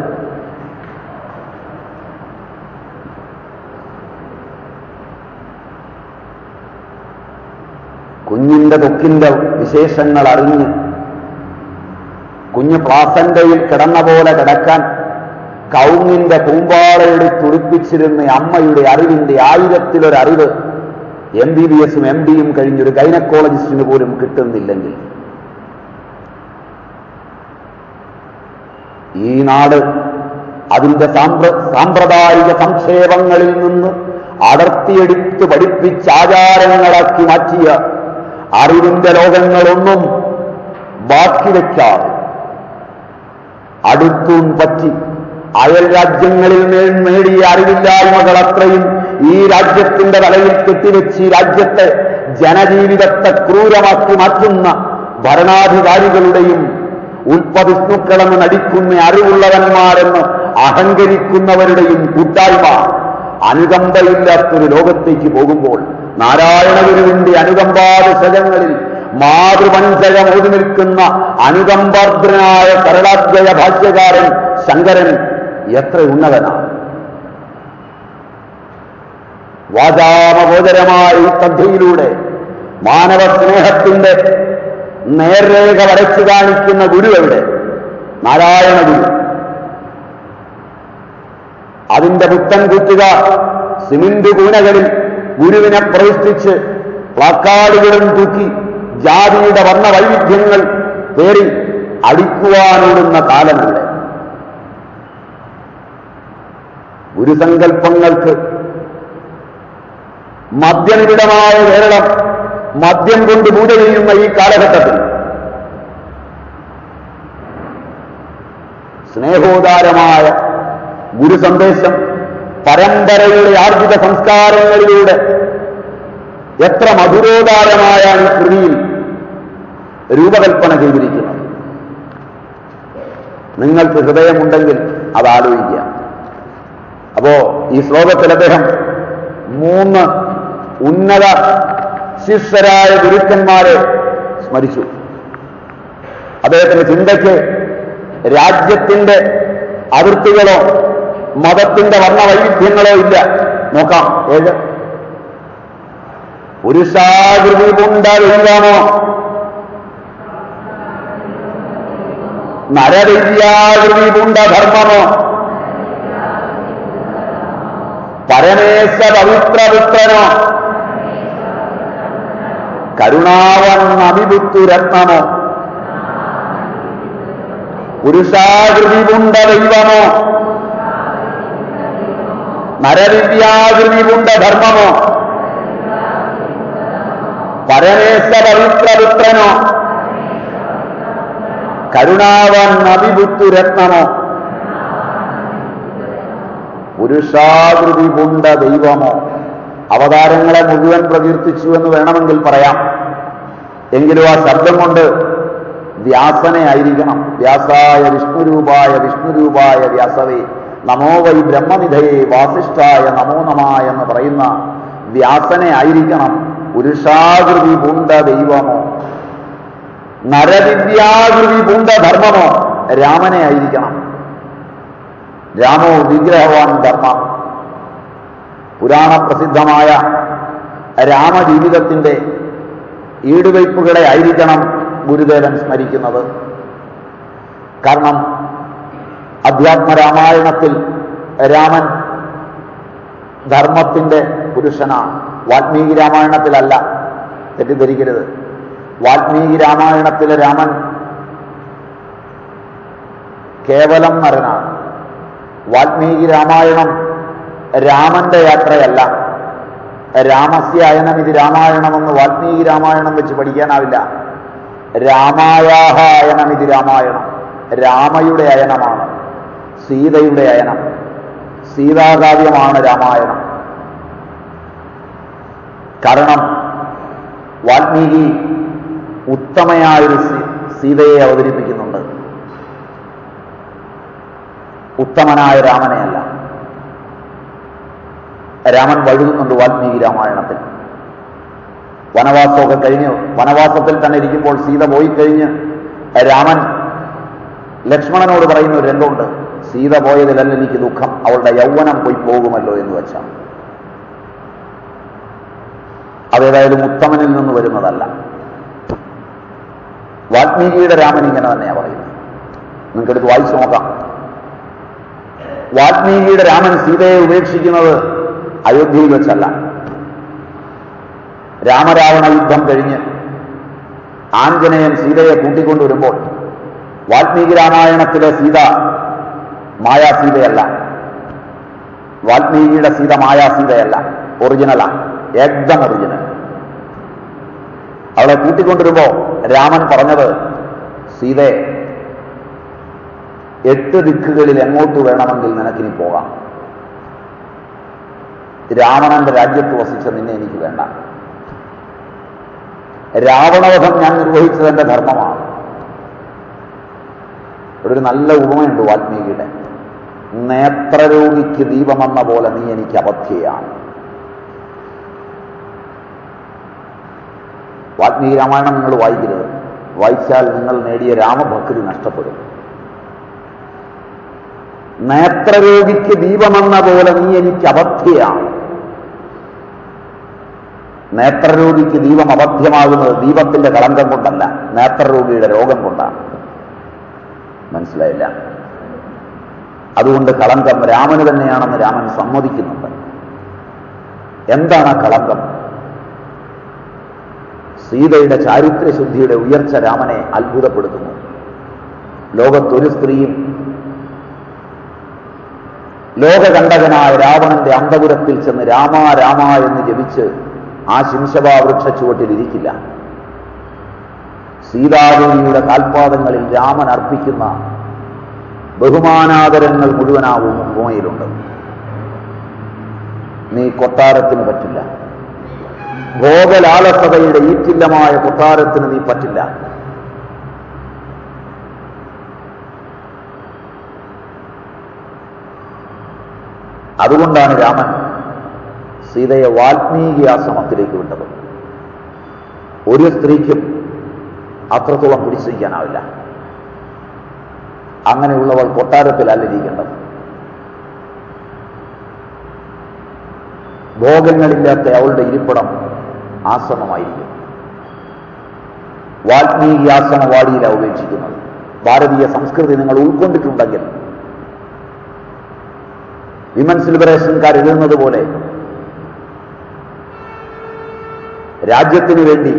കുഞ്ഞിന്റെ തൊക്കിന്റെ വിശേഷങ്ങൾ അറിഞ്ഞ് കുഞ്ഞ് പ്ലാസന്റയിൽ കിടന്ന പോലെ കിടക്കാൻ കൗങ്ങിന്റെ പൂമ്പാളയുടെ തുറിപ്പിച്ചിരുന്ന അമ്മയുടെ അറിവിന്റെ ആയിരത്തിലൊരറിവ് എം ബി ബി എസും എം ഡിയും കഴിഞ്ഞൊരു ഗൈനക്കോളജിസ്റ്റിന് പോലും കിട്ടുന്നില്ലെങ്കിൽ ഈ നാട് അതിന്റെ സാമ്പ്ര സാമ്പ്രദായിക സംക്ഷേപങ്ങളിൽ നിന്ന് അടർത്തിയെടുത്ത് പഠിപ്പിച്ച് ആചാരങ്ങളാക്കി മാറ്റിയ അറിവിന്റെ ലോകങ്ങളൊന്നും ബാക്കി വയ്ക്കാതെ അടുത്തൂൺ പറ്റി അയൽ രാജ്യങ്ങളിൽ മേൽ നേടിയ അറിവില്ലായ്മകൾ അത്രയും ഈ രാജ്യത്തിന്റെ തലയിൽ കെട്ടിവെച്ച് ഈ രാജ്യത്തെ ജനജീവിതത്തെ ക്രൂരമാക്കി മാറ്റുന്ന ഭരണാധികാരികളുടെയും ഉൽപ്പവിഷ്ണുക്കളെന്ന് നടിക്കുന്ന അറിവുള്ളവന്മാരെന്ന് അഹങ്കരിക്കുന്നവരുടെയും കൂട്ടായ്മ അനുകമ്പയില്ലാത്തൊരു ലോകത്തേക്ക് പോകുമ്പോൾ നാരായണഗുരുവിന്റെ അനുകമ്പാദശകങ്ങളിൽ മാതൃപഞ്ചകം ഓടി നിൽക്കുന്ന അനുകമ്പാർദ്രനായ കരടാദ്വയ ഭാഷ്യകാരൻ ശങ്കരൻ എത്ര ഉന്നതനാണ് വാചാമഗോചരമായ ഈ കഥയിലൂടെ മാനവ സ്നേഹത്തിന്റെ നേർരേഖ വരച്ചു കാണിക്കുന്ന ഗുരു എവിടെ നാരായണ ഗുരു അതിന്റെ പുത്തൻ കുത്തുക സിമന്റ് കൂനകളിൽ ഗുരുവിനെ പ്രതിഷ്ഠിച്ച് പ്ലക്കാർഡുകളും തൂക്കി ജാതിയുടെ വർണ്ണ വൈവിധ്യങ്ങൾ പേറി അടിക്കുവാനോടുന്ന കാലമല്ലേ ഗുരുസങ്കല്പങ്ങൾക്ക് മദ്യനിബിഡമായ കേരളം മദ്യം കൊണ്ട് പൂജ ചെയ്യുന്ന ഈ കാലഘട്ടത്തിൽ സ്നേഹോദാരമായ ഗുരുസന്ദേശം പരമ്പരയുടെ ആർജിത സംസ്കാരങ്ങളിലൂടെ എത്ര മധുരോദാരമായാണ് ഈ കൃതിയിൽ രൂപകൽപ്പന ചെയ്തിരിക്കുന്നത് നിങ്ങൾക്ക് ഹൃദയമുണ്ടെങ്കിൽ അത് ആലോചിക്കുക അപ്പോ ഈ ശ്ലോകത്തിൽ അദ്ദേഹം മൂന്ന് ഉന്നത ശിഷ്യരായ ഗുരുക്കന്മാരെ സ്മരിച്ചു അദ്ദേഹത്തിന്റെ ചിന്തയ്ക്ക് രാജ്യത്തിന്റെ അതിർത്തികളോ മതത്തിന്റെ വർണ്ണവൈവിധ്യങ്ങളോ ഇല്ല നോക്കാം ഏത് പുരുഷാകൃതി കൊണ്ടറിയാമോ നരദിവ്യാകൃതി കൊണ്ട ധർമ്മമോ പരമേശ പവിത്രപുത്രനോ കരുണാവണ്ണമിപുത്തുരത്നമോ പുരുഷാകൃതി കൊണ്ട ദൈവമോ നരദിവ്യാകൃതി കൊണ്ട ധർമ്മമോ പരമേശ പവിത്രപുത്രനോ കരുണാവണ്ണമിപുത്തുരത്നമോ പുരുഷാകൃതി കൊണ്ട ദൈവമോ അവതാരങ്ങളെ മുഴുവൻ പ്രകീർത്തിച്ചു എന്ന് വേണമെങ്കിൽ പറയാം എങ്കിലും ആ ശബ്ദം കൊണ്ട് വ്യാസനെ ആയിരിക്കണം വ്യാസായ വിഷ്ണുരൂപായ വിഷ്ണുരൂപായ വ്യാസവേ നമോ വൈ ബ്രഹ്മനിധയെ വാസിഷ്ഠായ നമോ നമായ എന്ന് പറയുന്ന വ്യാസനെ ആയിരിക്കണം പുരുഷാകൃതി പൂണ്ട ദൈവമോ നരദിവ്യാകൃതി പൂണ്ട ധർമ്മമോ രാമനെ ആയിരിക്കണം രാമോ വിഗ്രഹവാൻ ധർമ്മ പുരാണ പ്രസിദ്ധമായ രാമജീവിതത്തിന്റെ ഈടുവയ്പ്പുകളെ ആയിരിക്കണം ഗുരുദേവൻ സ്മരിക്കുന്നത് കാരണം അധ്യാത്മരാമായണത്തിൽ രാമൻ ധർമ്മത്തിന്റെ പുരുഷനാണ് വാൽമീകി രാമായണത്തിലല്ല തെറ്റിദ്ധരിക്കരുത് വാൽമീകി രാമായണത്തിലെ രാമൻ കേവലം നരനാണ് വാൽമീകി രാമായണം രാമന്റെ യാത്രയല്ല രാമസ്യ അയനം ഇത് രാമായണമെന്ന് വാൽമീകി രാമായണം വെച്ച് പഠിക്കാനാവില്ല രാമായാഹ അയനം ഇത് രാമായണം രാമയുടെ അയനമാണ് സീതയുടെ അയനം സീതാകാവ്യമാണ് രാമായണം കാരണം വാൽമീകി ഉത്തമയായൊരു സീ- സീതയെ അവതരിപ്പിക്കുന്നുണ്ട് ഉത്തമനായ രാമനെയല്ല രാമൻ വഴുകുന്നുണ്ട് വാൽമീകി രാമായണത്തിൽ വനവാസമൊക്കെ കഴിഞ്ഞ് വനവാസത്തിൽ തന്നെ ഇരിക്കുമ്പോൾ സീത പോയി കഴിഞ്ഞ് രാമൻ ലക്ഷ്മണനോട് പറയുന്ന ഒരു രംഗമുണ്ട് സീത പോയതിലല്ല എനിക്ക് ദുഃഖം അവളുടെ യൗവനം പോയി പോകുമല്ലോ എന്ന് വെച്ചാണ് അതേതായാലും ഉത്തമനിൽ നിന്ന് വരുന്നതല്ല വാൽമീകിയുടെ രാമൻ ഇങ്ങനെ തന്നെയാണ് പറയുന്നത് നിങ്ങൾക്കെടുത്ത് വായിച്ചു നോക്കാം വാൽമീകിയുടെ രാമൻ സീതയെ ഉപേക്ഷിക്കുന്നത് അയോധ്യയിൽ വെച്ചല്ല രാമരാവണ യുദ്ധം കഴിഞ്ഞ് ആഞ്ജനേയൻ സീതയെ കൂട്ടിക്കൊണ്ടുവരുമ്പോൾ വാൽമീകി രാമായണത്തിലെ സീത മായാസീതയല്ല വാൽമീകിയുടെ സീത മായാസീതയല്ല ഒറിജിനലാ ഏകദം ഒറിജിനൽ അവളെ കൂട്ടിക്കൊണ്ടിരുമ്പോ രാമൻ പറഞ്ഞത് സീതയെ എട്ട് ദിക്കുകളിൽ എങ്ങോട്ട് വേണമെങ്കിൽ നിനക്കിനി പോകാം രാവണന്റെ രാജ്യത്ത് വസിച്ച നിന്നെ എനിക്ക് വേണ്ട രാവണവധം ഞാൻ നിർവഹിച്ചത് എന്റെ ധർമ്മമാണ് ഇവിടെ ഒരു നല്ല ഉപമയുണ്ട് വാൽമീകിയുടെ നേത്രരോഗിക്ക് ദീപമെന്ന പോലെ നീ എനിക്ക് അബദ്ധ്യയാണ് വാൽമീകി രാമായണം നിങ്ങൾ വായിക്കരുത് വായിച്ചാൽ നിങ്ങൾ നേടിയ രാമഭക്തി നഷ്ടപ്പെടും നേത്രരോഗിക്ക് ദീപമെന്ന പോലെ നീ എനിക്ക് അബദ്ധ്യയാണ് നേത്രരോഗിക്ക് ദീപം അബദ്ധ്യമാകുന്നത് ദീപത്തിന്റെ കളങ്കം കൊണ്ടല്ല നേത്രരോഗിയുടെ രോഗം കൊണ്ടാണ് മനസ്സിലായില്ല അതുകൊണ്ട് കളങ്കം രാമന് തന്നെയാണെന്ന് രാമൻ സമ്മതിക്കുന്നുണ്ട് എന്താണ് ആ കളങ്കം സീതയുടെ ചാരിത്രശുദ്ധിയുടെ ഉയർച്ച രാമനെ അത്ഭുതപ്പെടുത്തുന്നു ലോകത്തൊരു സ്ത്രീയും ലോകകണ്ടകനായ രാവണന്റെ അന്തപുരത്തിൽ ചെന്ന് രാമ രാമ എന്ന് ജപിച്ച് ആ ശിംശഭാ വൃക്ഷ ചുവട്ടിൽ ഇരിക്കില്ല സീതാദേവിയുടെ കാൽപാദങ്ങളിൽ രാമൻ അർപ്പിക്കുന്ന ബഹുമാനാദരങ്ങൾ മുഴുവനാവും ഉപമയിലുണ്ട് നീ കൊട്ടാരത്തിന് പറ്റില്ല ഭോഗലാലസതയുടെ ഈറ്റില്ലമായ കൊട്ടാരത്തിന് നീ പറ്റില്ല അതുകൊണ്ടാണ് രാമൻ സീതയെ വാൽമീകി ആശ്രമത്തിലേക്ക് വിട്ടത് ഒരു സ്ത്രീക്കും അത്രത്തോളം പിടിച്ചിരിക്കാനാവില്ല അങ്ങനെയുള്ളവൾ കൊട്ടാരത്തിലല്ല ഇരിക്കേണ്ടത് ഭോഗങ്ങളില്ലാത്ത അവളുടെ ഇരിപ്പിടം ആശ്രമമായിരിക്കും വാൽമീകി ആശ്രമവാടിയിലാണ് ഉപേക്ഷിക്കുന്നത് ഭാരതീയ സംസ്കൃതി നിങ്ങൾ ഉൾക്കൊണ്ടിട്ടുണ്ടെങ്കിൽ വിമൻസ് ലിബറേഷൻകാർ എഴുതുന്നത് പോലെ രാജ്യത്തിനു വേണ്ടി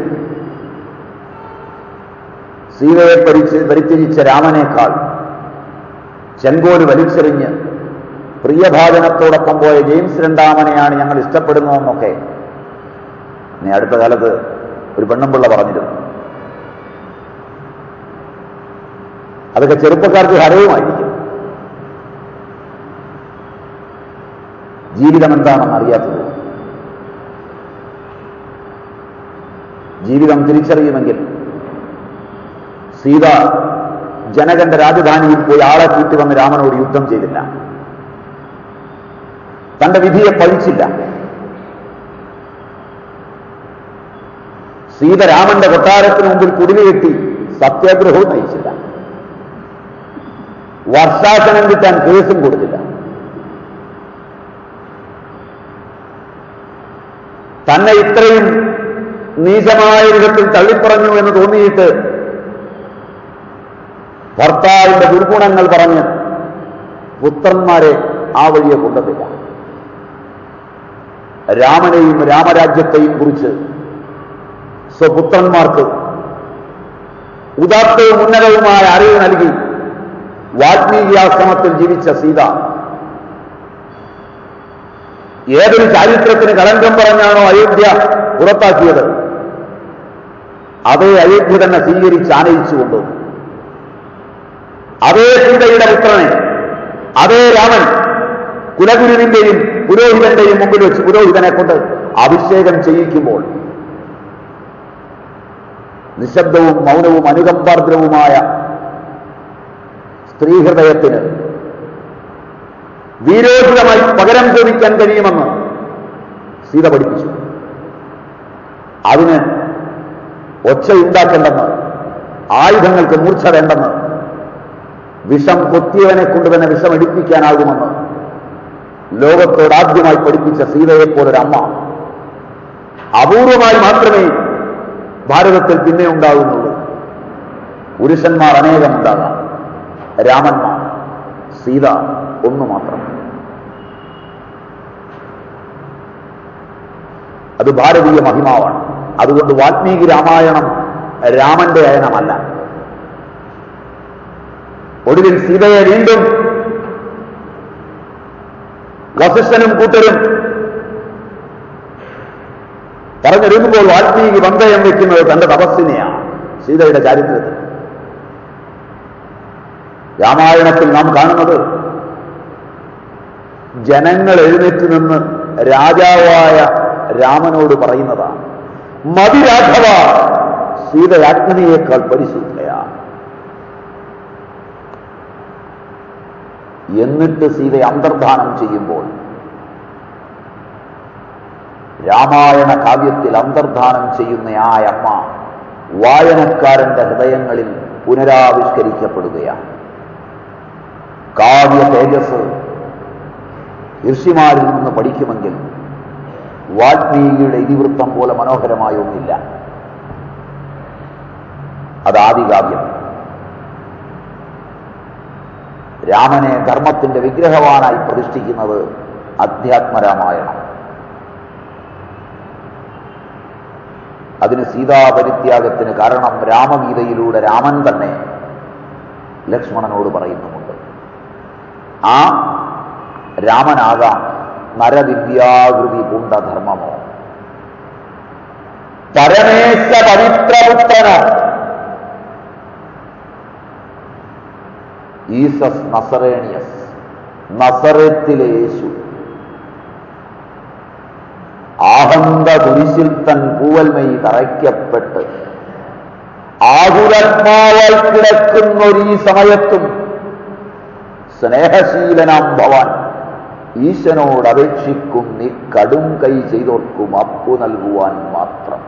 സീതയെ പരിച്ച് പരിത്യജിച്ച രാമനേക്കാൾ ചെങ്കോല് വലിച്ചെറിഞ്ഞ് പ്രിയഭാജനത്തോടൊപ്പം പോയ ജെയിംസ് രണ്ടാമനെയാണ് ഞങ്ങൾ ഇഷ്ടപ്പെടുന്നതെന്നൊക്കെ നീ അടുത്ത കാലത്ത് ഒരു പെണ്ണുമ്പിള്ള പറഞ്ഞിരുന്നു അതൊക്കെ ചെറുപ്പക്കാർക്ക് ഹരവുമായിരിക്കും ജീവിതം എന്താണെന്ന് അറിയാത്തത് ജീവിതം തിരിച്ചറിയുമെങ്കിൽ സീത ജനകന്റെ രാജധാനിയിൽ പോയി ആളെ കൂട്ടി വന്ന് രാമനോട് യുദ്ധം ചെയ്തില്ല തന്റെ വിധിയെ പഴിച്ചില്ല സീത രാമന്റെ കൊട്ടാരത്തിന് മുമ്പിൽ കുടില് കെട്ടി സത്യാഗ്രഹവും നയിച്ചില്ല വർഷാസനം കിട്ടാൻ കേസും കൊടുത്തില്ല തന്നെ ഇത്രയും നീചമായ വിധത്തിൽ തള്ളിപ്പറഞ്ഞു എന്ന് തോന്നിയിട്ട് ഭർത്താവിന്റെ ദുർഗുണങ്ങൾ പറഞ്ഞ് പുത്രന്മാരെ ആ വഴിയെ കൊണ്ടതില്ല രാമനെയും രാമരാജ്യത്തെയും കുറിച്ച് സ്വപുത്രന്മാർക്ക് ഉദാത്തവും ഉന്നതവുമായ അറിവ് നൽകി വാൽമീകിയാശ്രമത്തിൽ ജീവിച്ച സീത ഏതൊരു ചാരിത്രത്തിന് കളങ്കം പറഞ്ഞാണോ അയോധ്യ പുറത്താക്കിയത് അതേ അയോധ്യ തന്നെ സ്വീകരിച്ച് ആനയിച്ചുകൊണ്ട് അതേ സീതയുടെ പുത്രനെ അതേ രാമൻ കുലഗുരുവിന്റെയും പുരോഹിതന്റെയും മുമ്പിൽ വെച്ച് പുരോഹിതനെ കൊണ്ട് അഭിഷേകം ചെയ്യിക്കുമ്പോൾ നിശബ്ദവും മൗനവും അനുകമ്പാർദ്രവുമായ സ്ത്രീഹൃദയത്തിന് വീരോചിതമായി പകരം ചോദിക്കാൻ കഴിയുമെന്ന് സീത പഠിപ്പിച്ചു അതിന് ഒച്ചയുണ്ടാക്കേണ്ടെന്ന് ആയുധങ്ങൾക്ക് മൂർച്ച വേണ്ടെന്ന് വിഷം കൊത്തിയവനെ കൊണ്ട് തന്നെ വിഷം എടുപ്പിക്കാനാകുമെന്ന് ലോകത്തോട് ആദ്യമായി പഠിപ്പിച്ച സീതയെപ്പോലൊരു അമ്മ അപൂർവമായി മാത്രമേ ഭാരതത്തിൽ പിന്നെ ഉണ്ടാകുന്നുള്ളൂ പുരുഷന്മാർ അനേകം ഉണ്ടാകാം രാമന്മാർ സീത ഒന്നു മാത്രം അത് ഭാരതീയ മഹിമാവാണ് അതുകൊണ്ട് വാൽമീകി രാമായണം രാമന്റെ അയനമല്ല ഒടുവിൽ സീതയെ വീണ്ടും വസിഷ്ഠനും കൂട്ടരും പറഞ്ഞിരുന്നുമ്പോൾ വാൽമീകി പന്തയം വയ്ക്കുന്നത് തന്റെ തപസ്സിനെയാണ് സീതയുടെ ചാരിത്രത്തിൽ രാമായണത്തിൽ നാം കാണുന്നത് ജനങ്ങൾ എഴുന്നേറ്റ് നിന്ന് രാജാവായ രാമനോട് പറയുന്നതാണ് മതിരാഘവ സീത അഗ്നിയേക്കാൾ പരിശുദ്ധയാണ് എന്നിട്ട് സീതയെ അന്തർധാനം ചെയ്യുമ്പോൾ രാമായണ കാവ്യത്തിൽ അന്തർധാനം ചെയ്യുന്ന ആ അമ്മ വായനക്കാരന്റെ ഹൃദയങ്ങളിൽ പുനരാവിഷ്കരിക്കപ്പെടുകയാണ് കാവ്യ തേജസ് ഋഷിമാരിൽ നിന്ന് പഠിക്കുമെങ്കിൽ വാൽമീകിയുടെ ഇതിവൃത്തം പോലെ മനോഹരമായ ഒന്നില്ല അത് ആദികാവ്യം രാമനെ ധർമ്മത്തിന്റെ വിഗ്രഹവാനായി പ്രതിഷ്ഠിക്കുന്നത് അധ്യാത്മരാമായണം അതിന് സീതാപരിത്യാഗത്തിന് കാരണം രാമഗീതയിലൂടെ രാമൻ തന്നെ ലക്ഷ്മണനോട് പറയുന്നുമുണ്ട് ആ രാമനാകാം നരദിവ്യാകൃതി പൂണ്ടധർമ്മമോ പരമേശ പവിത്രപുത്രനോ ഈസസ് നസറേണിയസ് നസറത്തിലെ യേശു ആഹന്ത കുരിശിൽ തൻ പൂവൽമൈ തറയ്ക്കപ്പെട്ട് ആകുരാത്മാവായി കിടക്കുന്നൊരീ സമയത്തും സ്നേഹശീലനാം ഭവാൻ ഈശനോട് അപേക്ഷിക്കും നീ കടും കൈ ചെയ്തോർക്കും അപ്പു നൽകുവാൻ മാത്രം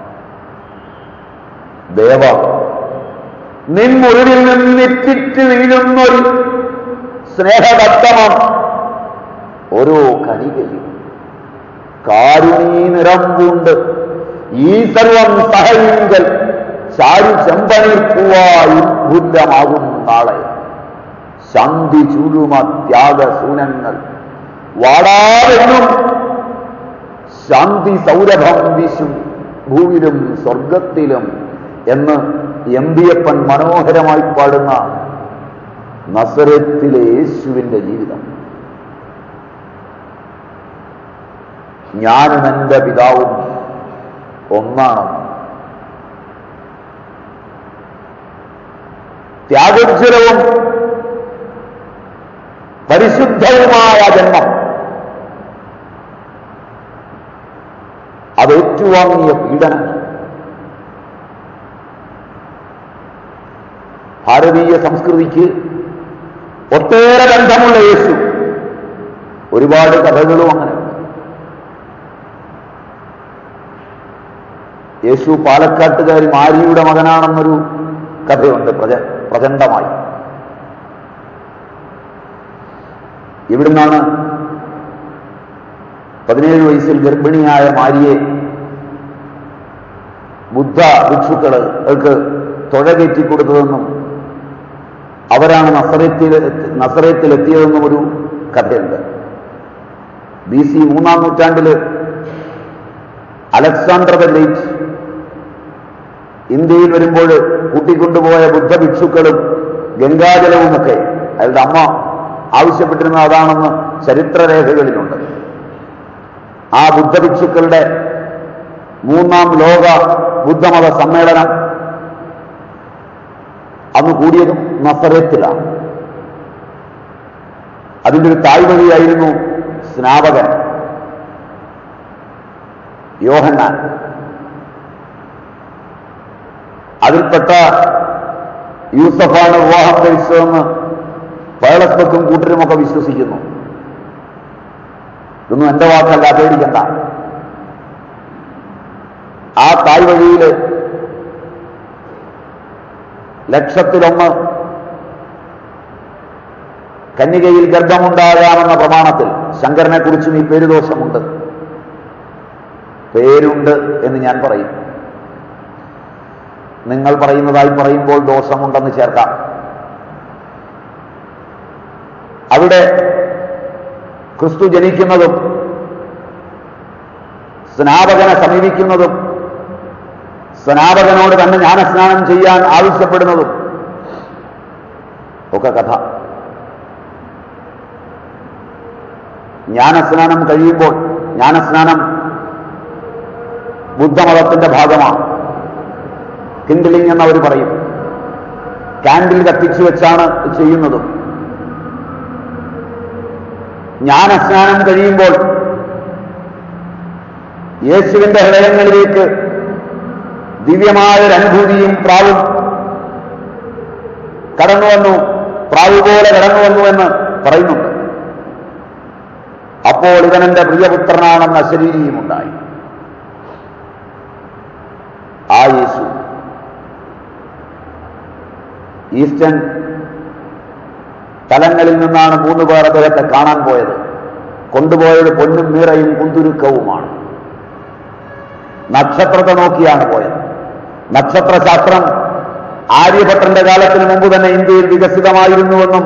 ദേവ നിൻ മുറിവിൽ നിന്നിറ്റിറ്റ് വീഴുന്നൊരു സ്നേഹദത്തമാണ് ഓരോ കണികയും കാരുണീ നിറമ്പുണ്ട് ഈ സർവം സഹയിങ്കൽ ചാരു ചെമ്പനീർപ്പൂവായി ഉദ്ഭുതമാകും നാളെ ശാന്തി ചൂടുമ ത്യാഗസൂനങ്ങൾ വാടാതെന്നും ശാന്തി സൗരഭം വീശും ഭൂവിലും സ്വർഗത്തിലും എന്ന് എം ബി എപ്പൻ മനോഹരമായി പാടുന്ന നസറത്തിലെ യേശുവിന്റെ ജീവിതം ഞാനും എൻ്റെ പിതാവും ഒന്നാണെന്ന് ത്യാഗോജ്വലവും പരിശുദ്ധവുമായ ജന്മം അത് ഏറ്റുവാങ്ങിയ പീഡനം ഭാരതീയ സംസ്കൃതിക്ക് ഒട്ടേറെ ബന്ധമുള്ള യേശു ഒരുപാട് കഥകളും അങ്ങനെ യേശു പാലക്കാട്ടുകാരി മാരിയുടെ മകനാണെന്നൊരു കഥയുണ്ട് പ്രജ പ്രചണ്ഡമായി ഇവിടുന്നാണ് പതിനേഴ് വയസ്സിൽ ഗർഭിണിയായ മാരിയെ ബുദ്ധ ഭിക്ഷുക്കള് അവർക്ക് തുഴകയറ്റി കൊടുത്തതെന്നും അവരാണ് നസറത്തിൽ നസറത്തിലെത്തിയതെന്നും ഒരു കഥയുണ്ട് ബി സി മൂന്നാം നൂറ്റാണ്ടില് അലക്സാണ്ടർ ദ ഗ്രേറ്റ് ഇന്ത്യയിൽ വരുമ്പോൾ കൂട്ടിക്കൊണ്ടുപോയ ബുദ്ധഭിക്ഷുക്കളും ഗംഗാജലവുമൊക്കെ അയാളുടെ അമ്മ ആവശ്യപ്പെട്ടിരുന്നത് അതാണെന്ന് ചരിത്രരേഖകളിലുണ്ട് ആ ബുദ്ധഭിക്ഷുക്കളുടെ മൂന്നാം ലോക ബുദ്ധമത സമ്മേളനം അന്ന് കൂടിയതും നസറത്തിലാണ് അതിൻ്റെ ഒരു തായ്വഴിയായിരുന്നു സ്നാപകൻ യോഹന്നാൻ അതിൽപ്പെട്ട യൂസഫാണ് വിവാഹം കഴിച്ചതെന്ന് പയളസ്പത്തും കൂട്ടരുമൊക്കെ വിശ്വസിക്കുന്നു ഇതൊന്നും എന്റെ വാക്കല്ല പേടിക്കണ്ട ആ തായ്വഴിയിൽ ലക്ഷത്തിലൊന്ന് കന്യകയിൽ ഗർഭമുണ്ടാകാമെന്ന പ്രമാണത്തിൽ ശങ്കരനെ കുറിച്ചും ഈ പേരുദോഷമുണ്ട് പേരുണ്ട് എന്ന് ഞാൻ പറയും നിങ്ങൾ പറയുന്നതായി പറയുമ്പോൾ ദോഷമുണ്ടെന്ന് ചേർക്കാം അവിടെ ക്രിസ്തു ജനിക്കുന്നതും സ്നാപകനെ സമീപിക്കുന്നതും സ്നാപകനോട് തന്നെ ജ്ഞാനസ്നാനം ചെയ്യാൻ ആവശ്യപ്പെടുന്നതും ഒക്കെ കഥ ജ്ഞാനസ്നാനം കഴിയുമ്പോൾ ജ്ഞാനസ്നാനം ബുദ്ധമതത്തിന്റെ ഭാഗമാണ് കിൻഡിലിംഗ് എന്നവർ പറയും കാൻഡിൽ കത്തിച്ചു വെച്ചാണ് ചെയ്യുന്നതും ജ്ഞാനസ്നാനം കഴിയുമ്പോൾ യേശുവിന്റെ ഹൃദയങ്ങളിലേക്ക് ദിവ്യമായൊരു അനുഭൂതിയും പ്രാവും കടന്നു വന്നു പ്രാവ് പോലെ കടന്നു വന്നു എന്ന് പറയുന്നുണ്ട് അപ്പോൾ ഇവനെന്റെ പ്രിയപുത്രനാണെന്ന ശരീരിയും ഉണ്ടായി ആ യേശു ഈസ്റ്റേൺ തലങ്ങളിൽ നിന്നാണ് മൂന്ന് പേർ അദ്ദേഹത്തെ കാണാൻ പോയത് കൊണ്ടുപോയത് പൊന്നും മീറയും കുന്തുരുക്കവുമാണ് നക്ഷത്രത്തെ നോക്കിയാണ് പോയത് നക്ഷത്രശാസ്ത്രം ആര്യഭട്ടന്റെ കാലത്തിന് മുമ്പ് തന്നെ ഇന്ത്യയിൽ വികസിതമായിരുന്നുവെന്നും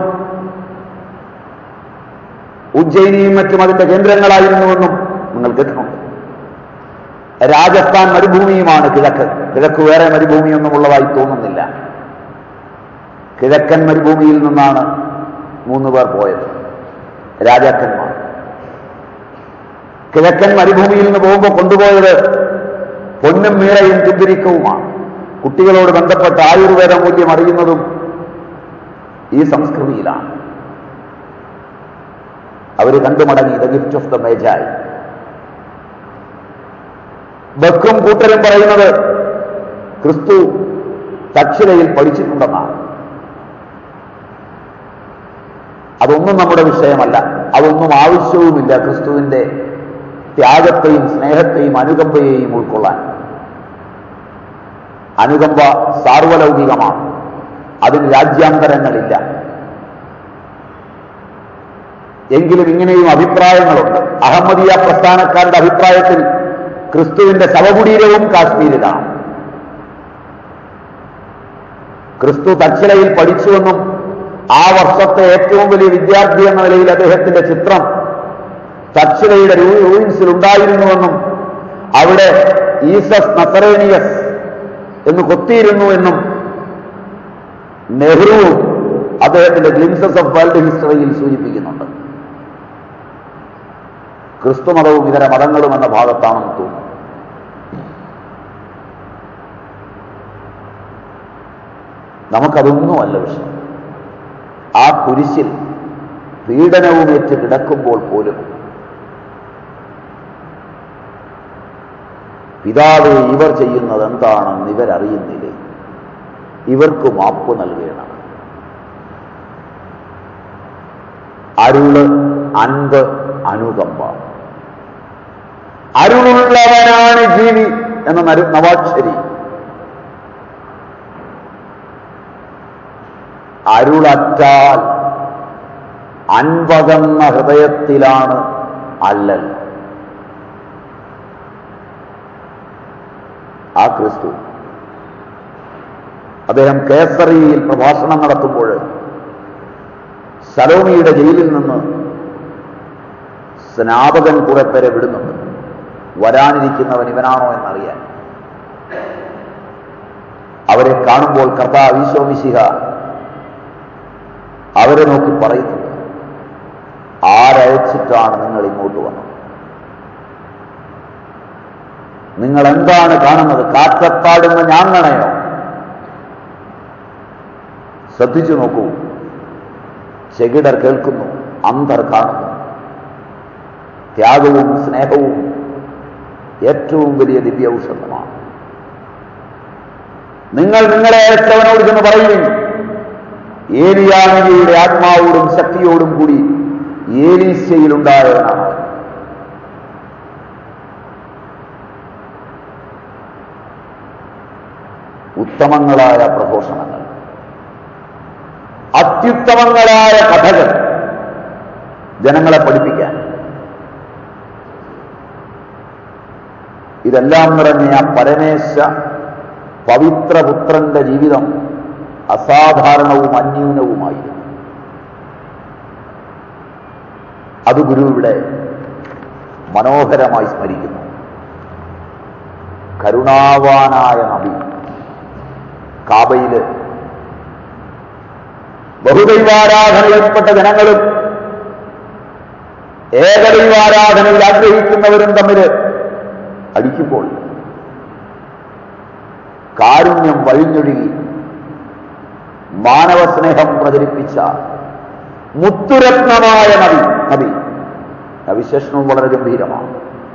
ഉജ്ജയിനിയും മറ്റും അതിന്റെ കേന്ദ്രങ്ങളായിരുന്നുവെന്നും നിങ്ങൾ കേട്ടിട്ടുണ്ട് രാജസ്ഥാൻ മരുഭൂമിയുമാണ് കിഴക്ക് കിഴക്ക് വേറെ മരുഭൂമിയൊന്നും ഉള്ളതായി തോന്നുന്നില്ല കിഴക്കൻ മരുഭൂമിയിൽ നിന്നാണ് മൂന്ന് പേർ പോയത് രാജാക്കന്മാർ കിഴക്കൻ മരുഭൂമിയിൽ നിന്ന് പോകുമ്പോൾ കൊണ്ടുപോയത് പൊന്നും മീറയും കുന്തിരിക്കവുമാണ് കുട്ടികളോട് ബന്ധപ്പെട്ട ആയുർവേദ മൂല്യം അറിയുന്നതും ഈ സംസ്കൃതിയിലാണ് അവർ കണ്ടുമടങ്ങി the gift of the magi ബക്കും കൂട്ടരും പറയുന്നത് ക്രിസ്തു തക്ഷിലയിൽ പഠിച്ചിട്ടുണ്ടെന്നാണ് അതൊന്നും നമ്മുടെ വിഷയമല്ല അതൊന്നും ആവശ്യവുമില്ല ക്രിസ്തുവിന്റെ ത്യാഗത്തെയും സ്നേഹത്തെയും അനുകമ്പയെയും ഉൾക്കൊള്ളാൻ അനുകമ്പ സാർവലൗകികമാണ് അതിന് രാജ്യാന്തരങ്ങളില്ല എങ്കിലും ഇങ്ങനെയും അഭിപ്രായങ്ങളുണ്ട് അഹമ്മദിയ പ്രസ്ഥാനക്കാരുടെ അഭിപ്രായത്തിൽ ക്രിസ്തുവിന്റെ ശവകുടീരവും കാശ്മീരിലാണ് ക്രിസ്തു തച്ചിലയിൽ പഠിച്ചുവെന്നും ആ വർഷത്തെ ഏറ്റവും വലിയ വിദ്യാർത്ഥി എന്ന നിലയിൽ അദ്ദേഹത്തിന്റെ ചിത്രം തച്ചിലയുടെ റൂയിൻസിൽ ഉണ്ടായിരുന്നുവെന്നും അവിടെ ഈസസ് നസറേനിയസ് എന്ന് കൊത്തിയിരുന്നു എന്നും നെഹ്റുവും അദ്ദേഹത്തിന്റെ ഗ്ലിംസസ് ഓഫ് വേൾഡ് ഹിസ്റ്ററിയിൽ സൂചിപ്പിക്കുന്നുണ്ട് ക്രിസ്തുമതവും ഇതര മതങ്ങളും എന്ന ഭാഗത്താണെന്ന് തോന്നുന്നു നമുക്കതൊന്നുമല്ല വിഷയം ആ കുരിശിൽ പീഡനവുമേറ്റ് കിടക്കുമ്പോൾ പോലും പിതാവെ ഇവർ ചെയ്യുന്നത് എന്താണെന്ന് ഇവരറിയുന്നില്ലേ ഇവർക്ക് മാപ്പ് നൽകണം അരുള് അൻപ് അനുകമ്പ അരുളുള്ളവനാണ് ജീവി എന്ന നരു നവാക്ഷരി അരുളറ്റാൽ അൻപകന്ന ഹൃദയത്തിലാണ് അല്ലൽ ആ ക്രിസ്തു അദ്ദേഹം കേസറിയിൽ പ്രഭാഷണം നടത്തുമ്പോൾ സലോമിയുടെ ജയിലിൽ നിന്ന് സ്നാപകൻ കുറെ പേരെ വിടുന്നുണ്ട് വരാനിരിക്കുന്നവൻ ഇവനാണോ എന്നറിയാൻ അവരെ കാണുമ്പോൾ കർത്താവ് ഈശോമിശിഹ അവരെ നോക്കി പറയുന്നു ആരയച്ചിട്ടാണ് നിങ്ങൾ ഇങ്ങോട്ട് വന്നത് നിങ്ങൾ എന്താണ് കാണുന്നത് കാറ്റപ്പാടുന്ന ഞാങ്ങണയോ ശ്രദ്ധിച്ചു നോക്കൂ ചെകിടർ കേൾക്കുന്നു അന്ധർ കാണുന്നു ത്യാഗവും സ്നേഹവും ഏറ്റവും വലിയ ദിവ്യ ഔഷധമാണ് നിങ്ങൾ നിങ്ങളെ അയച്ചവനോട് ചെന്ന് പറയുവിൻ ഏലിയാനബിയുടെ ആത്മാവോടും ശക്തിയോടും കൂടി ഏലീശയിലുണ്ടായവനാണ് അവൻ ഉത്തമങ്ങളായ പ്രഘോഷണങ്ങൾ അത്യുത്തമങ്ങളായ കഥകൾ ജനങ്ങളെ പഠിപ്പിക്കാൻ ഇതെല്ലാം നിറഞ്ഞ ആ പരമേശ പവിത്രപുത്രന്റെ ജീവിതം അസാധാരണവും അന്യൂനവുമായിരുന്നു അത് ഗുരു ഇവിടെ മനോഹരമായി സ്മരിക്കുന്നു കരുണാവാനായ നബി കാബയില് ബഹുദൈവാരാധനയിൽപ്പെട്ട ജനങ്ങളും ഏകദൈവാരാധനയിൽ ആഗ്രഹിക്കുന്നവരും തമ്മിൽ അടിക്കുമ്പോൾ കാരുണ്യം വഴിഞ്ഞൊഴുകി മാനവസ്നേഹം പ്രചരിപ്പിച്ച മുത്തുരത്നമായ നബി നബി നവിശേഷണവും വളരെ ഗംഭീരമാണ്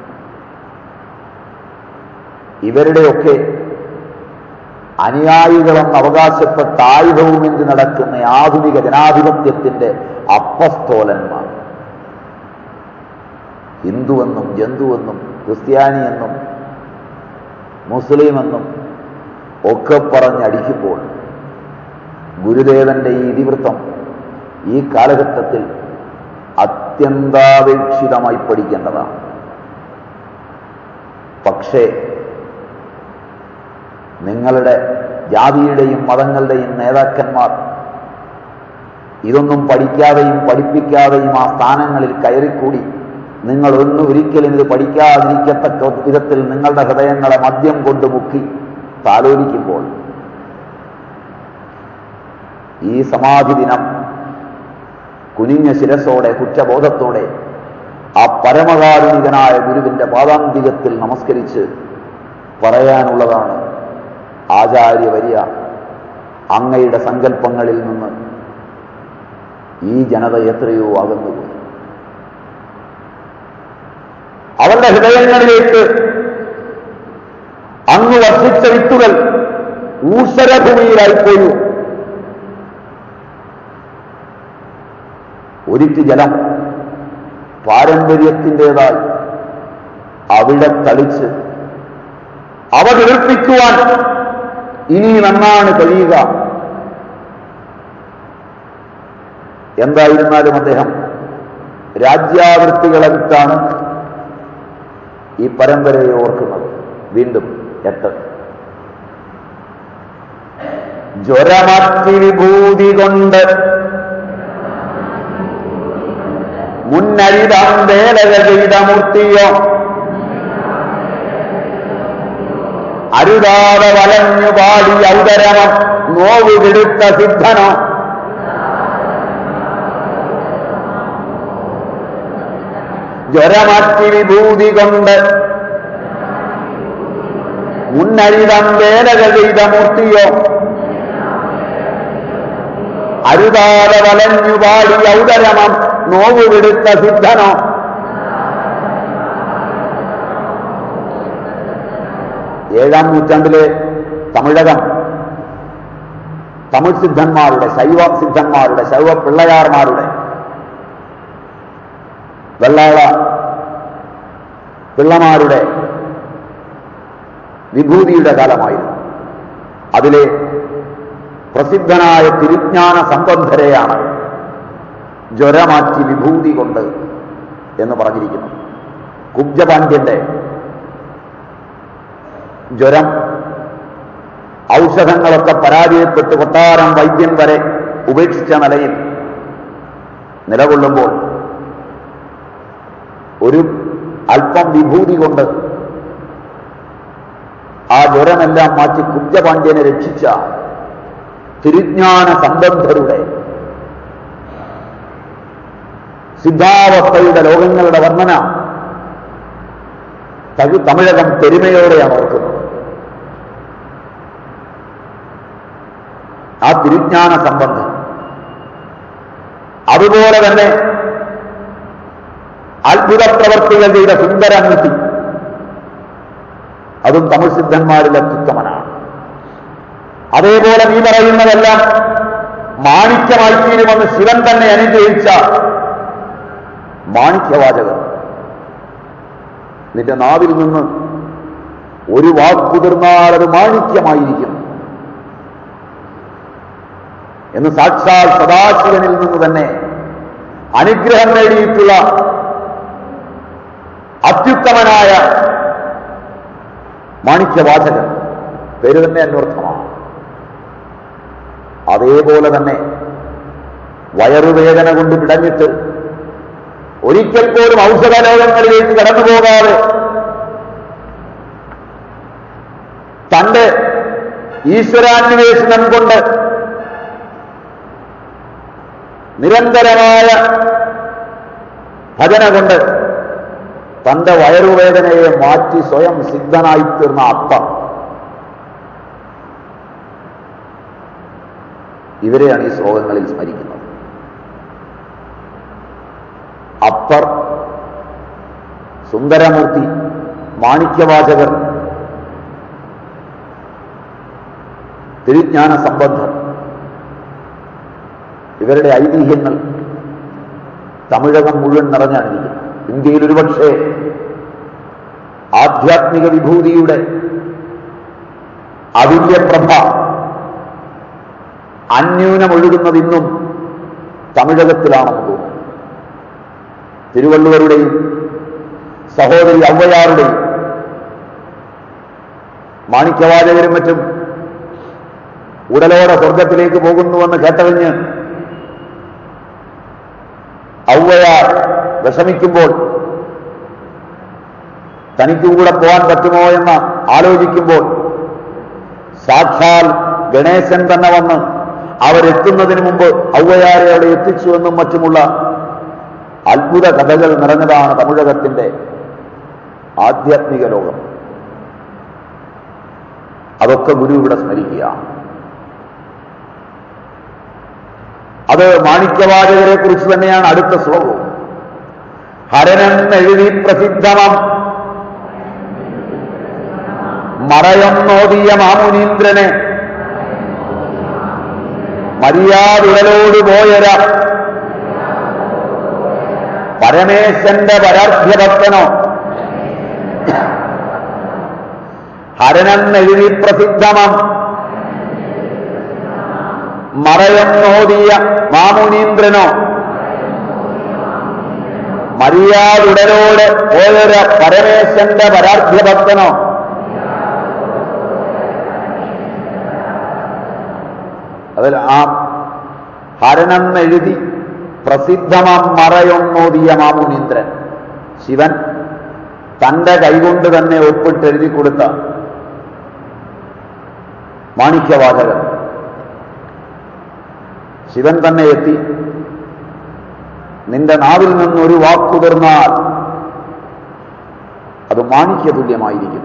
ഇവരുടെയൊക്കെ അനുയായികളെന്ന് അവകാശപ്പെട്ട ആയുധവുമെന്തി നടക്കുന്ന ആധുനിക ജനാധിപത്യത്തിന്റെ അപ്പസ്തോലന്മാർ ഹിന്ദുവെന്നും ജന്തുവെന്നും ക്രിസ്ത്യാനിയെന്നും മുസ്ലിമെന്നും ഒക്കെ പറഞ്ഞടിക്കുമ്പോൾ ഗുരുദേവന്റെ ഈ ഇതിവൃത്തം ഈ കാലഘട്ടത്തിൽ അത്യന്താപേക്ഷിതമായി പഠിക്കേണ്ടതാണ് പക്ഷേ നിങ്ങളുടെ ജാതിയുടെയും മതങ്ങളുടെയും നേതാക്കന്മാർ ഇതൊന്നും പഠിക്കാതെയും പഠിപ്പിക്കാതെയും ആ സ്ഥാനങ്ങളിൽ കയറിക്കൂടി നിങ്ങൾ ഒന്നും ഒരിക്കലും ഇത് പഠിക്കാതിരിക്കത്തക്ക വിധത്തിൽ നിങ്ങളുടെ ഹൃദയങ്ങളെ മദ്യം കൊണ്ട് മുക്കി താലോലിക്കുമ്പോൾ ഈ സമാധി ദിനം കുനിഞ്ഞ ശിരസോടെ കുറ്റബോധത്തോടെ ആ പരമകാരുണികനായ ഗുരുവിന്റെ പാദാന്തികത്തിൽ നമസ്കരിച്ച് പറയാനുള്ളതാണ് ആചാര്യവര്യ അങ്ങയുടെ സങ്കല്പങ്ങളിൽ നിന്ന് ഈ ജനത എത്രയോ അകന്നുപോയി അവരുടെ ഹൃദയങ്ങളിലേക്ക് അങ്ങ് വർഷിച്ച വിത്തുകൾ ഊഷരഭൂമിയിലായിപ്പോയി ഒരിറ്റ് ജലം പാരമ്പര്യത്തിൻ്റെതായി അവിടെ തളിച്ച് അവ തീർപ്പിക്കുവാൻ ഇനി നന്നാണ് കഴിയുക എന്തായിരുന്നാലും അദ്ദേഹം രാജ്യാവൃത്തികളെ വിട്ടാണ് ഈ പരമ്പരയെ ഓർക്കുന്നത് വീണ്ടും എട്ട് ജ്വരമത്തി വിഭൂതി കൊണ്ട് മുന്നരിതാം വേലക ചെയ്ത മൂർത്തിയോ അരുതാതെ വലഞ്ഞു പാടി ഔദരമം നോവു കെടുത്ത സിദ്ധനോ ജ്വരമത്തി വിഭൂതി കൊണ്ട് മുന്നരിതം വേലക ചെയ്ത മൂർത്തിയോ അരുതാതെ വലഞ്ഞു പാടി ഔദരമം നോവു കെടുത്ത സിദ്ധനോ ഏഴാം നൂറ്റാണ്ടിലെ തമിഴകം തമിഴ് സിദ്ധന്മാരുടെ ശൈവ സിദ്ധന്മാരുടെ ശൈവ പിള്ളയാർമാരുടെ വെള്ളാള പിള്ളമാരുടെ വിഭൂതിയുടെ കാലമായിരുന്നു അതിലെ പ്രസിദ്ധനായ തിരുജ്ഞാന സംബന്ധരെയാണ് ജ്വരമാറ്റി വിഭൂതി കൊണ്ട് എന്ന് പറഞ്ഞിരിക്കുന്നു കുബ്ജപാണ്ഡ്യന്റെ ജ്വരം ഔഷധങ്ങളൊക്കെ പരാജയപ്പെട്ട് കൊട്ടാരം വൈദ്യൻ വരെ ഉപേക്ഷിച്ച നിലയിൽ നിലകൊള്ളുമ്പോൾ ഒരു അല്പം വിഭൂതി കൊണ്ട് ആ ജ്വരമെല്ലാം മാറ്റി കുബ്ജപാണ്ഡ്യനെ രക്ഷിച്ച തിരുജ്ഞാന സംബന്ധരുടെ സിദ്ധാവസ്ഥയുടെ ലോകങ്ങളുടെ വർണ്ണന തകു തമിഴകം പെരുമയോടെയാണ് ഓർക്കുന്നത് ആ തിരുജ്ഞാന സംബന്ധം അതുപോലെ തന്നെ അത്ഭുത പ്രവർത്തികൾ ചെയ്ത സുന്ദരമൂർത്തി അതും തമിഴ് സിദ്ധന്മാരിൽ അത്യുത്തമനാണ് അതേപോലെ നീ പറയുന്നതെല്ലാം മാണിക്യമായി തീരുമെന്ന് ശിവൻ തന്നെ അനുഗ്രഹിച്ച മാണിക്യവാചകർ നിന്റെ നാവിൽ നിന്ന് ഒരു വാക്കുതിർന്നാൽ അത് മാണിക്യമായിരിക്കും എന്ന് സാക്ഷാൽ സദാശിവനിൽ നിന്ന് തന്നെ അനുഗ്രഹം നേടിയിട്ടുള്ള അത്യുത്തമനായ മാണിക്യവാചകൻ പേര് തന്നെ അന്വർത്ഥമാണ് അതേപോലെ തന്നെ വയറുവേദന കൊണ്ട് പിടഞ്ഞിട്ട് ഒരിക്കൽ പോലും ഔഷധ ലോകങ്ങളിലേക്ക് കടന്നു പോകാതെ തന്റെ ഈശ്വരാന്വേഷണം കൊണ്ട് നിരന്തരമായ ഭജന കൊണ്ട് തന്റെ വയറുവേദനയെ മാറ്റി സ്വയം സിദ്ധനായിത്തീർന്ന അപ്പർ ഇവരെയാണ് ഈ ശ്ലോകങ്ങളിൽ സ്മരിക്കുന്നത് അപ്പർ സുന്ദരമൂർത്തി മാണിക്യവാചകർ തിരുജ്ഞാന സംബന്ധം ഇവരുടെ ഐതിഹ്യങ്ങൾ തമിഴകം മുഴുവൻ നിറഞ്ഞാണിരിക്കുന്നത് ഇന്ത്യയിൽ ഒരുപക്ഷെ ആധ്യാത്മിക വിഭൂതിയുടെ അതുല്യപ്രഭ അന്യൂനമൊഴുകുന്നത് ഇന്നും തമിഴകത്തിലാണെന്ന് തോന്നുന്നു തിരുവള്ളുവരുടെയും സഹോദരി ഔവയാറുടെയും മാണിക്യവാചകരും മറ്റും ഉടലോടെ സ്വർഗത്തിലേക്ക് പോകുന്നുവെന്ന് കേട്ടറിഞ്ഞ് ഔവയാർ വിഷമിക്കുമ്പോൾ തനിക്ക് കൂടെ പോകാൻ പറ്റുമോ എന്ന് ആലോചിക്കുമ്പോൾ സാക്ഷാൽ ഗണേശൻ തന്നെ വന്ന് അവരെത്തുന്നതിന് മുമ്പ് ഔവയാരെ അവിടെ എത്തിച്ചുവെന്നും മറ്റുമുള്ള അത്ഭുത കഥകൾ നിറഞ്ഞതാണ് തമിഴകത്തിന്റെ ആധ്യാത്മിക ലോകം അതൊക്കെ ഗുരു ഇവിടെ സ്മരിക്കുക അത് മാണിക്യവാചകരെ കുറിച്ച് തന്നെയാണ് അടുത്ത ശ്ലോകവും ഹരനെന്നെഴുതി പ്രസിദ്ധമം മറയൊന്നോതിയ മാമുനീന്ദ്രനെ മര്യാദുടലോട് പോയര പരമേശന്റെ പരാർഥ്യഭക്തനോ ഹരനെന്നെഴുതി പ്രസിദ്ധമം മറയൊന്നോതിയ മാമുനീന്ദ്രനോ മര്യാദുടലോട് പോയൊര പരമേശന്റെ പരാർഥ്യഭക്തനോ അതിൽ ആ ഹരനെന്നെഴുതി പ്രസിദ്ധമാം മറയൊന്നോതിയ മാമുനീന്ദ്രൻ ശിവൻ തന്റെ കൈകൊണ്ട് തന്നെ ഒപ്പിട്ട് എഴുതി കൊടുത്ത മാണിക്യവാചകൻ ശിവൻ തന്നെ എത്തി നിന്റെ നാവിൽ നിന്നൊരു വാക്കുതിർന്നാൽ അത് മാണിക്യതുല്യമായിരിക്കും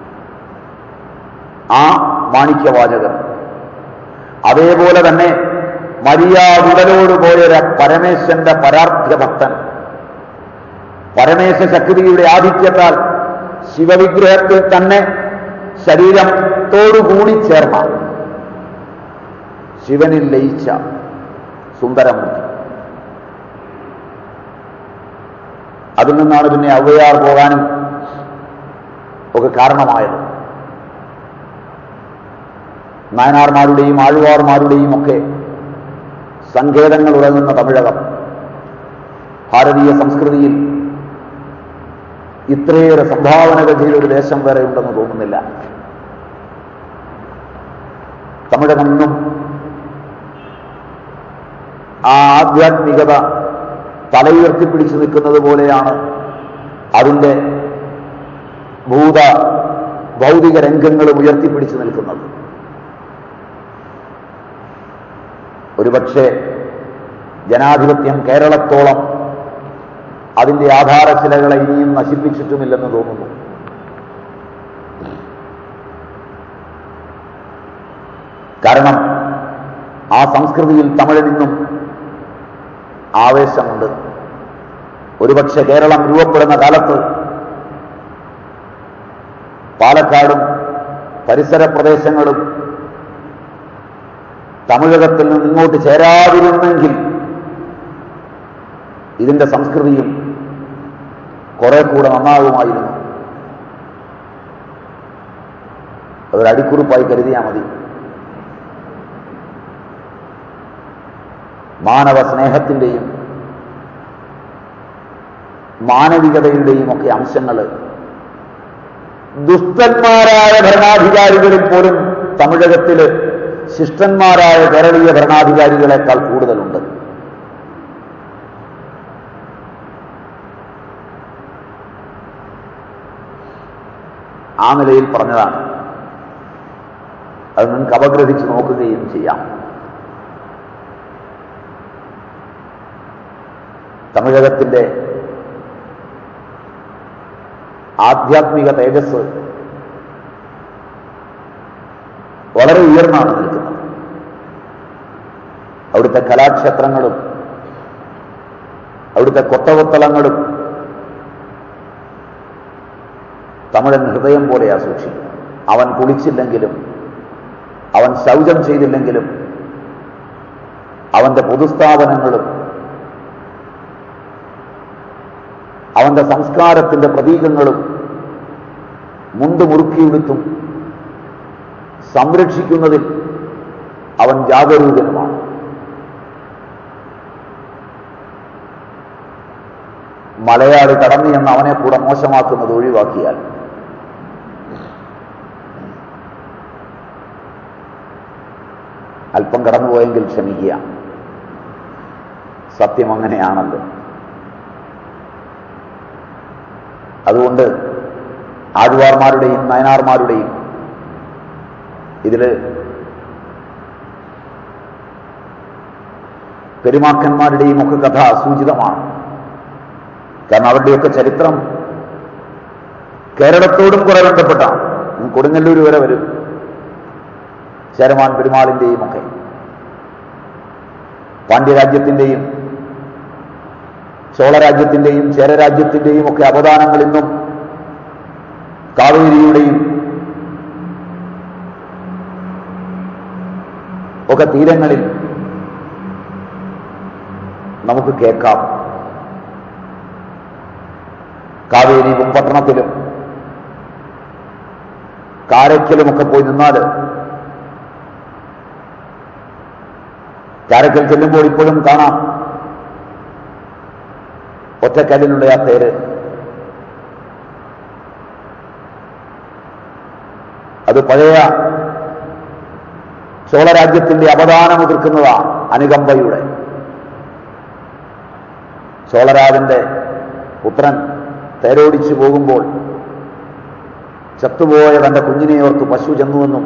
ആ മാണിക്യവാചകൻ അതേപോലെ തന്നെ മര്യാദുടലോട് പോയൊരു പരമേശ്വരന്റെ പരാർത്ഥ്യ ഭക്തൻ പരമേശ ശക്തിയുടെ ആധിക്യത്താൽ ശിവവിഗ്രഹത്തിൽ തന്നെ ശരീരത്തോടുകൂടി ചേർന്ന ശിവനിൽ ലയിച്ച സുന്ദരമൂർത്തി അതിൽ നിന്നാണ് പിന്നെ അവയാർ പോകാനും ഒക്കെ കാരണമായത് നായനാർമാരുടെയും ആഴ്വാർമാരുടെയും ഒക്കെ സങ്കേതങ്ങൾ ഉറങ്ങുന്ന തമിഴകം ഭാരതീയ സംസ്കൃതിയിൽ ഇത്രയേറെ സംഭാവനകൾ ചെയ്ത ഒരു ദേശം വേറെ ഉണ്ടെന്ന് തോന്നുന്നില്ല തമിഴകം ഇന്നും ആ ആധ്യാത്മികത തലയുയർത്തിപ്പിടിച്ചു നിൽക്കുന്നത് പോലെയാണ് അതിൻ്റെ ഭൂത ഭൗതിക രംഗങ്ങളും ഉയർത്തിപ്പിടിച്ചു നിൽക്കുന്നത് ഒരുപക്ഷെ ജനാധിപത്യം കേരളത്തോളം അതിൻ്റെ ആധാരശിലകളെ ഇനിയും നശിപ്പിച്ചിട്ടുമില്ലെന്ന് തോന്നുന്നു കാരണം ആ സംസ്കൃതിയിൽ തമിഴിനിന്നും ആവേശമുണ്ട് ഒരുപക്ഷെ കേരളം രൂപപ്പെടുന്ന കാലത്ത് പാലക്കാടും പരിസര പ്രദേശങ്ങളും തമിഴകത്തിൽ നിന്ന് ഇങ്ങോട്ട് ചേരാതിരുന്നെങ്കിൽ ഇതിന്റെ സംസ്കൃതിയും കുറെ കൂടെ നന്നാകുമായിരുന്നു അതൊരു അടിക്കുറിപ്പായി കരുതിയാൽ മതി മാനവ സ്നേഹത്തിൻ്റെയും മാനവികതയുടെയും ഒക്കെ അംശങ്ങൾ ദുഷ്ടന്മാരായ ഭരണാധികാരികളിൽ പോലും തമിഴകത്തില് ശിഷ്ടന്മാരായ കേരളീയ ഭരണാധികാരികളെക്കാൾ കൂടുതലുണ്ട് ആ നിലയിൽ പറഞ്ഞതാണ് അത് നിങ്ങൾക്ക് അപഗ്രഹിച്ച് നോക്കുകയും ചെയ്യാം തമിഴകത്തിന്റെ ആധ്യാത്മിക തേജസ് വളരെ ഉയർന്നാണ് നിൽക്കുന്നത് അവിടുത്തെ കലാക്ഷേത്രങ്ങളും അവിടുത്തെ കൊത്തകൊത്തളങ്ങളും തമിഴൻ ഹൃദയം പോലെയാ സൂക്ഷിക്കും അവൻ കുളിച്ചില്ലെങ്കിലും അവൻ ശൗചം ചെയ്തില്ലെങ്കിലും അവന്റെ പൊതുസ്ഥാപനങ്ങളും അവന്റെ സംസ്കാരത്തിന്റെ പ്രതീകങ്ങളും മുണ്ട് മുറുക്കിയെടുത്തും സംരക്ഷിക്കുന്നതിൽ അവൻ ജാഗരൂകനുമാണ് മലയാളി കടന്നു എന്ന് അവനെ കൂടെ മോശമാക്കുന്നത് ഒഴിവാക്കിയാൽ അല്പം കടന്നുപോയെങ്കിൽ ക്ഷമിക്കുക സത്യം അങ്ങനെയാണല്ലോ അതുകൊണ്ട് ആഴ്വാർമാരുടെയും നയനാർമാരുടെയും ഇതില് പെരുമാക്കന്മാരുടെയും ഒക്കെ കഥ സൂചിതമാണ് കാരണം അവരുടെയൊക്കെ ചരിത്രം കേരളത്തോടും കുറെ ബന്ധപ്പെട്ടാണ് കൊടുങ്ങല്ലൂർ വരെ വരും ചേരമാൻ പെരുമാളിന്റെയും ഒക്കെ പാണ്ഡ്യരാജ്യത്തിന്റെയും ചോളരാജ്യത്തിന്റെയും ചേരരാജ്യത്തിന്റെയും ഒക്കെ അവദാനങ്ങൾ ഇന്നും കാവേരിയുടെയും ഒക്കെ തീരങ്ങളിൽ നമുക്ക് കേൾക്കാം കാവേരി പട്ടണത്തിലും കാരയ്ക്കലുമൊക്കെ പോയി നിന്നാൽ കാരയ്ക്കൽ ചെല്ലുമ്പോൾ ഇപ്പോഴും കാണാം ഒറ്റക്കല്ലിലുള്ള ആ തേര് അത് പഴയ ചോളരാജ്യത്തിന്റെ അവദാനം എതിർക്കുന്നതാണ് അനുകമ്പയുടെ ചോളരാജന്റെ പുത്രൻ തേരോടിച്ചു പോകുമ്പോൾ ചത്തുപോയ തന്റെ കുഞ്ഞിനെ ഓർത്ത് പശു ചെന്നുവെന്നും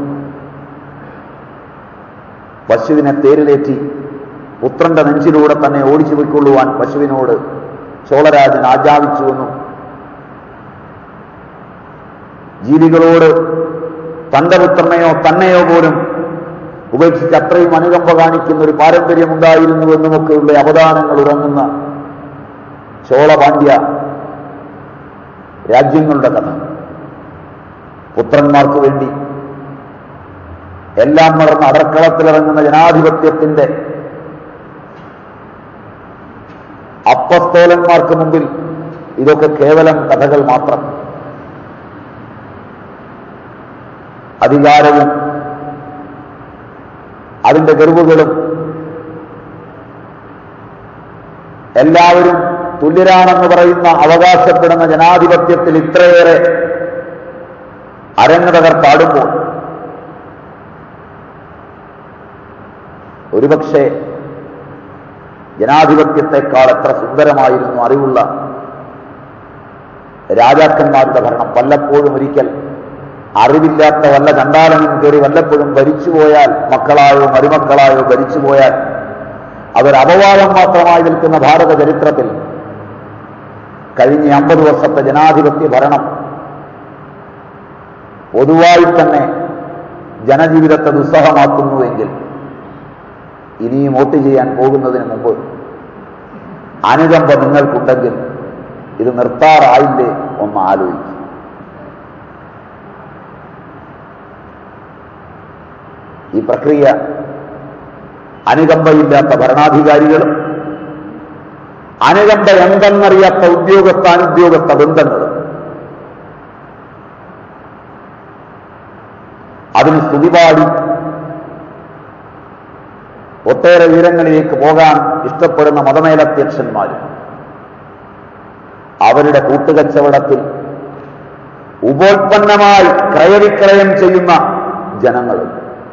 പശുവിനെ തേരിലേറ്റി പുത്രന്റെ നെഞ്ചിലൂടെ തന്നെ ഓടിച്ചു പോയിക്കൊള്ളുവാൻ പശുവിനോട് ചോളരാജൻ ആജ്ഞാപിച്ചുവെന്നും ജീവികളോട് തന്റെ പുത്രനെയോ തന്നെയോ പോലും ഉപേക്ഷിച്ച് അത്രയും അനുകമ്പ കാണിക്കുന്ന ഒരു പാരമ്പര്യമുണ്ടായിരുന്നുവെന്നുമൊക്കെയുള്ള അവദാനങ്ങൾ ഉറങ്ങുന്ന ചോളപാണ്ഡ്യ രാജ്യങ്ങളുടെ കഥ പുത്രന്മാർക്ക് വേണ്ടി എല്ലാം മറന്ന് അടർക്കളത്തിലിറങ്ങുന്ന ജനാധിപത്യത്തിന്റെ അപ്പസ്തോലന്മാർക്ക് മുമ്പിൽ ഇതൊക്കെ കേവലം കഥകൾ മാത്രം അധികാരവും അതിന്റെ ഗർവുകളും എല്ലാവരും തുല്യരാണെന്ന് പറയുന്ന അവകാശപ്പെടുന്ന ജനാധിപത്യത്തിൽ ഇത്രയേറെ അരങ്ങ് തകർപ്പാടുമ്പോൾ ഒരുപക്ഷെ ജനാധിപത്യത്തെക്കാൾ എത്ര സുന്ദരമായിരുന്നു അറിവുള്ള രാജാക്കന്മാരുടെ ഭരണം വല്ലപ്പോഴും ഒരിക്കൽ അറിവില്ലാത്ത വല്ല ചണ്ടാലനും കയറി വല്ലപ്പോഴും ഭരിച്ചുപോയാൽ മക്കളായോ മരുമക്കളായോ ഭരിച്ചുപോയാൽ അതൊരു അപവാദം മാത്രമായി നിൽക്കുന്ന ഭാരത ചരിത്രത്തിൽ കഴിഞ്ഞ അമ്പത് വർഷത്തെ ജനാധിപത്യ ഭരണം പൊതുവായി തന്നെ ജനജീവിതത്തെ ദുസ്സഹമാക്കുന്നുവെങ്കിൽ ഇനിയും വോട്ട് ചെയ്യാൻ പോകുന്നതിന് മുമ്പ് അനുകമ്പ നിങ്ങൾക്കുണ്ടെങ്കിൽ ഇത് നിർത്താറായില്ലേ ഒന്ന് ആലോചിക്കും ഈ പ്രക്രിയ അനുകമ്പയില്ലാത്ത ഭരണാധികാരികളും അനുകമ്പ എന്തെന്നറിയാത്ത ഉദ്യോഗസ്ഥ അനുദ്യോഗസ്ഥ ബന്ധങ്ങളും അതിന് സ്തുതിപാടി ഒട്ടേറെ ഉയരങ്ങളിലേക്ക് പോകാൻ ഇഷ്ടപ്പെടുന്ന മതമേലധ്യക്ഷന്മാരും അവരുടെ കൂട്ടുകച്ചവടത്തിൽ ഉപോത്പന്നമായി ക്രയവിക്രയം ചെയ്യുന്ന ജനങ്ങളും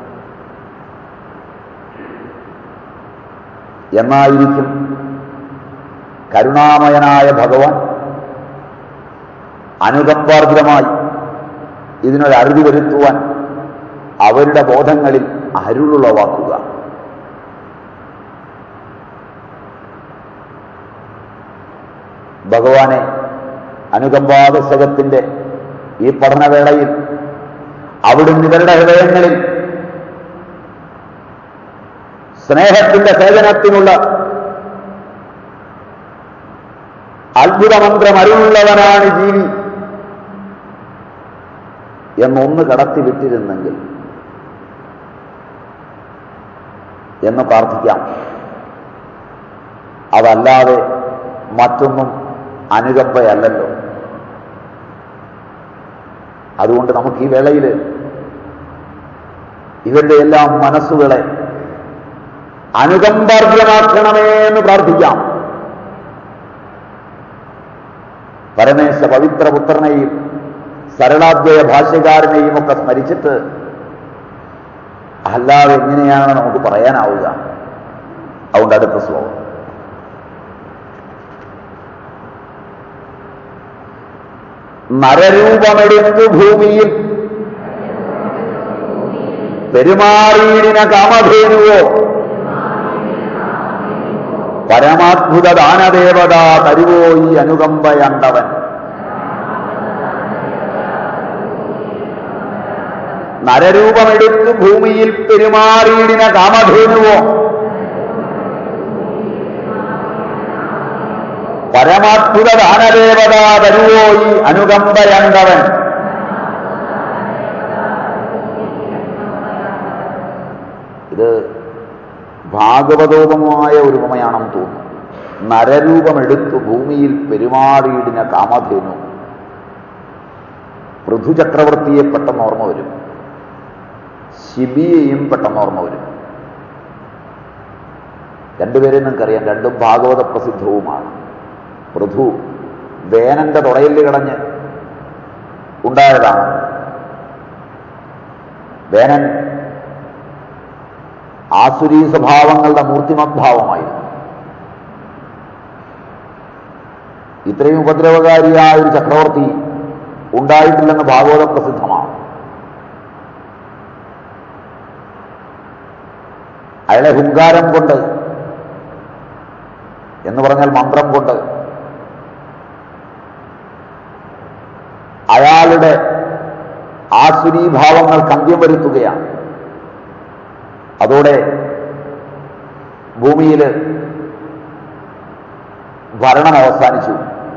എന്നായിരിക്കും കരുണാമയനായ ഭഗവാൻ അനുകമ്പാർജിതമായി ഇതിനൊരു അറുതി വരുത്തുവാൻ അവരുടെ ബോധങ്ങളിൽ അരുളുളവാക്കുക ഭഗവാനെ അനുകമ്പാദശകത്തിന്റെ ഈ പഠനവേളയിൽ അവിടുന്ന് ഇവരുടെ ഹൃദയങ്ങളിൽ സ്നേഹത്തിന്റെ സേവനത്തിനുള്ള അത്ഭുതമന്ത്രം അരുളുള്ളവനാണ് ജീവി എന്നൊന്ന് കടത്തി വിട്ടിരുന്നെങ്കിൽ എന്ന് പ്രാർത്ഥിക്കാം അതല്ലാതെ മറ്റൊന്നും അനുകമ്പയല്ലല്ലോ അതുകൊണ്ട് നമുക്ക് ഈ വേളയിൽ ഇവരുടെ എല്ലാം മനസ്സുകളെ അനുകമ്പാർജ്ജമാക്കണമേ എന്ന് പ്രാർത്ഥിക്കാം പരമേശ പവിത്രപുത്രനെയും സരളാദ്വയ ഭാഷ്യകാരനെയും ഒക്കെ സ്മരിച്ചിട്ട് അല്ലാതെ എങ്ങനെയാണ് നമുക്ക് പറയാനാവുക അതുകൊണ്ട് അടുത്ത ശ്ലോകം നരരൂപമെടുത്തു ഭൂമിയിൽ പെരുമാറീടിന കാമധേനുവോ പരമാത്ഭുത ദാനദേവത തരുവോ ഈ അനുകമ്പയണ്ടവൻ നരരൂപമെടുത്തു ഭൂമിയിൽ പെരുമാറിയിടിന കാമധേനുവോ പരമാത്ഭുത ദാനദേവത തരുവോ ഈ അനുകമ്പയണ്ടവൻ ഇത് ഭാഗവതോപമായ ഒരു ഉപമയാണെന്ന് തോന്നുന്നു നരരൂപമെടുത്തു ഭൂമിയിൽ പെരുമാറിയിടിന കാമധേനു പൃഥുചക്രവർത്തിയെ പെട്ടെന്ന് ഓർമ്മ വരും ശിബിയെയും പെട്ടെന്ന് ഓർമ്മ വരും രണ്ടുപേരെയും നിങ്ങൾക്കറിയാം രണ്ടും ഭാഗവത പ്രസിദ്ധവുമാണ് പൃഥു വേനന്റെ തുടയിൽ കിടഞ്ഞ് ഉണ്ടായതാണ് വേനൻ ആസുരീ സ്വഭാവങ്ങളുടെ മൂർത്തിമദ്ഭാവമായിരുന്നു ഇത്രയും ഉപദ്രവകാരിയായ ഒരു ചക്രവർത്തി ഉണ്ടായിട്ടില്ലെന്ന് ഭാഗവത പ്രസിദ്ധമാണ് അയാളെ ഹുങ്കാരം കൊണ്ട് എന്ന് പറഞ്ഞാൽ മന്ത്രം കൊണ്ട് അയാളുടെ ആസുരീഭാവങ്ങൾക്ക് അന്ത്യം വരുത്തുകയാണ് അതോടെ ഭൂമിയിൽ ഭരണം അവസാനിച്ചു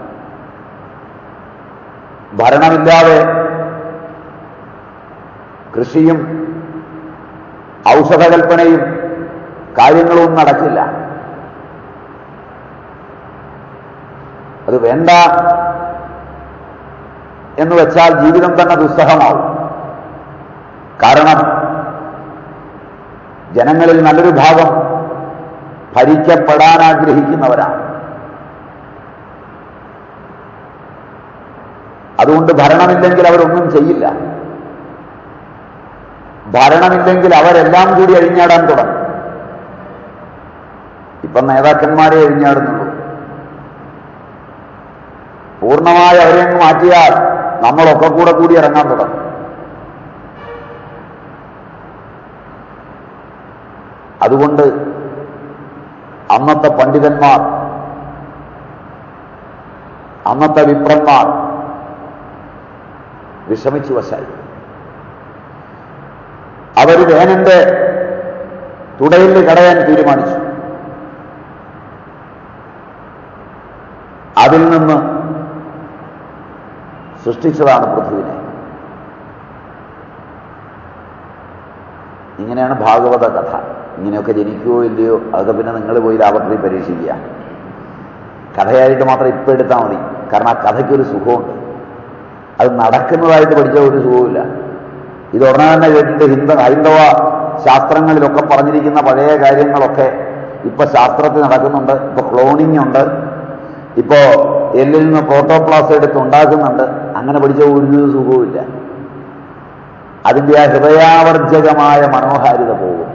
ഭരണമില്ലാതെ കൃഷിയും ഔഷധകൽപ്പനയും കാര്യങ്ങളും നടക്കില്ല അത് വേണ്ട എന്ന് വെച്ചാൽ ജീവിതം തന്നെ ദുസ്സഹമാവും കാരണം ജനങ്ങളിൽ നല്ലൊരു ഭാഗം ഭരിക്കപ്പെടാൻ ആഗ്രഹിക്കുന്നവരാണ് അതുകൊണ്ട് ഭരണമില്ലെങ്കിൽ അവരൊന്നും ചെയ്യില്ല ഭരണമില്ലെങ്കിൽ അവരെല്ലാം കൂടി അഴിഞ്ഞാടാൻ തുടങ്ങും ഇപ്പം നേതാക്കന്മാരെ എഴിഞ്ഞാടുന്നുള്ളൂ പൂർണ്ണമായി അവരെ അങ്ങ് മാറ്റിയാൽ നമ്മളൊക്കെ കൂടെ കൂടി ഇറങ്ങാൻ തുടങ്ങും അതുകൊണ്ട് അന്നത്തെ പണ്ഡിതന്മാർ അന്നത്തെ വിപ്രന്മാർ വിഷമിച്ചു വശായി അവർ വേനന്റെ തുടയിൽ കടയാൻ തീരുമാനിച്ചു അതിൽ നിന്ന് സൃഷ്ടിച്ചതാണ് പൃഥ്വിനെ ഇങ്ങനെയാണ് ഭാഗവത കഥ ഇങ്ങനെയൊക്കെ ജനിക്കുവോ ഇല്ലയോ അതൊക്കെ പിന്നെ നിങ്ങൾ പോയി ലാഭത്തിൽ പരീക്ഷിക്കുക കഥയായിട്ട് മാത്രം ഇപ്പം എടുത്താൽ മതി കാരണം ആ കഥയ്ക്കൊരു സുഖമുണ്ട് അത് നടക്കുന്നതായിട്ട് പഠിച്ച ഒരു സുഖവുമില്ല ഇത് ഉടനെ തന്നെ കേട്ടിട്ട് ഹിന്ദ ഹൈന്ദവ ശാസ്ത്രങ്ങളിലൊക്കെ പറഞ്ഞിരിക്കുന്ന പഴയ കാര്യങ്ങളൊക്കെ ഇപ്പൊ ശാസ്ത്രത്തിൽ നടക്കുന്നുണ്ട് ഇപ്പൊ ക്ലോണിംഗ് ഉണ്ട് ഇപ്പോ എല്ലിൽ നിന്ന് പ്രോട്ടോപ്ലാസ് എടുത്ത് ഉണ്ടാക്കുന്നുണ്ട് അങ്ങനെ പഠിച്ച ഒരു സുഖവുമില്ല അതിന്റെ ആ ഹൃദയാവർജകമായ മനോഹാരിത പോകും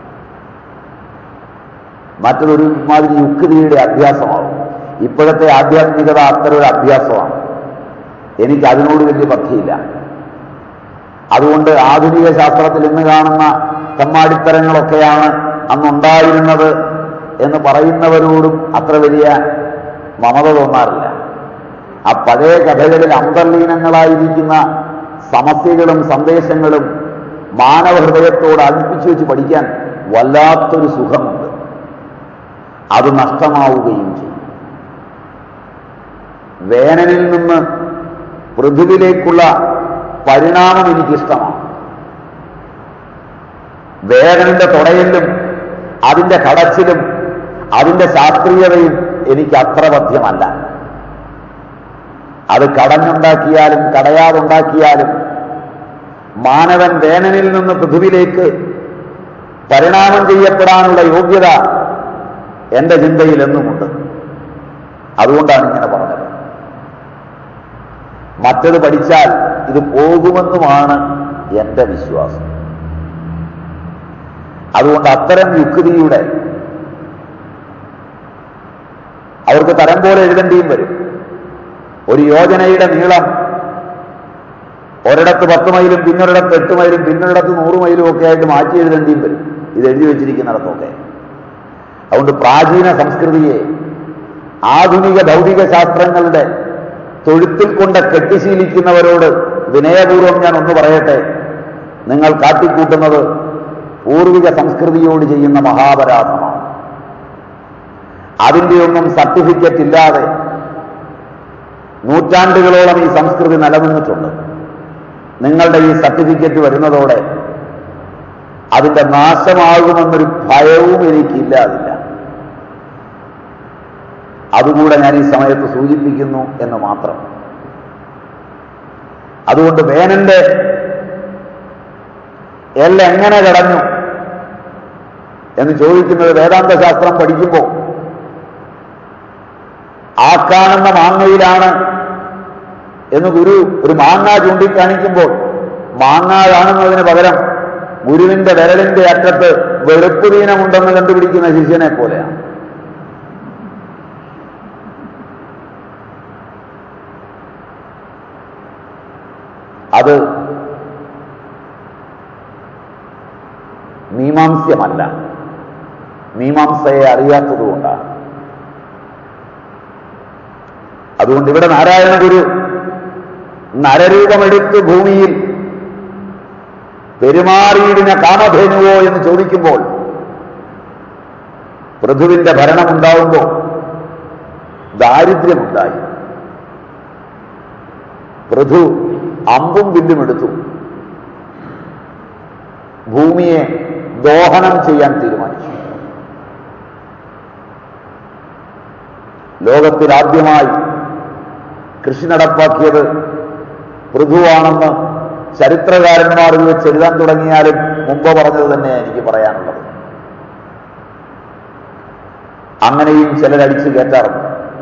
മറ്റൊരു മാതിരി യുക്തിയുടെ അഭ്യാസമാവും ഇപ്പോഴത്തെ ആധ്യാത്മികത അത്തരൊരു അഭ്യാസമാണ് എനിക്ക് അതിനോട് വലിയ പദ്ധിയില്ല അതുകൊണ്ട് ആധുനിക ശാസ്ത്രത്തിൽ ഇന്ന് കാണുന്ന തെമ്മാടിത്തരങ്ങളൊക്കെയാണ് അന്നുണ്ടായിരുന്നത് എന്ന് പറയുന്നവരോടും അത്ര വലിയ മമത തോന്നാറില്ല ആ പഴയ കഥകളിൽ അന്തർലീനങ്ങളായിരിക്കുന്ന സമസ്യകളും സന്ദേശങ്ങളും മാനവഹൃദയത്തോട് അടുപ്പിച്ചു വെച്ച് പഠിക്കാൻ വല്ലാത്തൊരു സുഖമുണ്ട് അത് നഷ്ടമാവുകയും ചെയ്യും വേനലിൽ നിന്ന് പൃഥുവിലേക്കുള്ള പരിണാമം എനിക്കിഷ്ടമാണ് വേനലിന്റെ തുടയലിലും അതിന്റെ കടച്ചിലും അതിന്റെ ശാസ്ത്രീയതയും എനിക്ക് അത്ര ബദ്ധ്യമല്ല അത് കടഞ്ഞുണ്ടാക്കിയാലും കടയാതുണ്ടാക്കിയാലും മാനവൻ വേനനിൽ നിന്ന് പൃഥുവിലേക്ക് പരിണാമം ചെയ്യപ്പെടാനുള്ള യോഗ്യത എന്റെ ചിന്തയിൽ എന്നുമുണ്ട് അതുകൊണ്ടാണ് ഇങ്ങനെ പറഞ്ഞത് മറ്റത് പഠിച്ചാൽ ഇത് പോകുമെന്നുമാണ് എന്റെ വിശ്വാസം അതുകൊണ്ട് അത്തരം യുക്തിയുടെ അവർക്ക് തരം പോലെ എഴുതേണ്ടിയും വരും ഒരു യോജനയുടെ നീളം ഒരിടത്ത് പത്ത് മൈലും പിന്നൊരിടത്ത് എട്ട് മൈലും പിന്നൊരിടത്ത് നൂറ് മൈലും ഒക്കെ ആയിട്ട് മാറ്റി എഴുതേണ്ടിയും വരും ഇത് എഴുതി വെച്ചിരിക്കുന്നിടത്തൊക്കെ അതുകൊണ്ട് പ്രാചീന സംസ്കൃതിയെ ആധുനിക ഭൗതിക ശാസ്ത്രങ്ങളുടെ തൊഴുത്തിൽ കൊണ്ട് കെട്ടിശീലിക്കുന്നവരോട് വിനയപൂർവ്വം ഞാൻ ഒന്ന് പറയട്ടെ നിങ്ങൾ കാട്ടിക്കൂട്ടുന്നത് പൂർവിക സംസ്കൃതിയോട് ചെയ്യുന്ന മഹാപരാധമാണ് അതിൻ്റെയൊന്നും സർട്ടിഫിക്കറ്റ് ഇല്ലാതെ നൂറ്റാണ്ടുകളോളം ഈ സംസ്കൃതി നിലനിന്നിട്ടുണ്ട് നിങ്ങളുടെ ഈ സർട്ടിഫിക്കറ്റ് വരുന്നതോടെ അതിന്റെ നാശമാകുമെന്നൊരു ഭയവും എനിക്കില്ലാതില്ല അതുകൂടെ ഞാൻ ഈ സമയത്ത് സൂചിപ്പിക്കുന്നു എന്ന് മാത്രം അതുകൊണ്ട് വേനന്റെ എല്ലാം എങ്ങനെ കടഞ്ഞു എന്ന് ചോദിക്കുന്നത് വേദാന്ത ശാസ്ത്രം പഠിക്കുമ്പോൾ ആ കാണുന്ന മാങ്ങയിലാണ് എന്ന് ഗുരു ഒരു മാങ്ങ ചൂണ്ടിക്കാണിക്കുമ്പോൾ മാങ്ങ കാണുന്നതിന് പകരം ഗുരുവിന്റെ വിരലിന്റെ അറ്റത്ത് വെളുപ്പ് ദീനമുണ്ടെന്ന് കണ്ടുപിടിക്കുന്ന ശിഷ്യനെ പോലെയാണ് അത് മീമാംസ്യമല്ല മീമാംസയെ അറിയാത്തതുകൊണ്ടാണ് അതുകൊണ്ട് ഇവിടെ നാരായണ ഗുരു നരരൂപമെടുത്ത് ഭൂമിയിൽ പെരുമാറിയിടിന കാമധേനുവോ എന്ന് ചോദിക്കുമ്പോൾ പൃഥുവിന്റെ ഭരണമുണ്ടാവുമ്പോൾ ദാരിദ്ര്യമുണ്ടായി പൃഥു അമ്പും വില്ലും എടുത്തു ഭൂമിയെ ദോഹനം ചെയ്യാൻ തീരുമാനിച്ചു ലോകത്തിൽ ആദ്യമായി കൃഷി നടപ്പാക്കിയത് പൃഥുവാണെന്ന് ചരിത്രകാരന്മാർ ഇത് വെച്ച് എഴുതാൻ തുടങ്ങിയാലും മുമ്പ് പറഞ്ഞത് തന്നെ എനിക്ക് പറയാനുള്ളത് അങ്ങനെയും ചിലരടിച്ചു കയറ്റാറുണ്ട്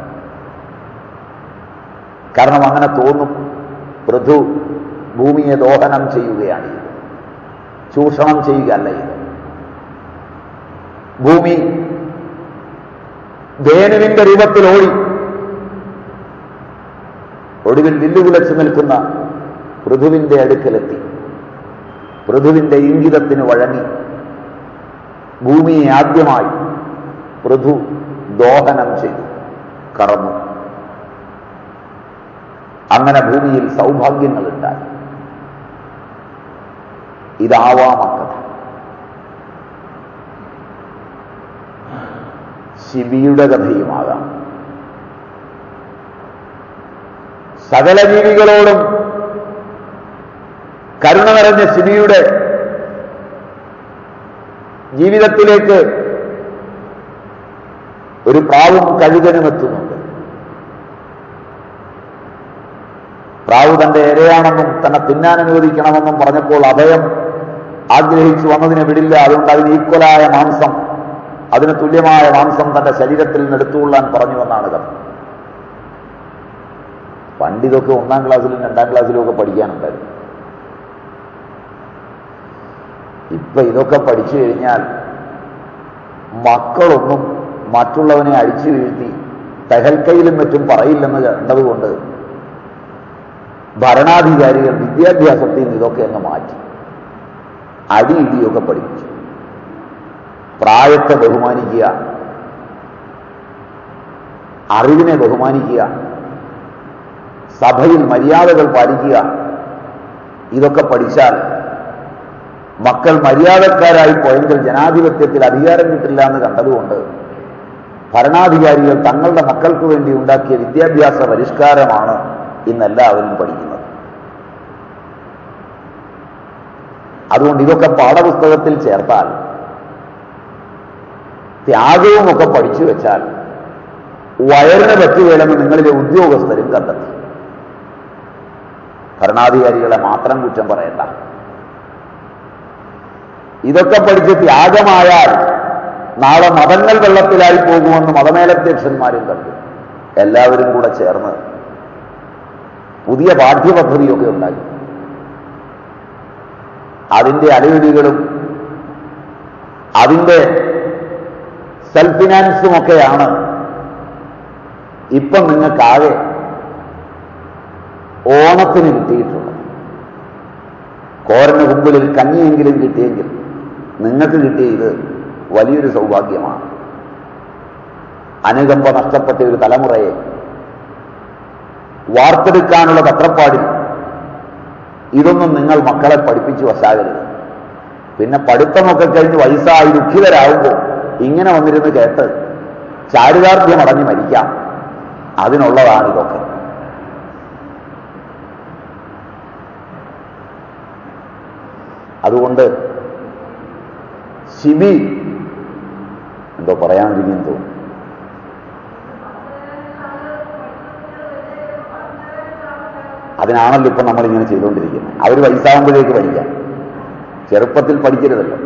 കാരണം അങ്ങനെ തോന്നും പൃഥു ഭൂമിയെ ദോഹനം ചെയ്യുകയാണ് ഇത് ചൂഷണം ചെയ്യുകയല്ല ഇത് ഭൂമി ധേനുവിന്റെ രൂപത്തിൽ ഓടി ഒടുവിൽ വില്ലുകുലച്ചു നിൽക്കുന്ന പൃഥുവിന്റെ അടുക്കലെത്തി പൃഥുവിന്റെ ഇംഗിതത്തിന് വഴങ്ങി ഭൂമിയെ ആദ്യമായി പൃഥു ദോഹനം ചെയ്തു കറന്നു അങ്ങനെ ഭൂമിയിൽ സൗഭാഗ്യങ്ങൾ ഉണ്ടായി ഇതാവാം അക്കഥ ശിബിയുടെ കഥയുമാകാം സകല ജീവികളോടും കരുണ നിറഞ്ഞ ശിബിയുടെ ജീവിതത്തിലേക്ക് ഒരു പ്രാവും കഴുകനും എത്തുന്നുണ്ട് പ്രാവ് തന്റെ ഇരയാണെന്നും തന്നെ തിന്നാൻ അനുവദിക്കണമെന്നും പറഞ്ഞപ്പോൾ അഭയം ആഗ്രഹിച്ചു വന്നതിനെ വിടില്ല അതുകൊണ്ട് അതിന് ഈക്വലായ മാംസം അതിന് തുല്യമായ മാംസം തന്റെ ശരീരത്തിൽ നിന്ന് എടുത്തുകൊള്ളാൻ പറഞ്ഞുവെന്നാണ് കഥ പണ്ടിതൊക്കെ ഒന്നാം ക്ലാസ്സിലും രണ്ടാം ക്ലാസ്സിലും ഒക്കെ പഠിക്കാനുണ്ടായിരുന്നു ഇപ്പൊ ഇതൊക്കെ പഠിച്ചു കഴിഞ്ഞാൽ മക്കളൊന്നും മറ്റുള്ളവനെ അഴിച്ചു വീഴ്ത്തി തെഹൽക്കയിലും മറ്റും പറയില്ലെന്ന് കണ്ടതുകൊണ്ട് ഭരണാധികാരികൾ വിദ്യാഭ്യാസത്തിൽ നിന്ന് ഇതൊക്കെ അങ്ങ് മാറ്റി അടി ഇടിയൊക്കെ പഠിപ്പിച്ചു പ്രായത്തെ ബഹുമാനിക്കുക അറിവിനെ ബഹുമാനിക്കുക സഭയിൽ മര്യാദകൾ പാലിക്കുക ഇതൊക്കെ പഠിച്ചാൽ മക്കൾ മര്യാദക്കാരായി പോയെങ്കിൽ ജനാധിപത്യത്തിൽ അധികാരം കിട്ടില്ല എന്ന് കണ്ടതുകൊണ്ട് ഭരണാധികാരികൾ തങ്ങളുടെ മക്കൾക്ക് വേണ്ടി ഉണ്ടാക്കിയ വിദ്യാഭ്യാസ പരിഷ്കാരമാണ് ഇന്നെല്ലാവരും പഠിക്കുന്നത് അതുകൊണ്ട് ഇതൊക്കെ പാഠപുസ്തകത്തിൽ ചേർത്താൽ ത്യാഗവും ഒക്കെ പഠിച്ചു വെച്ചാൽ വയറിന് പറ്റുകയില്ലെന്ന് നിങ്ങളിലെ ഉദ്യോഗസ്ഥരും കണ്ടെത്തി ഭരണാധികാരികളെ മാത്രം കുറ്റം പറയണ്ട ഇതൊക്കെ പഠിച്ച് ത്യാഗമായാൽ നാളെ മതങ്ങൾ വെള്ളത്തിലായി പോകുമെന്ന് മതമേലധ്യക്ഷന്മാരും കണ്ടു എല്ലാവരും കൂടെ ചേർന്ന് പുതിയ പാഠ്യപദ്ധതിയൊക്കെ ഉണ്ടാക്കി അതിന്റെ അലയൊലികളും അതിന്റെ സെൽഫ് ഫിനാൻസും ഒക്കെയാണ് ഇപ്പം നിങ്ങൾക്കാകെ ഓണത്തിന് കിട്ടിയിട്ടുള്ളത് കോരന് കുമ്പിളിൽ കഞ്ഞിയെങ്കിലും കിട്ടിയെങ്കിൽ നിങ്ങൾക്ക് കിട്ടിയ ഇത് വലിയൊരു സൗഭാഗ്യമാണ് അനുകമ്പ നഷ്ടപ്പെട്ട ഒരു തലമുറയെ വാർത്തെടുക്കാനുള്ള തത്രപ്പാടിൽ ഇതൊന്നും നിങ്ങൾ മക്കളെ പഠിപ്പിച്ചു വശാകരുത് പിന്നെ പഠിത്തമൊക്കെ കഴിഞ്ഞ് വയസ്സായി ദുഃഖിതരാകുമ്പോൾ ഇങ്ങനെ വന്നിരുന്ന് കേട്ട് ചാരുതാർത്ഥ്യം അടഞ്ഞ് മരിക്കാം അതിനുള്ളതാണ് ഇതൊക്കെ അതുകൊണ്ട് ശിബി എന്തോ പറയാനിരിക്കുന്നു തോന്നുന്നു അതിനാണല്ലോ ഇപ്പൊ നമ്മളിങ്ങനെ ചെയ്തുകൊണ്ടിരിക്കുന്നത് അവർ വയസ്സാകുമ്പോഴേക്ക് പഠിക്കാം ചെറുപ്പത്തിൽ പഠിക്കരുതല്ലോ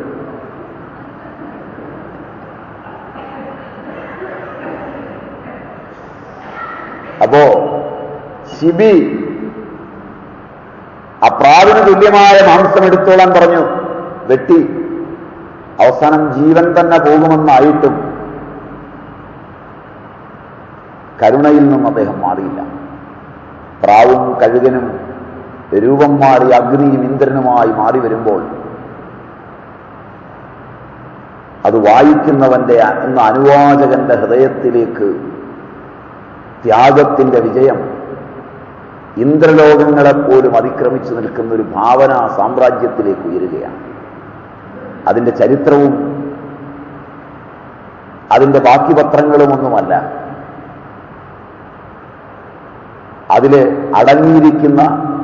അപ്പോ ശിബി ആ പ്രാവിന് തുല്യമായ മാംസം എടുത്തോളാൻ പറഞ്ഞു വെട്ടി അവസാനം ജീവൻ തന്നെ പോകുമെന്നായിട്ടും കരുണയിൽ നിന്നും അദ്ദേഹം മാറിയില്ല പ്രാവും കഴുകനും രൂപം മാറി അഗ്നിയും ഇന്ദ്രനുമായി മാറി വരുമ്പോൾ അത് വായിക്കുന്നവന്റെ എന്ന അനുവാചകന്റെ ഹൃദയത്തിലേക്ക് ത്യാഗത്തിന്റെ വിജയം ഇന്ദ്രലോകങ്ങളെപ്പോലും അതിക്രമിച്ചു നിൽക്കുന്ന ഒരു ഭാവന സാമ്രാജ്യത്തിലേക്ക് ഉയരുകയാണ് അതിന്റെ ചരിത്രവും അതിന്റെ ബാക്കി പത്രങ്ങളുമൊന്നുമല്ല അതില് അടങ്ങിയിരിക്കുന്ന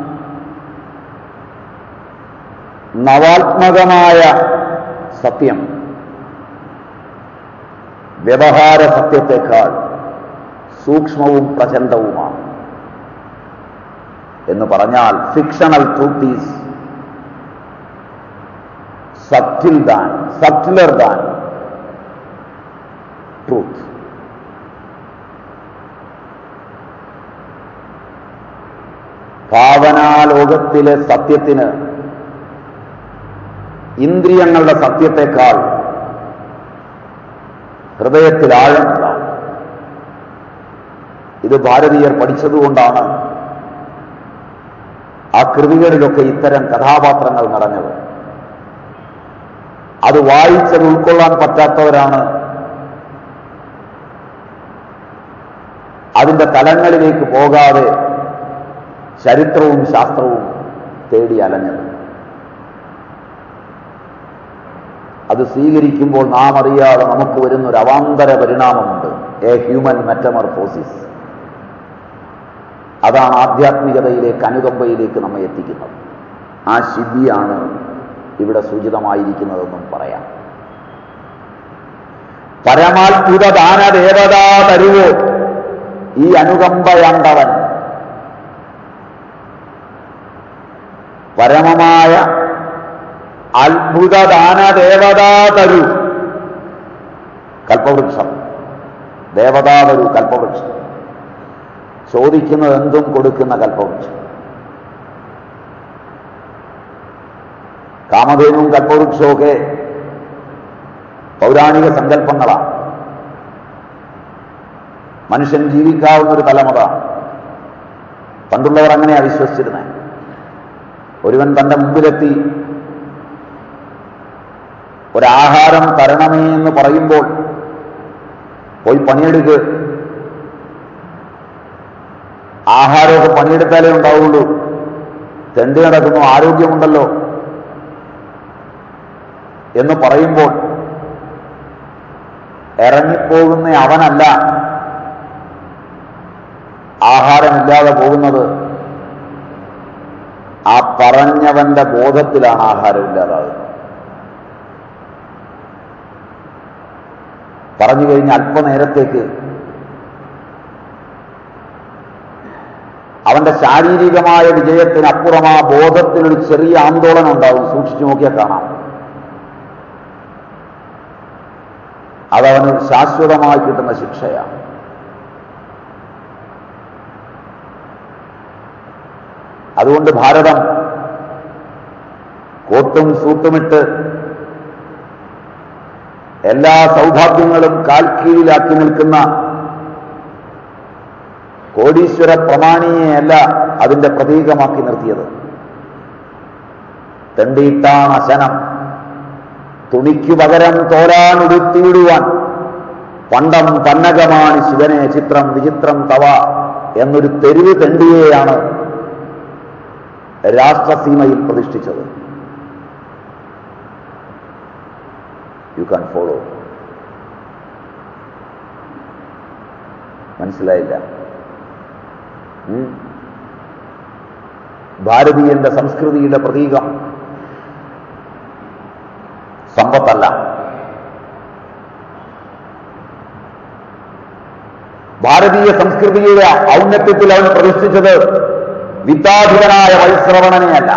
നവാത്മകമായ സത്യം വ്യവഹാര സത്യത്തെക്കാൾ സൂക്ഷ്മവും പ്രചണ്ഡവുമാണ് എന്ന് പറഞ്ഞാൽ fictional truth is subtle than subtler than truth ഭാവനാലോകത്തിലെ സത്യത്തിന് ഇന്ദ്രിയങ്ങളുടെ സത്യത്തെക്കാൾ ഹൃദയത്തിൽ ആഴമുണ്ടാവും ഇത് ഭാരതീയർ പഠിച്ചതുകൊണ്ടാണ് ആ കൃതികളിലൊക്കെ ഇത്തരം കഥാപാത്രങ്ങൾ നിറഞ്ഞത് അത് വായിച്ചത് ഉൾക്കൊള്ളാൻ പറ്റാത്തവരാണ് അതിന്റെ തലങ്ങളിലേക്ക് പോകാതെ ചരിത്രവും ശാസ്ത്രവും തേടി അലഞ്ഞത് അത് സ്വീകരിക്കുമ്പോൾ നാം അറിയാതെ നമുക്ക് വരുന്ന ഒരു അവാന്തര പരിണാമമുണ്ട് എ ഹ്യൂമൻ മെറ്റമർഫോസിസ് അതാണ് ആധ്യാത്മികതയിലേക്ക് അനുകമ്പയിലേക്ക് നമ്മെ എത്തിക്കുന്നത് ആ ശിബിയാണ് ഇവിടെ സൂചിതമായിരിക്കുന്നതെന്നും പറയാം പരമാത്ഭുത ദാനദേവതാ തരുവോ ഈ അനുകമ്പയാണ്ടവൻ പരമമായ അത്ഭുത ദാനദേവതാ തരു കൽപ്പവൃക്ഷം ദേവതാതരു കൽപ്പവൃക്ഷം ചോദിക്കുന്നത് എന്തും കൊടുക്കുന്ന കൽപ്പവൃക്ഷം കാമധേനുവും കൽപ്പവൃക്ഷവും പൗരാണിക സങ്കല്പങ്ങളാണ് മനുഷ്യൻ ജീവിക്കാവുന്ന ഒരു തലമുറ പണ്ടുള്ളവർ അങ്ങനെയാ വിശ്വസിച്ചിരുന്നത് ഒരുവൻ തന്റെ മുമ്പിലെത്തി ഒരാഹാരം തരണമേ എന്ന് പറയുമ്പോൾ പോയി പണിയെടുക്ക് ആഹാരമൊക്കെ പണിയെടുത്താലേ ഉണ്ടാവുള്ളൂ തെണ്ടി നടക്കുന്നു ആരോഗ്യമുണ്ടല്ലോ എന്ന് പറയുമ്പോൾ ഇറങ്ങിപ്പോകുന്ന അവനല്ല ആഹാരമില്ലാതെ പോകുന്നത് ആ പറഞ്ഞവന്റെ ബോധത്തിലാണ് ആഹാരമില്ലാതാകുന്നത് പറഞ്ഞു കഴിഞ്ഞ അല്പനേരത്തേക്ക് അവന്റെ ശാരീരികമായ വിജയത്തിനപ്പുറം ആ ബോധത്തിനൊരു ചെറിയ ആന്തോളനം ഉണ്ടാവും സൂക്ഷിച്ചു നോക്കിയാൽ കാണാം അതവന് ശാശ്വതമായി കിട്ടുന്ന ശിക്ഷയാണ് അതുകൊണ്ട് ഭാരതം കോട്ടും സൂട്ടുമിട്ട് എല്ലാ സൗഭാഗ്യങ്ങളും കാൽക്കീഴിലാക്കി നിൽക്കുന്ന കോടീശ്വര പ്രമാണിയെയല്ല അതിന്റെ പ്രതീകമാക്കി നിർത്തിയത് തെണ്ടിയിട്ടാണ് അശനം തുണിക്കു പകരം തോരാൻ ഉടുത്തിയിടുവാൻ പണ്ടം പന്നകമാണ് ശിവനെ ചിത്രം വിചിത്രം തവ എന്നൊരു തെരുവ് തെണ്ടിയെയാണ് രാഷ്ട്രസീമയിൽ പ്രതിഷ്ഠിച്ചത് യു കാൻ ഫോളോ മനസ്സിലായില്ല ഉം. ഭാരതീയന്റെ സംസ്കൃതിയുടെ പ്രതീകം സമ്പത്തല്ല ഭാരതീയ സംസ്കൃതിയുടെ ഔന്നത്യത്തിൽ അവൻ പ്രതിഷ്ഠിച്ചത് വിദ്യാധിപനായ വൈശ്രവണനെയല്ല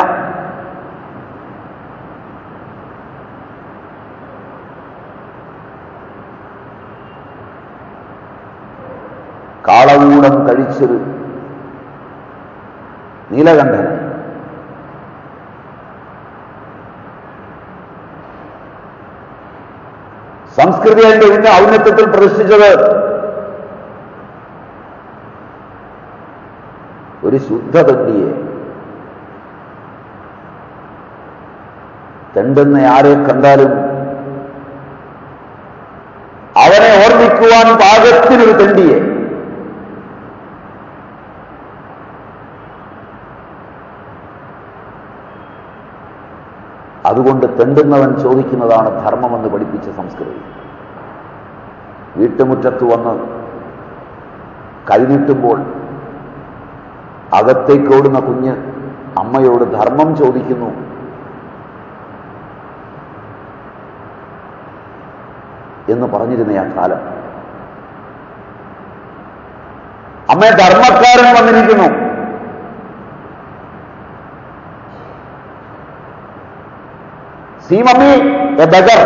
കാളവൂടം കഴിച്ചത് നീലകണ്ഠൻ സംസ്കൃതി അതിന്റെ ഇന്ന് ഔന്നത്യത്തിൽ പ്രതിഷ്ഠിച്ചത് ഒരു ശുദ്ധ തെണ്ടിയെ തെണ്ടുന്ന ആരെ കണ്ടാലും അവനെ ഓർമ്മിക്കുവാൻ പാകത്തിനൊരു തെണ്ടിയെ അതുകൊണ്ട് തെണ്ടുന്നവൻ ചോദിക്കുന്നതാണ് ധർമ്മമെന്ന് പഠിപ്പിച്ച സംസ്കൃതി വീട്ടുമുറ്റത്ത് വന്ന് കൈനീട്ടുമ്പോൾ അകത്തേക്കോടുന്ന കുഞ്ഞ് അമ്മയോട് ധർമ്മം ചോദിക്കുന്നു എന്ന് പറഞ്ഞിരുന്ന ആ കാലം അമ്മ ധർമ്മക്കാരൻ വന്നിരിക്കുന്നു സീ മമ്മി എ ബഗർ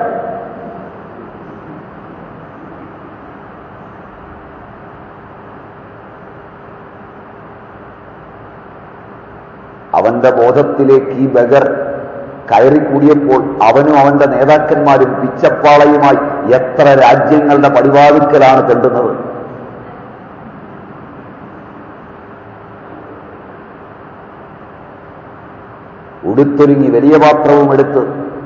അവന്റെ ബോധത്തിലേക്ക് ഈ ബഗർ കയറിക്കൂടിയപ്പോൾ അവനും അവന്റെ നേതാക്കന്മാരും പിച്ചപ്പാളയുമായി എത്ര രാജ്യങ്ങളുടെ പടിവാതിക്കലാണ് തെണ്ടുന്നത് ഉടുത്തൊരുങ്ങി വലിയ പാത്രവും എടുത്ത്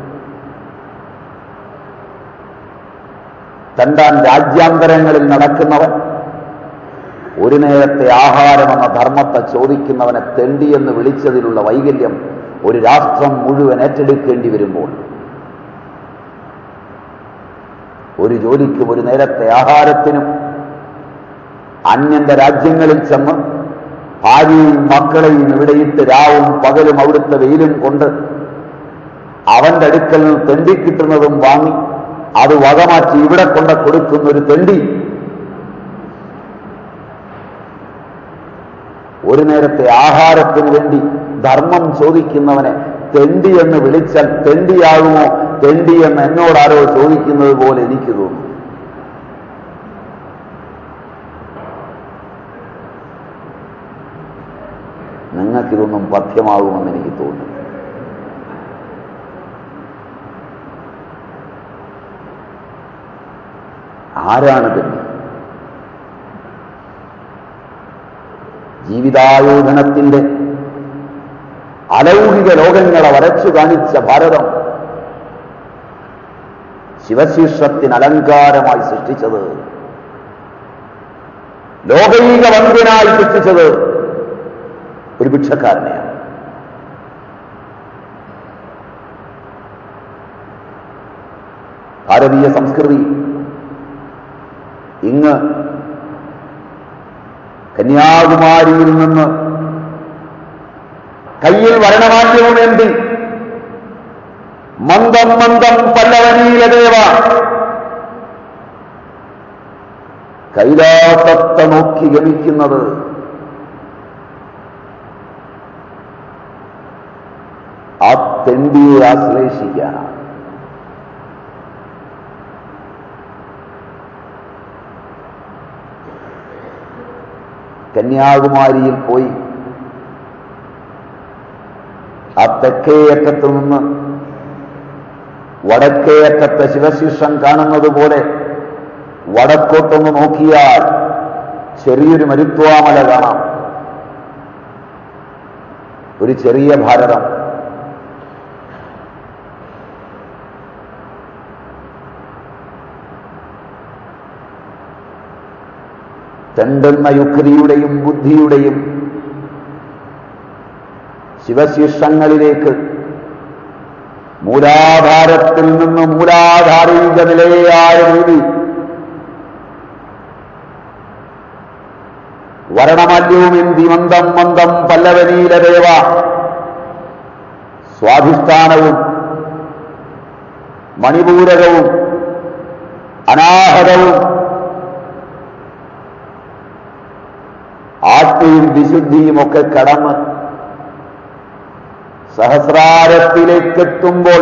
തണ്ടാൻ രാജ്യാന്തരങ്ങളിൽ നടക്കുന്നവൻ ഒരു നേരത്തെ ആഹാരമെന്ന ധർമ്മത്തെ ചോദിക്കുന്നവനെ തെണ്ടിയെന്ന് വിളിച്ചതിലുള്ള വൈകല്യം ഒരു രാഷ്ട്രം മുഴുവൻ ഏറ്റെടുക്കേണ്ടി വരുമ്പോൾ ഒരു ജോലിക്കും ഒരു നേരത്തെ ആഹാരത്തിനും അന്യന്റെ രാജ്യങ്ങളിൽ ചെന്ന് ഭാര്യയും മക്കളെയും ഇവിടെയിട്ട് രാവും പകലും അവിടുത്തെ വെയിലും കൊണ്ട് അവന്റെ അടുക്കൽ നിന്ന് തെണ്ടിക്കിട്ടുന്നതും വാങ്ങി അത് വകമാറ്റി ഇവിടെ കൊണ്ട് കൊടുക്കുന്ന ഒരു തെണ്ടി ഒരു നേരത്തെ ആഹാരത്തിന് വേണ്ടി ധർമ്മം ചോദിക്കുന്നവനെ തെണ്ടി എന്ന് വിളിച്ചാൽ തെണ്ടിയാകുമോ തെണ്ടി എന്ന് എന്നോടാരോ ചോദിക്കുന്നത് പോലെ എനിക്ക് തോന്നുന്നു നിങ്ങൾക്കിതൊന്നും പഥ്യമാകുമെന്ന് എനിക്ക് തോന്നുന്നു ആരാണ് തെണ്ടി ജീവിതായോധനത്തിന്റെ അലൗകിക ലോകങ്ങളെ വരച്ചു കാണിച്ച ഭാരതം ശിവശീർഷത്തിന് അലങ്കാരമായി സൃഷ്ടിച്ചത് ലോകൈക വന്ദ്യനായി സൃഷ്ടിച്ചത് ഒരു ഭിക്ഷക്കാരനെയാണ് ഭാരതീയ സംസ്കൃതി ഇങ്ങ് കന്യാകുമാരിയിൽ നിന്ന് കയ്യിൽ വരണമാല്യവുമേന്തി മന്ദം മന്ദം പല്ലവനീലദേവ കൈലാസത്തെ നോക്കി ഗമിക്കുന്നത് ആ തെണ്ടിയെ ആശ്ലേഷിക്കാനാണ് കന്യാകുമാരിയിൽ പോയി ആ തെക്കേയറ്റത്ത് നിന്ന് വടക്കേയറ്റത്തെ ശിവശീർഷം കാണുന്നത് പോലെ വടക്കോട്ടൊന്ന് നോക്കിയാൽ ചെറിയൊരു മരുത്വാമല കാണാം ഒരു ചെറിയ ഭാരതം തെണ്ടുന്ന യുക്തിയുടെയും ബുദ്ധിയുടെയും ശിവശീർഷങ്ങളിലേക്ക് മൂലാധാരത്തിൽ നിന്ന് മൂലാധാരീക നിലയായ രീതി വരണമല്യവുമിന്തി മന്ദം മന്ദം പല്ലവനീലദേവ സ്വാധിഷ്ഠാനവും മണിപൂരകവും അനാഹതവും ആത്മയും വിശുദ്ധിയും ഒക്കെ കടന്ന് സഹസ്രാരത്തിലേക്കെത്തുമ്പോൾ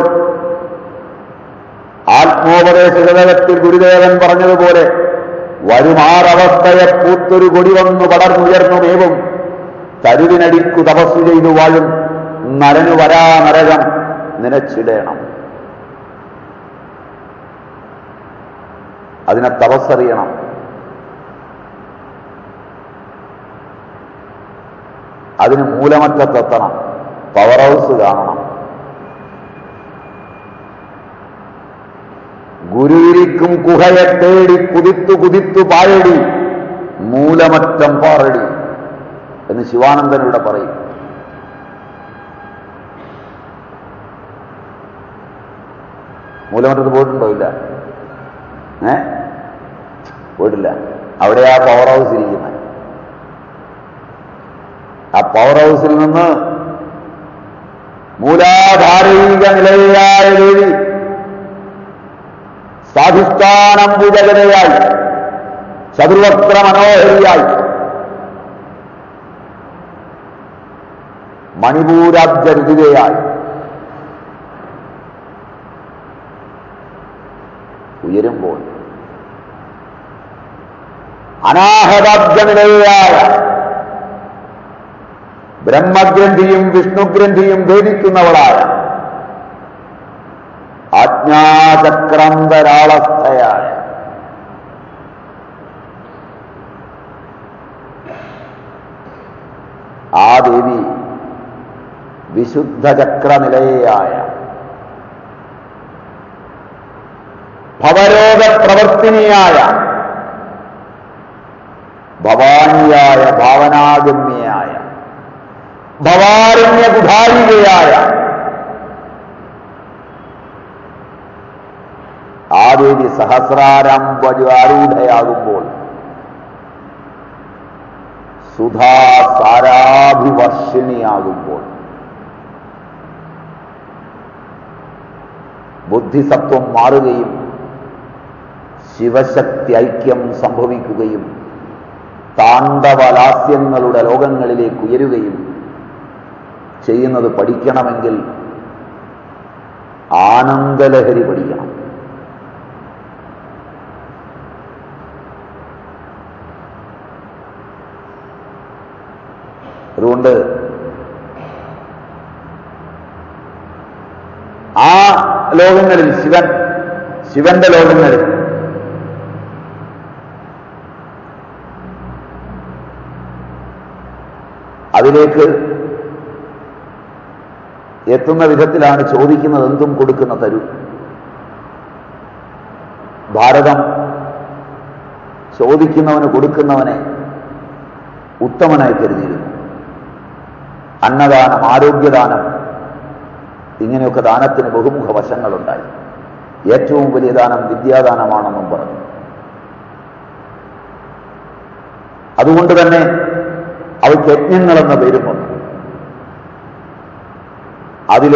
ആത്മോപദേശകത്തിൽ ഗുരുദേവൻ പറഞ്ഞതുപോലെ വരുമാറവസ്ഥയെ പൂത്തൊരു കൊടി വന്നു പടർന്നുയർന്നു മേവും തരുവിനടിക്കു തപസ്സു ചെയ്തു വാഴും നരനു വരാ നരകം നിനച്ചിടേണം അതിനെ തപസ്സറിയണം അതിന് മൂലമറ്റത്തെത്തണം പവർ ഹൗസ് കാണണം ഗുരുവിരിക്കും കുഹയെ തേടി കുതിത്തു കുതിത്തു പായടി മൂലമറ്റം പാറടി എന്ന് ശിവാനന്ദനിവിടെ പറയും മൂലമറ്റത്ത് പോയിട്ടുണ്ടോ ഇല്ല ഏ പോയിട്ടില്ല അവിടെ ആ പവർ ഹൗസ് ഇരിക്കുന്നത് ആ പവർ ഹൗസിൽ നിന്ന് മൂലാധാരിക നിലയായ ദേവി സ്വാധിഷ്ഠാനംബുജകതയായി ചതുർവക്ര മനോഹരിയായി മണിപൂരാബ്ജരുതികയായി ഉയരുമ്പോൾ അനാഹതാബ്ജനിലയായ ബ്രഹ്മഗ്രന്ഥിയും വിഷ്ണുഗ്രന്ഥിയും ഭേദിക്കുന്നവളായ ആജ്ഞാചക്രാന്തരാളസ്ഥയായ ആ ദേവി വിശുദ്ധചക്രനിലയായ ഭവരോഗ പ്രവർത്തിനിയായ ഭവാനിയായ ഭാവനാഗമ്യയായ ഭവാരണ്യ കുധാരികയായ ആ ദേവി സഹസ്രാരംഭജാരൂഢയാകുമ്പോൾ സുധാ സാരാഭിവർഷിണിയാകുമ്പോൾ ബുദ്ധിസത്വം മാറുകയും ശിവശക്തി ഐക്യം സംഭവിക്കുകയും താണ്ഡവലാസ്യങ്ങളുടെ ലോകങ്ങളിലേക്ക് ഉയരുകയും ചെയ്യുന്നത് പഠിക്കണമെങ്കിൽ ആനന്ദലഹരി പഠിക്കണം അതുകൊണ്ട് ആ ലോകങ്ങളിൽ ശിവൻ ശിവന്റെ ലോകങ്ങളിൽ അതിലേക്ക് എത്തുന്ന വിധത്തിലാണ് ചോദിക്കുന്നത് എന്തും കൊടുക്കുന്ന തരൂ ഭാരതം ചോദിക്കുന്നവന് കൊടുക്കുന്നവനെ ഉത്തമനായി കരുതിയിരുന്നു അന്നദാനം ആരോഗ്യദാനം ഇങ്ങനെയൊക്കെ ദാനത്തിന് ബഹുമുഖ വശങ്ങളുണ്ടായി ഏറ്റവും വലിയ ദാനം വിദ്യാദാനമാണെന്നും പറഞ്ഞു അതുകൊണ്ട് തന്നെ അവയ്ക്ക് യജ്ഞങ്ങളെന്ന പേരും വന്നു അതില്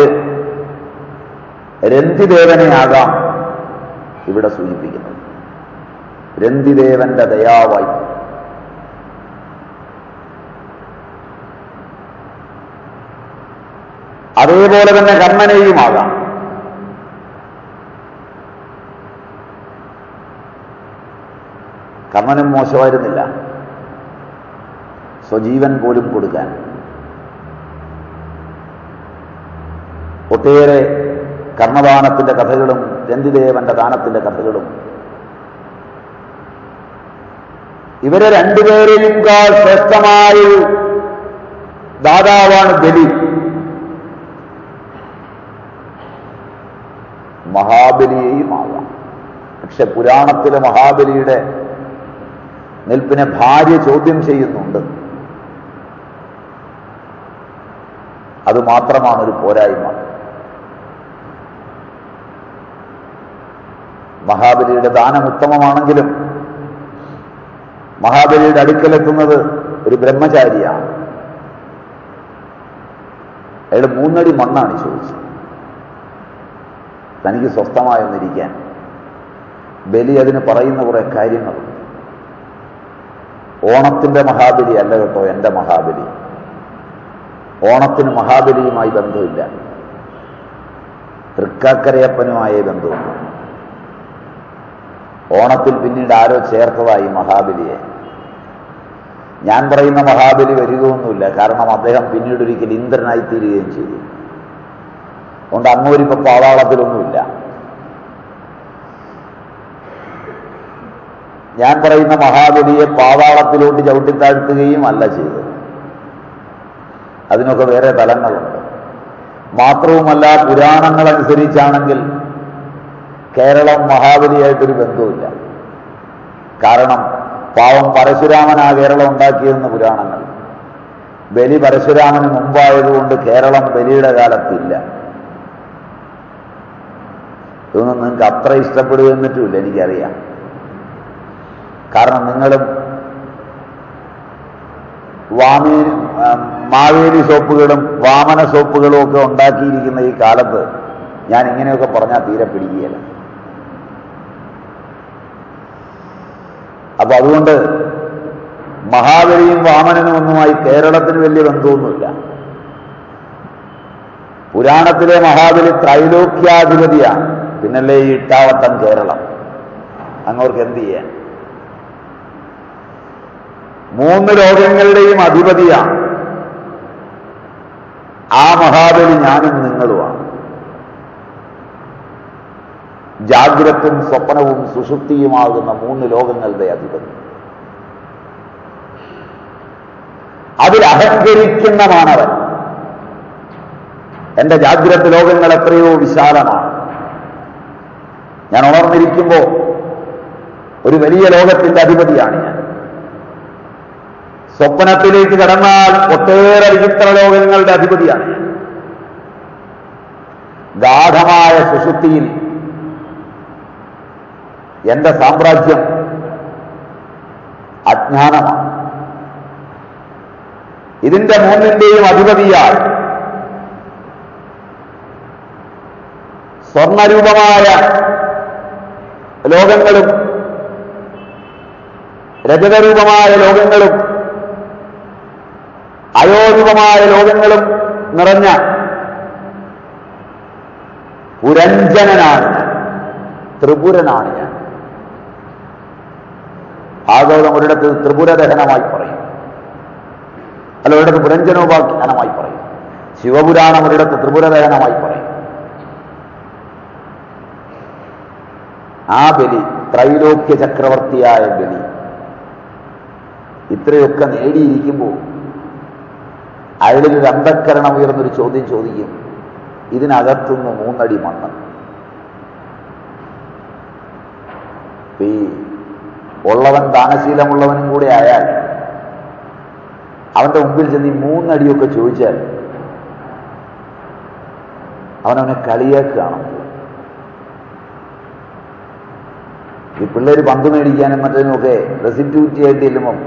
രന്തിദേവനെയാകാം ഇവിടെ സൂചിപ്പിക്കുന്നത് രന്തിദേവന്റെ ദയാവായി അതേപോലെ തന്നെ കർണനെയുമാകാം കർണനും മോശമായിരുന്നില്ല സ്വജീവൻ പോലും കൊടുക്കാൻ ഒട്ടേറെ കർണദാനത്തിന്റെ കഥകളും രന്തിദേവന്റെ ദാനത്തിന്റെ കഥകളും ഇവരെ രണ്ടുപേരെയും കാൾ ശ്രേഷ്ഠമായൊരു ദാതാവാണ് ബലി മഹാബലിയെയും ആകാം പക്ഷെ പുരാണത്തിലെ മഹാബലിയുടെ നിൽപ്പിനെ ഭാര്യ ചോദ്യം ചെയ്യുന്നുണ്ട് അത് മാത്രമാണ് ഒരു പോരായ്മ മഹാബലിയുടെ ദാനം ഉത്തമമാണെങ്കിലും മഹാബലിയുടെ അടുക്കലെത്തുന്നത് ഒരു ബ്രഹ്മചാരിയാണ് അയാൾ മൂന്നടി മണ്ണാണ് ചോദിച്ചത് തനിക്ക് സ്വസ്ഥമായൊന്നിരിക്കാൻ ബലി അതിന് പറയുന്ന കുറെ കാര്യങ്ങളുണ്ട് ഓണത്തിന്റെ മഹാബലി അല്ല കേട്ടോ എന്റെ മഹാബലി ഓണത്തിന് മഹാബലിയുമായി ബന്ധമില്ല തൃക്കാക്കരയപ്പനുമായ ബന്ധമുണ്ട് ഓണത്തിൽ പിന്നീട് ആരോ ചേർത്തതായി മഹാബലിയെ ഞാൻ പറയുന്ന മഹാബലി വരികയൊന്നുമില്ല കാരണം അദ്ദേഹം പിന്നീട് ഒരിക്കൽ ഇന്ദ്രനായി തീരുകയും ചെയ്തു അതുകൊണ്ട് അങ്ങോരിപ്പോ പാതാളത്തിലൊന്നുമില്ല ഞാൻ പറയുന്ന മഹാബലിയെ പാതാളത്തിലോട്ട് ചവിട്ടിത്താഴ്ത്തുകയും അല്ല ചെയ്തത് അതിനൊക്കെ വേറെ തലങ്ങളുണ്ട് മാത്രവുമല്ല പുരാണങ്ങളനുസരിച്ചാണെങ്കിൽ കേരളം മഹാബലിയായിട്ടൊരു ബന്ധവുമില്ല കാരണം പാവം പരശുരാമൻ ആ കേരളം ഉണ്ടാക്കിയെന്ന് പുരാണങ്ങൾ ബലി പരശുരാമന് മുമ്പായതുകൊണ്ട് കേരളം ബലിയുടെ കാലത്തില്ല ഇതൊന്നും നിങ്ങൾക്ക് അത്ര ഇഷ്ടപ്പെടുക എന്നിട്ടുമില്ല എനിക്കറിയാം കാരണം നിങ്ങളും വാമേ മാവേലി സോപ്പുകളും വാമന സോപ്പുകളും ഒക്കെ ഉണ്ടാക്കിയിരിക്കുന്ന ഈ കാലത്ത് ഞാൻ ഇങ്ങനെയൊക്കെ പറഞ്ഞാൽ തീരെ പിടിക്കുകയില്ല അപ്പൊ അതുകൊണ്ട് മഹാബലിയും വാമനനും ഒന്നുമായി കേരളത്തിന് വലിയ ബന്ധമൊന്നുമില്ല പുരാണത്തിലെ മഹാബലി ത്രൈലോക്യാധിപതിയാണ് പിന്നല്ലേ ഈ ഇട്ടാവട്ടം കേരളം അങ്ങോർക്ക് എന്ത് ചെയ്യാൻ മൂന്ന് ലോകങ്ങളുടെയും അധിപതിയാണ് ആ മഹാബലി ഞാനും നിങ്ങളുമാണ് ജാഗ്രത്തും സ്വപ്നവും സുഷുപ്തിയുമാകുന്ന മൂന്ന് ലോകങ്ങളുടെ അധിപതി അതിൽ അഹങ്കരിക്കുന്ന മാനവൻ എന്റെ ജാഗ്രത ലോകങ്ങൾ എത്രയോ വിശാലമാണ് ഞാൻ ഉണർന്നിരിക്കുമ്പോൾ ഒരു വലിയ ലോകത്തിന്റെ അധിപതിയാണ് ഞാൻ സ്വപ്നത്തിലേക്ക് കടന്നാൽ ഒട്ടേറെ വിചിത്ര ലോകങ്ങളുടെ അധിപതിയാണ് ഞാൻ ഗാഠമായ സുഷുപ്തിയിൽ എന്റെ സാമ്രാജ്യം അജ്ഞാനമാണ് ഇതിന്റെ മൂന്നിന്റെയും അധിപതിയായി സ്വർണരൂപമായ ലോകങ്ങളും രജതരൂപമായ ലോകങ്ങളും അയോരൂപമായ ലോകങ്ങളും നിറഞ്ഞ പുരഞ്ജനനാണ് ഞാൻ ത്രിപുരനാണ് ഞാൻ ഭാഗവതം ഒരിടത്ത് ത്രിപുരദഹനമായി പറയും അല്ല ഒരിടത്ത് പുരഞ്ജനോപാഖ്യാനമായി പറയും ശിവപുരാണം ഒരിടത്ത് ത്രിപുരദഹനമായി പറയും ആ ബലി ത്രൈലോക്യ ചക്രവർത്തിയായ ബലി ഇത്രയൊക്കെ നേടിയിരിക്കുമ്പോൾ അയാളിൽ അന്ധക്കരണം ഉയർന്നൊരു ചോദ്യം ചോദിക്കും ഇതിനകത്തുനിന്ന് മൂന്നടി മണ്ണ് ഈ ഉള്ളവൻ ദാനശീലമുള്ളവനും കൂടെ ആയാൽ അവന്റെ മുമ്പിൽ ചെന്ന് ഈ മൂന്നടിയൊക്കെ ചോദിച്ചാൽ അവനവനെ കളിയാക്കുകയാണ് ഈ പിള്ളേർ പന്ത് മേടിക്കാനും മറ്റതിനുമൊക്കെ റെസിപ്റ്റ്യൂറ്റി ആയിട്ട് ചെല്ലുമ്പം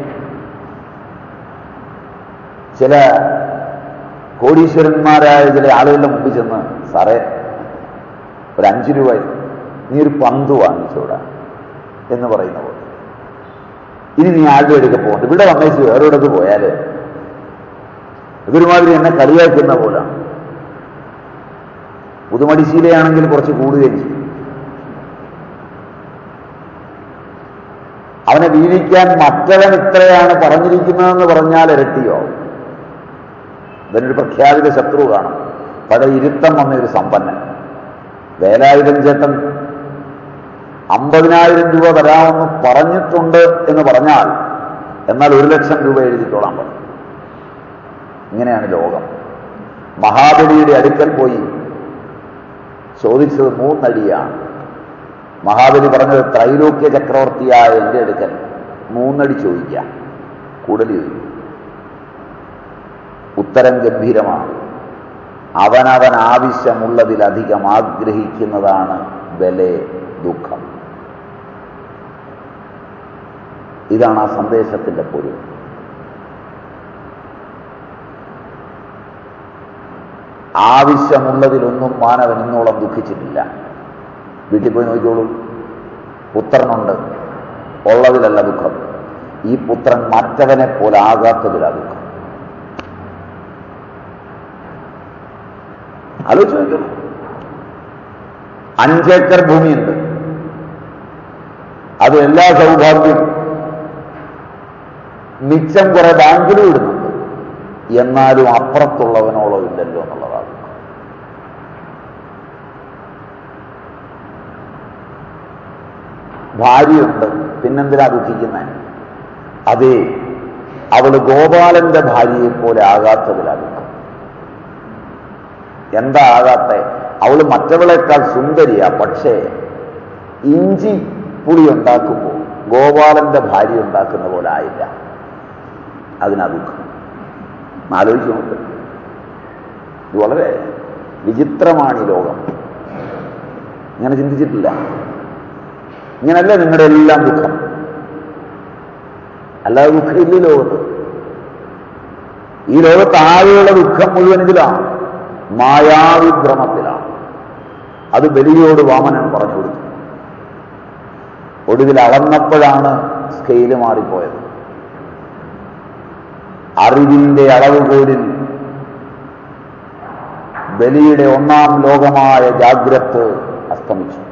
ചില കോടീശ്വരന്മാരായ ചില ആളുകളുടെ മുമ്പിൽ ചെന്ന് സാറേ ഒരു അഞ്ച് രൂപ നീ ഒരു പന്ത് വാങ്ങിച്ചോടാ എന്ന് പറയുന്ന പോലെ ഇനി നീ ആരുടെ എടുക്ക പോകണ്ട ഇവിടെ വന്നേച്ച് വേറൊരിടത്ത് പോയാല് ഇതൊരുമാതിരി എന്നെ കളിയാക്കുന്ന പോലാണ് പുതുമടിശീലയാണെങ്കിൽ കുറച്ച് കൂടുകയും ചെയ്യും അവനെ വീഴിക്കാൻ മറ്റവൻ ഇത്രയാണ് പറഞ്ഞിരിക്കുന്നതെന്ന് പറഞ്ഞാൽ ഇരട്ടിയോ ഇവനൊരു പ്രഖ്യാപിത ശത്രു കാണും പഴയ ഇരുത്തം വന്നൊരു സമ്പന്നൻ വേലായുധൻ ചേട്ടൻ അമ്പതിനായിരം രൂപ തരാമെന്ന് പറഞ്ഞിട്ടുണ്ട് എന്ന് പറഞ്ഞാൽ എന്നാൽ ഒരു ലക്ഷം രൂപ എഴുതിക്കോളാൻ പറഞ്ഞു ഇങ്ങനെയാണ് ലോകം മഹാബലിയുടെ അടുക്കൽ പോയി ചോദിച്ചത് മൂന്നടിയാണ് മഹാബലി പറഞ്ഞത് ത്രൈലോക്യ ചക്രവർത്തിയായ എൻ്റെ അടുക്കൽ മൂന്നടി ചോദിക്കാം കൂടുതൽ ചോദിക്കും ഉത്തരം ഗംഭീരമാണ് അവനവൻ ആവശ്യമുള്ളതിലധികം ആഗ്രഹിക്കുന്നതാണ് ബലെ ദുഃഖം ഇതാണ് ആ സന്ദേശത്തിന്റെ പൊരുൾ ആവശ്യമുള്ളതിലൊന്നും മാനവൻ ഇന്നോളം ദുഃഖിച്ചിട്ടില്ല വീട്ടിൽ പോയി നോക്കിക്കോളൂ പുത്രനുണ്ട് ഉള്ളതിലല്ല ദുഃഖം ഈ പുത്രൻ മറ്റവനെ പോലെ ആകാത്തതിലാ ദുഃഖം ആലോചിച്ച് നോക്കണം അഞ്ചേക്കർ ഭൂമിയുണ്ട് അത് എല്ലാ സൗഭാഗ്യവും മിച്ചം കുറെ ബാങ്കിലും ഇടുന്നുണ്ട് എന്നാലും അപ്പുറത്തുള്ളവനോളോ ഇല്ലല്ലോ എന്നുള്ളതാണ് ഭാര്യയുണ്ട് പിന്നെന്തിനാ ദുഃഖിക്കുന്നത് അതെ അവള് ഗോപാലന്റെ ഭാര്യയെ പോലെ ആകാത്തതിലാ ദുഃഖം എന്താ ആകാത്ത അവള് മറ്റവളെക്കാൾ സുന്ദരിയാ പക്ഷേ ഇഞ്ചി പുളി ഉണ്ടാക്കുമ്പോൾ ഗോപാലന്റെ ഭാര്യ ഉണ്ടാക്കുന്ന പോലെ ആയില്ല അതിനാ ദുഃഖം ആലോചിച്ചു നോക്ക് ഇത് വളരെ വിചിത്രമാണ് ഈ ലോകം ഇങ്ങനെ ചിന്തിച്ചിട്ടില്ല ഇങ്ങനല്ല നിങ്ങളുടെ എല്ലാം ദുഃഖം അല്ലാതെ ദുഃഖമില്ല ഈ ലോകത്ത് ഈ ലോകത്ത് ആകെയുള്ള ദുഃഖം മുഴുവൻ ഇതിലാണ് മായാവിഭ്രമത്തിലാണ് അത് ബലിയോട് വാമനൻ പറഞ്ഞു കൊടുത്തു ഒടുവിൽ അളന്നപ്പോഴാണ് സ്കെയില് മാറിപ്പോയത് അറിവിന്റെ അളവുകോലിൽ ബലിയുടെ ഒന്നാം ലോകമായ ജാഗ്രത് അസ്തമിച്ചു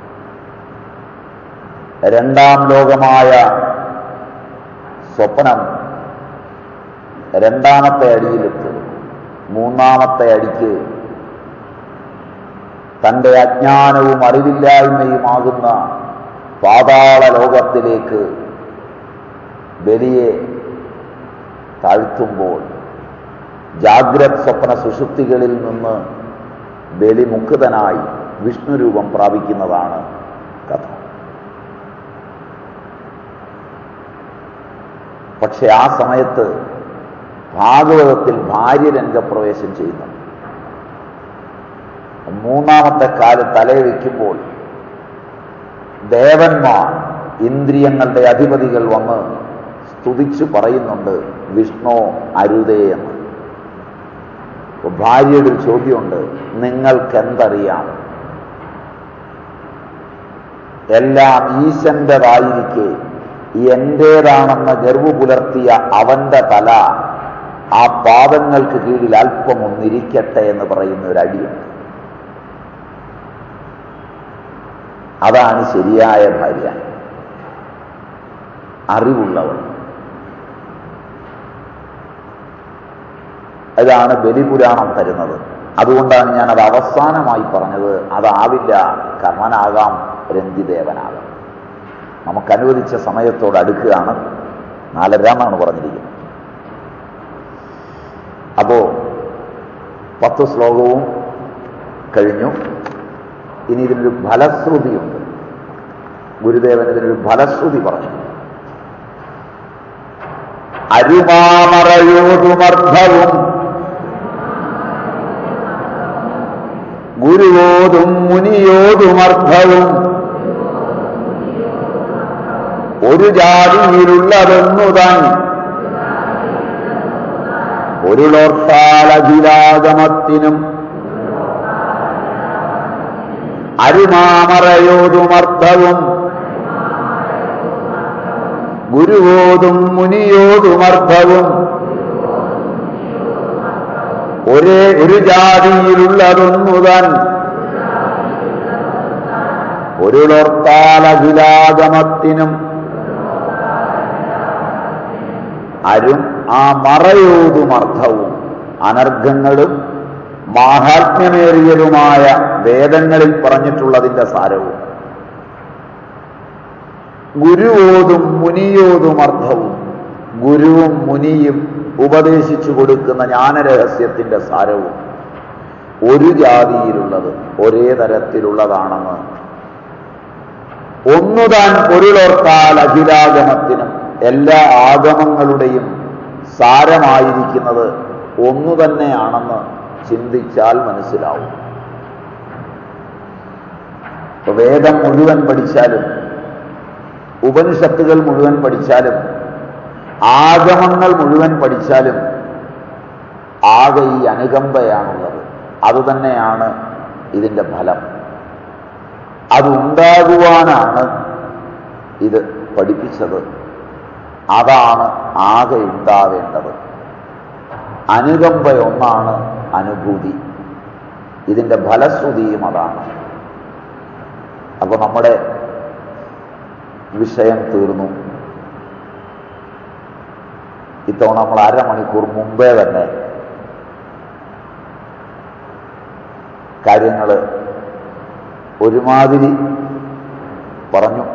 രണ്ടാം ലോകമായ സ്വപ്നം രണ്ടാമത്തെ അടിയിലെത്തി മൂന്നാമത്തെ അടിക്ക് തന്റെ അജ്ഞാനവും അറിവില്ലായ്മയുമാകുന്ന പാതാള ലോകത്തിലേക്ക് ബലിയെ താഴ്ത്തുമ്പോൾ ജാഗ്രത് സ്വപ്ന സുഷുപ്തികളിൽ നിന്ന് ബലിമുക്തനായി വിഷ്ണു രൂപം പ്രാപിക്കുന്നതാണ് കഥ പക്ഷെ ആ സമയത്ത് ഭാഗവതത്തിൽ ഭാര്യ രംഗപ്രവേശം ചെയ്യുന്നു മൂന്നാമത്തെ കാല് തലേ വയ്ക്കുമ്പോൾ ദേവന്മാർ ഇന്ദ്രിയങ്ങളുടെ അധിപതികൾ വന്ന് സ്തുതിച്ചു പറയുന്നുണ്ട് വിഷ്ണു അരുതേ എന്ന് അപ്പൊ ഭാര്യയുടെ ഒരു ചോദ്യമുണ്ട് നിങ്ങൾക്കെന്തറിയാം എല്ലാം ഈശന്റേതായിരിക്കെ എന്റേതാണെന്ന് ഗർവ് പുലർത്തിയ അവന്റെ തല ആ പാദങ്ങൾക്ക് കീഴിൽ അല്പം ഒന്നിരിക്കട്ടെ എന്ന് പറയുന്ന ഒരു അടിയുണ്ട് അതാണ് ശരിയായ ഭാര്യ അറിവുള്ളവൾ ഇതാണ് ബലിപുരാണം തരുന്നത് അതുകൊണ്ടാണ് ഞാൻ അത് അവസാനമായി പറഞ്ഞത് അതാവില്ല കർണനാകാം രഞ്ജിദേവനാകാം നമുക്ക് അനുവദിച്ച സമയത്തോട് അടുക്കുകയാണ് നാലര എന്നാണ് പറഞ്ഞിരിക്കുന്നത് അപ്പോ പത്ത് ശ്ലോകവും കഴിഞ്ഞു ഇനി ഇതിനൊരു ഫലശ്രുതിയുണ്ട് ഗുരുദേവൻ ഇതിനൊരു ഫലശ്രുതി പറഞ്ഞു അരുമാമറയോതുമർദ്ധവും ഗുരുവോതും മുനിയോതുമർദ്ധവും ഒരു ജാതിയിലുള്ളതൊന്നുതാൻ പൊരുളോർത്താലഖിലാഗമത്തിനും അരുമാമറയോതുമർദ്ധവും ഗുരുവോതും മുനിയോതുമർദ്ധവും ഒരേ ഒരു ജാതിയിലുള്ളതൊന്നുതാൻ പൊരുളോർത്താലഖിലാഗമത്തിനും അരും ആ മറയോതുമർത്ഥവും അനർഘങ്ങളും മാഹാത്മ്യമേറിയതുമായ വേദങ്ങളിൽ പറഞ്ഞിട്ടുള്ളതിന്റെ സാരവും ഗുരുവോതും മുനിയോതും അർത്ഥവും ഗുരുവും മുനിയും ഉപദേശിച്ചു കൊടുക്കുന്ന ജ്ഞാനരഹസ്യത്തിന്റെ സാരവും ഒരു ജാതിയിലുള്ളത് ഒരേ തരത്തിലുള്ളതാണെന്ന് ഒന്നുതാൻ പൊരുളോർത്താൽ അഖിലാഗമത്തിനും എല്ലാ ആഗമങ്ങളുടെയും സാരമായിരിക്കുന്നത് ഒന്നു തന്നെയാണെന്ന് ചിന്തിച്ചാൽ മനസ്സിലാവും ഇപ്പൊ വേദം മുഴുവൻ പഠിച്ചാലും ഉപനിഷത്തുകൾ മുഴുവൻ പഠിച്ചാലും ആഗമങ്ങൾ മുഴുവൻ പഠിച്ചാലും ആകെ ഈ അനുകമ്പയാണുള്ളത് അതുതന്നെയാണ് ഇതിന്റെ ഫലം അതുണ്ടാകുവാനാണ് ഇത് പഠിപ്പിച്ചത് അതാണ് ആകെ ഉണ്ടാവേണ്ടത് അനുകമ്പ ഒന്നാണ് അനുഭൂതി ഇതിന്റെ ഫലശ്രുതിയും അതാണ് അപ്പൊ നമ്മുടെ വിഷയം തീർന്നു ഇത്തവണ നമ്മൾ അരമണിക്കൂർ മുമ്പേ തന്നെ കാര്യങ്ങൾ ഒരുമാതിരി പറഞ്ഞു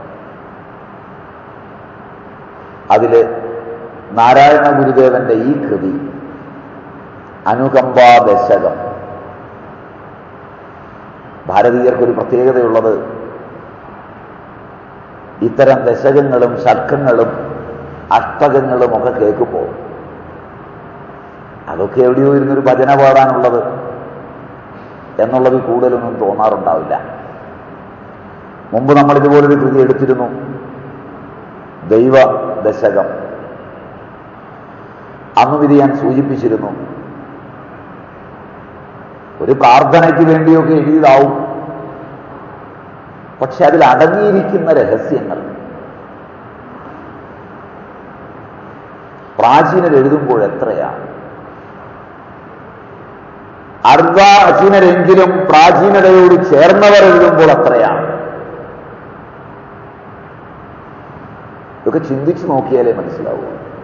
അതില് നാരായണ ഗുരുദേവന്റെ ഈ കൃതി അനുകമ്പാ ദശകം ഭാരതീയർക്കൊരു പ്രത്യേകതയുള്ളത് ഇത്തരം ദശകങ്ങളും ഷർക്കങ്ങളും അഷ്ടകങ്ങളും ഒക്കെ കേൾക്കുമ്പോൾ അതൊക്കെ എവിടെയോ ഇരുന്നൊരു ഭജന പാടാനുള്ളത് എന്നുള്ളത് കൂടുതലൊന്നും തോന്നാറുണ്ടാവില്ല മുമ്പ് നമ്മൾ ഇതുപോലൊരു കൃതി എടുത്തിരുന്നു ദൈവ ദശകം അന്നും ഇത് ഞാൻ സൂചിപ്പിച്ചിരുന്നു ഒരു പ്രാർത്ഥനയ്ക്ക് വേണ്ടിയൊക്കെ എഴുതിയതാവും പക്ഷെ അതിൽ അടങ്ങിയിരിക്കുന്ന രഹസ്യങ്ങൾ പ്രാചീനർ എഴുതുമ്പോൾ എത്രയാണ് അർദ്ധാചീനരെങ്കിലും പ്രാചീനതയോട് ചേർന്നവർ എഴുതുമ്പോൾ എത്രയാണ് ഇതൊക്കെ ചിന്തിച്ചു നോക്കിയാലേ മനസ്സിലാവൂ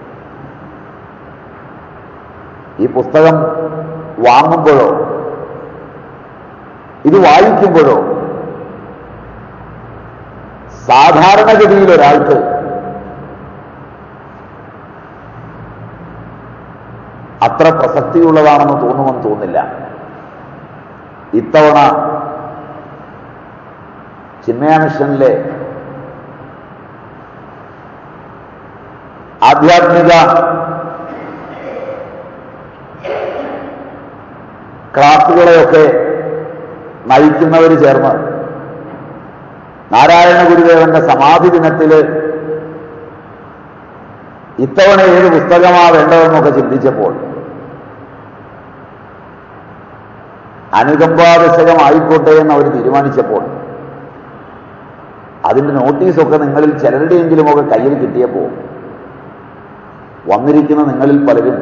ഈ പുസ്തകം വാങ്ങുമ്പോഴോ ഇത് വായിക്കുമ്പോഴോ സാധാരണഗതിയിൽ ഒരാൾക്ക് അത്ര പ്രസക്തിയുള്ളതാണെന്ന് തോന്നുമെന്ന് തോന്നില്ല ഇത്തവണ ചിന്മയ മിഷനിലെ ആധ്യാത്മിക ക്ലാസുകളെയൊക്കെ നയിക്കുന്നവർ ചേർന്ന് നാരായണ ഗുരുദേവന്റെ സമാധി ദിനത്തില് ഇത്തവണ ഏത് പുസ്തകമാ വേണ്ടതെന്നൊക്കെ ചിന്തിച്ചപ്പോൾ അനുകമ്പാദശകമായിക്കോട്ടെ എന്ന് അവർ തീരുമാനിച്ചപ്പോൾ അതിന്റെ നോട്ടീസൊക്കെ നിങ്ങളിൽ ചിലരുടെയെങ്കിലുമൊക്കെ കയ്യിൽ കിട്ടിയപ്പോൾ വന്നിരിക്കുന്ന നിങ്ങളിൽ പലരും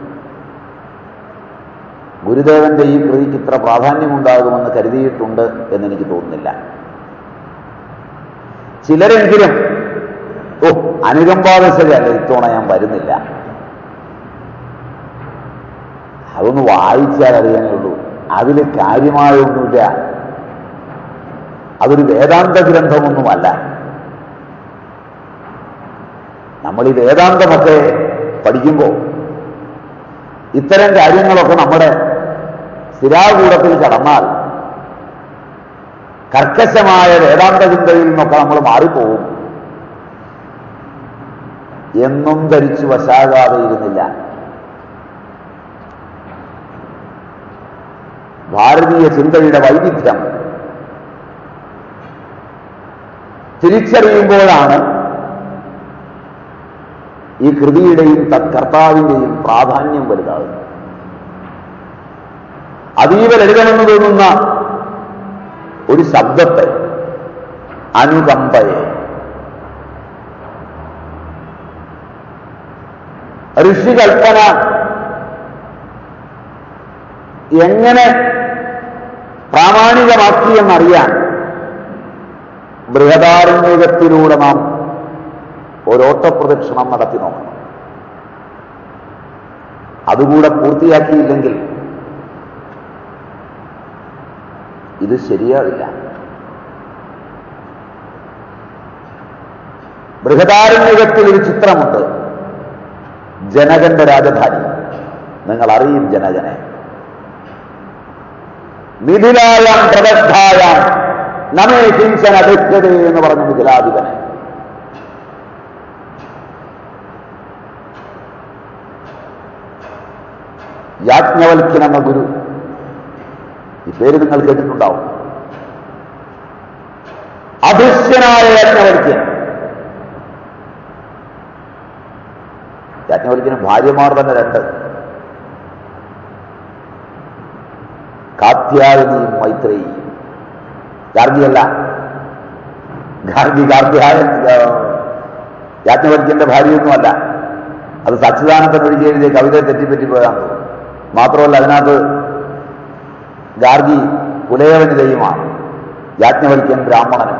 ഗുരുദേവന്റെ ഈ കൃതിക്ക് ഇത്ര പ്രാധാന്യമുണ്ടാകുമെന്ന് കരുതിയിട്ടുണ്ട് എന്നെനിക്ക് തോന്നുന്നില്ല ചിലരെങ്കിലും ഓ അനുകമ്പാദശകല്ല ഇത്തവണ ഞാൻ വരുന്നില്ല അതൊന്ന് വായിച്ചാൽ അറിയാനേ ഉള്ളൂ അതിൽ കാര്യമായൊന്നുമില്ല അതൊരു വേദാന്ത ഗ്രന്ഥമൊന്നുമല്ല നമ്മൾ ഈ വേദാന്തമൊക്കെ പഠിക്കുമ്പോൾ ഇത്തരം കാര്യങ്ങളൊക്കെ നമ്മുടെ സ്ഥിരാകൂടത്തിൽ കടന്നാൽ കർക്കശമായ വേദാന്ത ചിന്തയിൽ നിന്നൊക്കെ നമ്മൾ മാറിപ്പോവും എന്നും ധരിച്ചു വശാകാതെ ഇരുന്നില്ല ഭാരതീയ ചിന്തയുടെ വൈവിധ്യം തിരിച്ചറിയുമ്പോഴാണ് ഈ കൃതിയുടെയും തത്കർത്താവിന്റെയും പ്രാധാന്യം വലുതാകുന്നത് അതീവ ലളിതമെന്ന് തോന്നുന്ന ഒരു ശബ്ദത്തെ അനുകമ്പയെ ഋഷികൽപ്പന എങ്ങനെ പ്രാമാണികമാക്കിയെന്നറിയാൻ ബൃഹദാരണ്യകത്തിലൂടെ നാം ഒരോട്ടപ്രദക്ഷിണം നടത്തി നോക്കണം അതുകൂടെ പൂർത്തിയാക്കിയില്ലെങ്കിൽ ഇത് ശരിയാവില്ല ബൃഹദാരണ്യകത്തിൽ ഒരു ചിത്രമുണ്ട് ജനകന്റെ രാജധാനി നിങ്ങൾ അറിയും ജനകനെ മിഥിലായാം പ്രദഗ്ധായാം നമേ ഹിംസന ദുഃഖതേ എന്ന് പറഞ്ഞ മിഥിലാധിപനെ യാജ്ഞവൽക്കൻ എന്ന ഗുരു ഈ പേര് നിങ്ങൾ കേട്ടിട്ടുണ്ടാവും അദൃശ്യനായ യാജ്ഞവൽക്കൻ യാജ്ഞവൽക്കന് ഭാര്യമാർ തന്നെ രണ്ട് കാത്യായനിയും മൈത്രേയിയും ഗാർഗിയല്ല ഗാർഗി ഗാർഗ്യായ യാജ്ഞവൽക്കന്റെ ഭാര്യയൊന്നുമല്ല അത് സച്ചിദാനന്ദൻ ഒഴുകി എഴുതിയ കവിതയെ തെറ്റിപ്പറ്റിപ്പോയതാണ് മാത്രമല്ല അതിനകത്ത് ഗാർഗി കുലയവനിതയുമാണ് യാജ്ഞവൽക്കൻ ബ്രാഹ്മണനും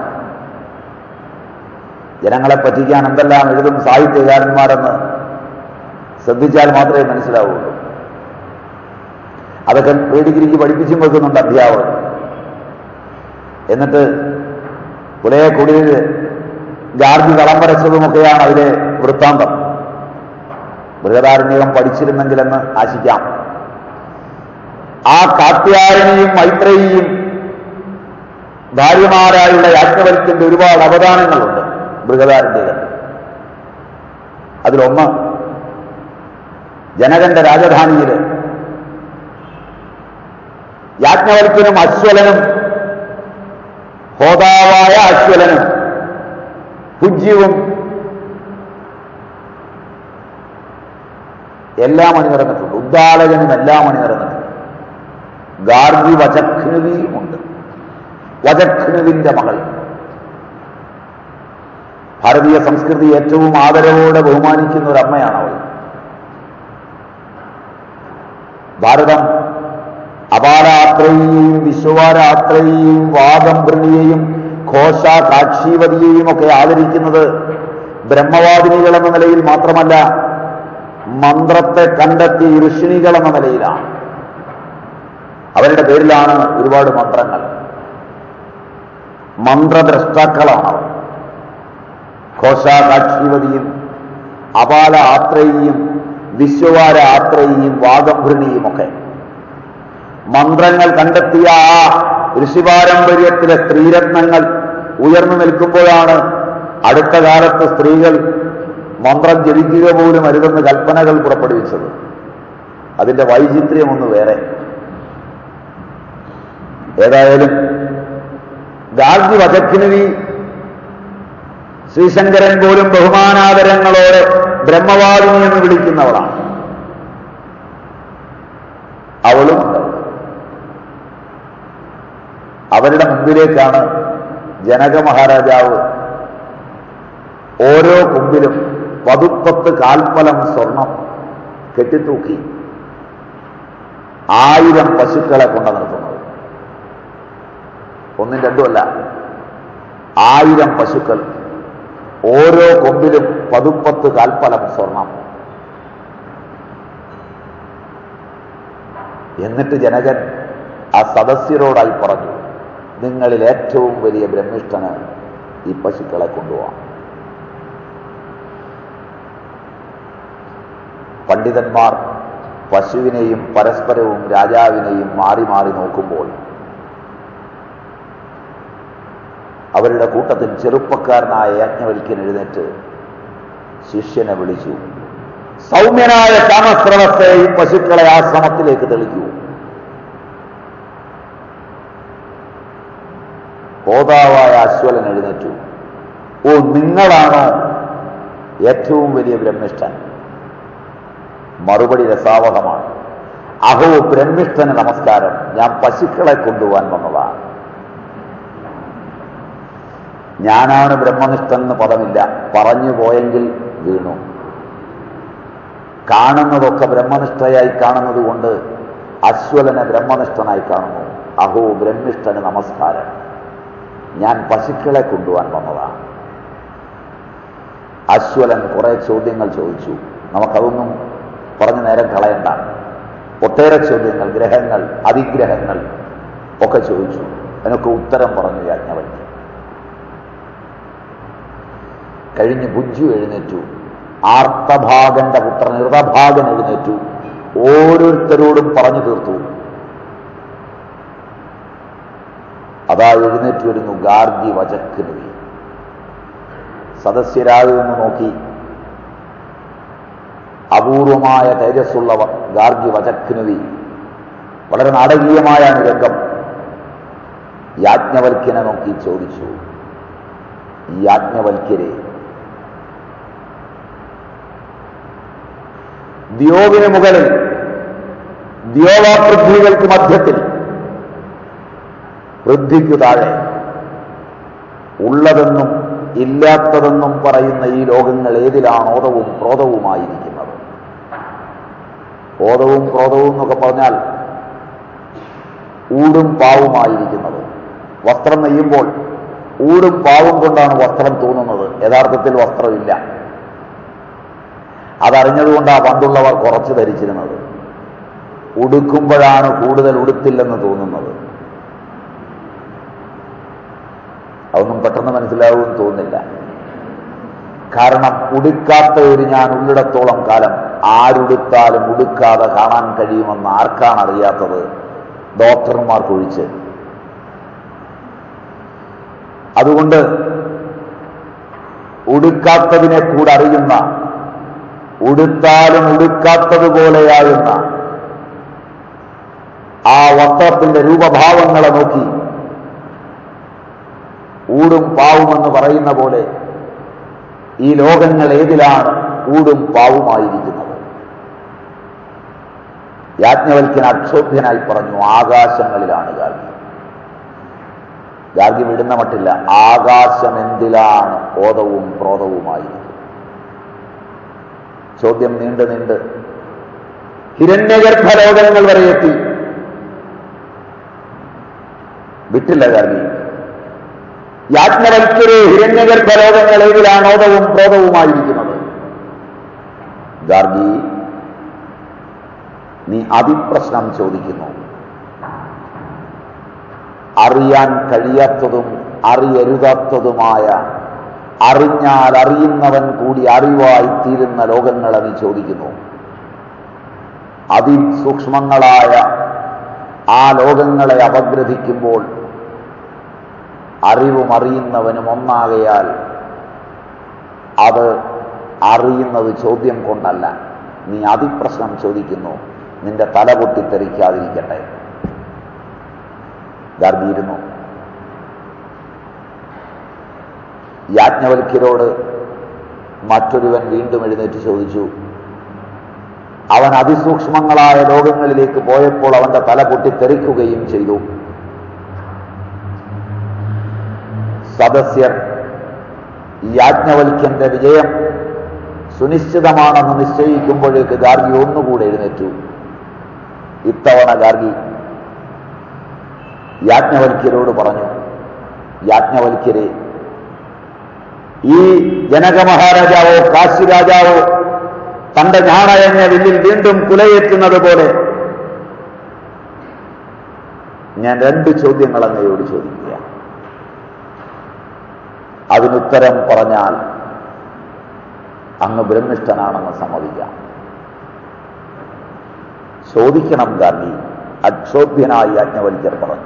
ജനങ്ങളെ പറ്റിക്കാൻ എന്തെല്ലാം എഴുതും സാഹിത്യകാരന്മാരെന്ന് ശ്രദ്ധിച്ചാൽ മാത്രമേ മനസ്സിലാവുള്ളൂ അതൊക്കെ പ്രീ ഡിഗ്രിക്ക് പഠിപ്പിച്ചും വെക്കുന്നുണ്ട് അധ്യാപകൻ എന്നിട്ട് പുലയെ കുടിയിൽ ഗാർഗി കളം വരച്ചതുമൊക്കെയാണ് അതിലെ വൃത്താന്തം ബൃഹദാരണ്യകം പഠിച്ചിരുന്നെങ്കിലെന്ന് ആശിക്കാം ആ കാത്യായനിയും മൈത്രേയിയും ഭാര്യമാരായുള്ള യാജ്ഞവൽക്കിന്റെ ഒരുപാട് അവദാനങ്ങളുണ്ട് ബൃഹദാരണ്യകൻ അതിലൊന്ന് ജനകന്റെ രാജധാനിയിൽ യാജ്ഞവൽക്കനും അശ്വലനും ഹോതാവായ അശ്വലനും പൂജ്യവും എല്ലാം അണിനിറന്നിട്ടുണ്ട് ഉദ്ദാലകനും എല്ലാം അണിനിറന്നിട്ടുണ്ട് ഗാർഗി വചഖ്നുവിയുമുണ്ട് വചഖ്നുവിന്റെ മകൾ ഭാരതീയ സംസ്കൃതി ഏറ്റവും ആദരവോടെ ബഹുമാനിക്കുന്ന ഒരു അമ്മയാണ് അവൾ ഭാരതം അപാരാത്രയെയും വിശ്വവാരാത്രയെയും വാദംഭൃണിയെയും ഘോഷ കാക്ഷീവതിയെയും ഒക്കെ ആദരിക്കുന്നത് ബ്രഹ്മവാദിനികൾ എന്ന നിലയിൽ മാത്രമല്ല മന്ത്രത്തെ കണ്ടെത്തി ഋഷിണികൾ എന്ന നിലയിലാണ് അവരുടെ പേരിലാണ് ഒരുപാട് മന്ത്രങ്ങൾ മന്ത്രദ്രഷ്ടാക്കളാണ് അവർ ഘോഷ കാക്ഷീവതിയും അപാല ആത്രയും വിശ്വവാര ആത്രയും വാഗംഭൃണിയും ഒക്കെ മന്ത്രങ്ങൾ കണ്ടെത്തിയ ആ ഋഷിപാരമ്പര്യത്തിലെ സ്ത്രീരത്നങ്ങൾ ഉയർന്നു നിൽക്കുമ്പോഴാണ് അടുത്ത കാലത്ത് സ്ത്രീകൾ മന്ത്രം ജപിക്കുക പോലും അരുതെന്ന് കൽപ്പനകൾ പുറപ്പെടുവിച്ചത് അതിന്റെ വൈചിത്ര്യമൊന്ന് വേറെ ഏതായാലും ഗാർഗി വചക്കിനുവി ശ്രീശങ്കരൻ പോലും ബഹുമാനാദരങ്ങളോടെ ബ്രഹ്മവാദിനി എന്ന് വിളിക്കുന്നവളാണ് അവളും ഉണ്ട് അവിടെ. അവരുടെ മുമ്പിലേക്കാണ് ജനക മഹാരാജാവ് ഓരോ കുമ്പിലും പതുപ്പത്ത് കാൽപ്പലം സ്വർണം കെട്ടിത്തൂക്കി ആയിരം പശുക്കളെ കൊണ്ടു നിർത്തുന്നത് ഒന്നും രണ്ടുമല്ല ആയിരം പശുക്കൾ ഓരോ കൊമ്പിലും പതുപ്പത്ത് കാൽപ്പലം സ്വർണം എന്നിട്ട് ജനകൻ ആ സദസ്യരോടായി പറഞ്ഞു നിങ്ങളിൽ ഏറ്റവും വലിയ ബ്രഹ്മിഷ്ഠന് ഈ പശുക്കളെ കൊണ്ടുപോകാം പണ്ഡിതന്മാർ പശുവിനെയും പരസ്പരവും രാജാവിനെയും മാറി മാറി നോക്കുമ്പോൾ അവരുടെ കൂട്ടത്തിൽ ചെറുപ്പക്കാരനായ യാജ്ഞവൽക്കൻ എഴുന്നേറ്റ് ശിഷ്യനെ വിളിച്ചു സൗമ്യനായ കാമസ്രവത്തെ ഈ പശുക്കളെ ആശ്രമത്തിലേക്ക് തെളിക്കൂ ഹോതാവായ അശ്വലൻ എഴുന്നേറ്റു ഓ നിങ്ങളാണോ ഏറ്റവും വലിയ ബ്രഹ്മിഷ്ഠൻ മറുപടി രസാവഹമാണ് അഹോ ബ്രഹ്മിഷ്ഠന് നമസ്കാരം ഞാൻ പശുക്കളെ കൊണ്ടുപോകാൻ വന്നതാണ് ഞാനാണ് ബ്രഹ്മനിഷ്ഠൻ എന്ന് പദമില്ല പറഞ്ഞു പോയെങ്കിൽ വീണു കാണുന്നതൊക്കെ ബ്രഹ്മനിഷ്ഠയായി കാണുന്നത് കൊണ്ട് അശ്വലനെ ബ്രഹ്മനിഷ്ഠനായി കാണുന്നു അഹോ ബ്രഹ്മിഷ്ഠന് നമസ്കാരം ഞാൻ പശുക്കളെ കൊണ്ടുപോകാൻ വന്നതാണ് അശ്വലൻ കുറെ ചോദ്യങ്ങൾ ചോദിച്ചു നമുക്കതൊന്നും പറഞ്ഞു നേരം കളയണ്ട ഒട്ടേറെ ചോദ്യങ്ങൾ ഗ്രഹങ്ങൾ അതിഗ്രഹങ്ങൾ ഒക്കെ ചോദിച്ചു അതിനൊക്കെ ഉത്തരം പറഞ്ഞു യാജ്ഞവൽക്ക് കഴിഞ്ഞ് ബുജ്ജു എഴുന്നേറ്റു ആർത്തഭാഗന്റെ പുത്രൻ ഋതഭാഗൻ എഴുന്നേറ്റു ഓരോരുത്തരോടും പറഞ്ഞു തീർത്തു അതാ എഴുന്നേറ്റ് വരുന്നു ഗാർഗി വചക്കിനുവി സദസ്യരായി നിന്ന് നോക്കി അപൂർവമായ തേജസ്സുള്ള വ- ഗാർഗി വചക്കിനുവി വളരെ നാടകീയമായാണ് ഈ രംഗം യാജ്ഞവൽക്യനെ നോക്കി ചോദിച്ചു യാജ്ഞവൽക്യരെ ദ്യോവിന് മുകളിൽ ദ്യോവാപൃഥ്വികൾക്ക് മധ്യത്തിൽ പൃഥ്വിക്കു താഴെ ഉള്ളതെന്നും ഇല്ലാത്തതെന്നും പറയുന്ന ഈ ലോകങ്ങൾ ഏതിലാണ് ഓതവും ക്രോധവുമായിരിക്കുന്നത് ഓതവും ക്രോധവും എന്നൊക്കെ പറഞ്ഞാൽ ഊടും പാവുമായിരിക്കുന്നത് വസ്ത്രം നെയ്യുമ്പോൾ ഊടും പാവും കൊണ്ടാണ് വസ്ത്രം തോന്നുന്നത് യഥാർത്ഥത്തിൽ വസ്ത്രമില്ല അതറിഞ്ഞതുകൊണ്ടാണ് പണ്ടുള്ളവർ കുറച്ച് ധരിച്ചിരുന്നത് ഉടുക്കുമ്പോഴാണ് കൂടുതൽ ഉടുത്തില്ലെന്ന് തോന്നുന്നത് അതൊന്നും പെട്ടെന്ന് മനസ്സിലാവുമെന്ന് തോന്നുന്നില്ല കാരണം ഉടുക്കാത്ത ഒരു ഞാൻ ഉള്ളിടത്തോളം കാലം ആരുടുത്താലും ഉടുക്കാതെ കാണാൻ കഴിയുമെന്ന് ആർക്കാണ് അറിയാത്തത് ഡോക്ടർമാർക്കൊഴിച്ച് അതുകൊണ്ട് ഉടുക്കാത്തതിനെ കൂടെ അറിയുന്ന ഉടുത്താലും ഉടുക്കാത്തതുപോലെയാകുന്ന ആ വസ്ത്രത്തിന്റെ രൂപഭാവങ്ങളെ നോക്കി ഊടും പാവുമെന്ന് പറയുന്ന പോലെ ഈ ലോകങ്ങൾ ഏതിലാണ് ഊടും പാവുമായിരിക്കുന്നത് യാജ്ഞവൽക്കൻ അക്ഷോഭ്യനായി പറഞ്ഞു ആകാശങ്ങളിലാണ് ഗാർഗി ഗാർഗി വിടുന്ന മട്ടില്ല ആകാശം എന്തിലാണ് ഓതവും ക്രോധവുമായിരിക്കുന്നത് ചോദ്യം നീണ്ട് നീണ്ട് ഹിരണ്യഗർഭ ലോകങ്ങൾ വരെ എത്തി വിട്ടില്ല ഗാർഗി യാജ്ഞവൽക്കരെ ഹിരണ്യഗർഭ ലോകങ്ങൾ ഏതിലാണ് ഓതവും ക്രോധവുമായിരിക്കുന്നത് ഗാർഗി നീ അതിപ്രശ്നം ചോദിക്കുന്നു അറിയാൻ കഴിയാത്തതും അറിയരുതാത്തതുമായ അറിഞ്ഞാൽ അറിയുന്നവൻ കൂടി അറിവായി തീരുന്ന ലോകങ്ങളെ നീ ചോദിക്കുന്നു അതിസൂക്ഷ്മങ്ങളായ ആ ലോകങ്ങളെ അപഗ്രഥിക്കുമ്പോൾ അറിവും അറിയുന്നവനും ഒന്നാകയാൽ അത് അറിയുന്നത് ചോദ്യം കൊണ്ടല്ല നീ അതിപ്രശ്നം ചോദിക്കുന്നു നിന്റെ തല പൊട്ടിത്തെറിക്കാതിരിക്കട്ടെ ഗാർഗിയിരുന്നു യാജ്ഞവൽക്യരോട് മറ്റൊരുവൻ വീണ്ടും എഴുന്നേറ്റ് ചോദിച്ചു അവൻ അതിസൂക്ഷ്മങ്ങളായ ലോകങ്ങളിലേക്ക് പോയപ്പോൾ അവന്റെ തല പൊട്ടിത്തെറിക്കുകയും ചെയ്തു സദസ്യർ യാജ്ഞവൽക്യന്റെ വിജയം സുനിശ്ചിതമാണെന്ന് നിശ്ചയിക്കുമ്പോഴേക്ക് ഗാർഗി ഒന്നുകൂടെ എഴുന്നേറ്റു ഇത്തവണ ഗാർഗി യാജ്ഞവൽക്യരോട് പറഞ്ഞു യാജ്ഞവൽക്യരെ ഈ ജനക മഹാരാജാവോ കാശി രാജാവോ തന്റെ ഞാണയഞ്ഞ വില്ലിൽ വീണ്ടും കുലയേറ്റുന്നത് പോലെ ഞാൻ രണ്ട് ചോദ്യങ്ങൾ അങ്ങയോട് ചോദിക്കുക അതിനുത്തരം പറഞ്ഞാൽ അങ്ങ് ബ്രഹ്മിഷ്ഠനാണെന്ന് സമ്മതിക്കാം ചോദിക്കണം ഗാന്ധി അക്ഷോഭ്യനായി യാജ്ഞവൽക്കർ പറഞ്ഞു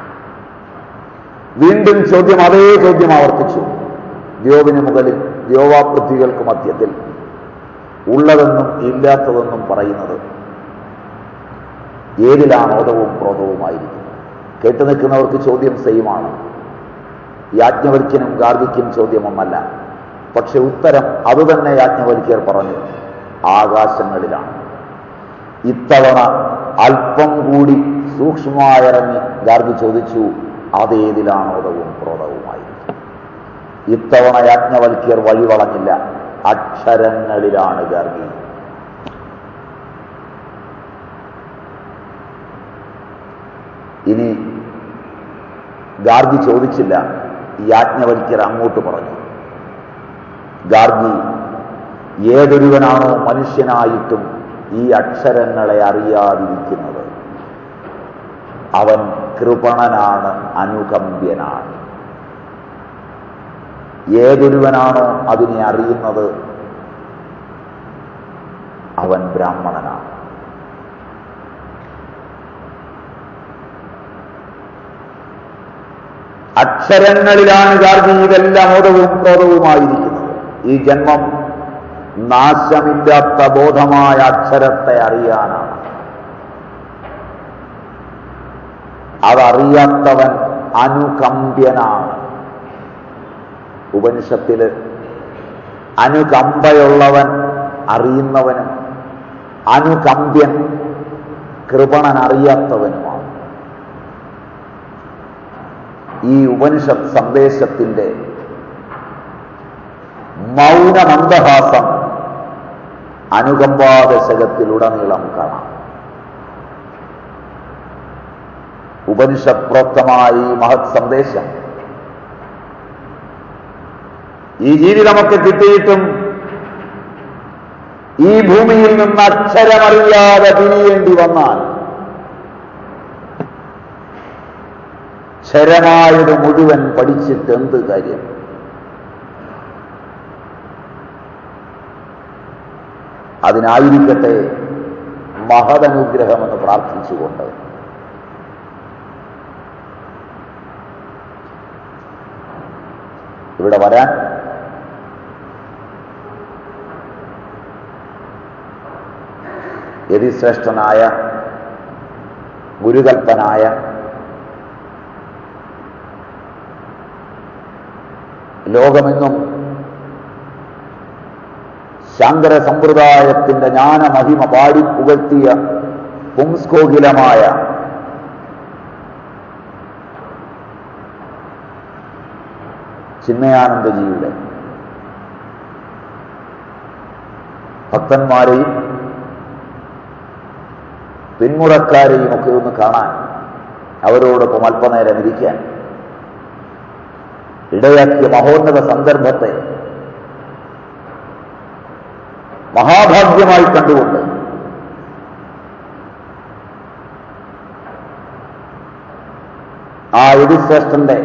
വീണ്ടും ചോദ്യം അതേ ചോദ്യം ആവർത്തിച്ചു ദ്യോവിന് മുകളിൽ ദ്യോവാപൃഥ്വികൾക്ക് മധ്യത്തിൽ ഉള്ളതെന്നും ഇല്ലാത്തതെന്നും പറയുന്നത് ഏതിലാണ് ഓതവും ക്രോധവുമായിരിക്കുന്നത് കേട്ടു നിൽക്കുന്നവർക്ക് ചോദ്യം സെയിമാണ് യാജ്ഞവൽക്യനും ഗാർഗിക്കും ചോദ്യമൊന്നല്ല പക്ഷെ ഉത്തരം അതുതന്നെ യാജ്ഞവൽക്യർ പറഞ്ഞു ആകാശങ്ങളിലാണ് ഇത്തവണ അല്പം കൂടി സൂക്ഷ്മമായിറങ്ങി ഗാർഗി ചോദിച്ചു അതേതിലാണ് ഓതവും ക്രോധവുമായിരിക്കും ഇത്തവണ യാജ്ഞവൽക്യർ വഴിവളഞ്ഞില്ല അക്ഷരങ്ങളിലാണ് ഗാർഗി ഇനി ഗാർഗി ചോദിച്ചില്ല യാജ്ഞവൽക്യർ അങ്ങോട്ട് പറഞ്ഞു ഗാർഗി ഏതൊരുവനാണോ മനുഷ്യനായിട്ടും ഈ അക്ഷരങ്ങളെ അറിയാതിരിക്കുന്നത് അവൻ കൃപണനാണ് അനുകമ്പ്യനാണ് ഏതൊരുവനാണോ അതിനെ അറിയുന്നത് അവൻ ബ്രാഹ്മണനാണ് അക്ഷരങ്ങളിലാണ് ഗാർഗി ഇതെല്ലാം ഓതവും ക്രോധവുമായിരിക്കുന്നത് ഈ ജന്മം നാശമില്ലാത്ത ബോധമായ അക്ഷരത്തെ അറിയാനാണ് അതറിയാത്തവൻ അനുകമ്പ്യനാണ് ഉപനിഷത്തില് അനുകമ്പയുള്ളവൻ അറിയുന്നവനും അനുകമ്പ്യൻ കൃപണൻ അറിയാത്തവനുമാണ് ഈ ഉപനിഷത്ത് സന്ദേശത്തിന്റെ മൗനമന്ദഹാസം അനുകമ്പാദശകത്തിലുടനീളം കാണാം ഉപനിഷത് പ്രോക്തമായ ഈ മഹത് സന്ദേശം ഈ ജീവിതമൊക്കെ കിട്ടിയിട്ടും ഈ ഭൂമിയിൽ നിന്ന് അക്ഷരമറിയാതെ തിരിയേണ്ടി വന്നാൽ ക്ഷരമായത് മുഴുവൻ പഠിച്ചിട്ട് എന്ത് കാര്യം അതിനായിരിക്കട്ടെ മഹദനുഗ്രഹമെന്ന് പ്രാർത്ഥിച്ചുകൊണ്ട് ഇവിടെ വരാൻ യതിശ്രേഷ്ഠനായ ഗുരുകൽപ്പനായ ലോകമെങ്ങും ശങ്കര സമ്പ്രദായത്തിന്റെ ജ്ഞാനമഹിമ പാടി പുകഴ്ത്തിയ പുംസ്കോകിലമായ ചിന്മയാനന്ദജിയുടെ ഭക്തന്മാരെയും പിന്മുറക്കാരെയും ഒക്കെ ഒന്ന് കാണാൻ അവരോടൊപ്പം അല്പനേരം ഇരിക്കാൻ ഇടയാക്കിയ മഹോന്നത സന്ദർഭത്തെ മഹാഭാഗ്യമായി കണ്ടുകൊണ്ട് ആ യതിശ്രേഷ്ഠന്റെ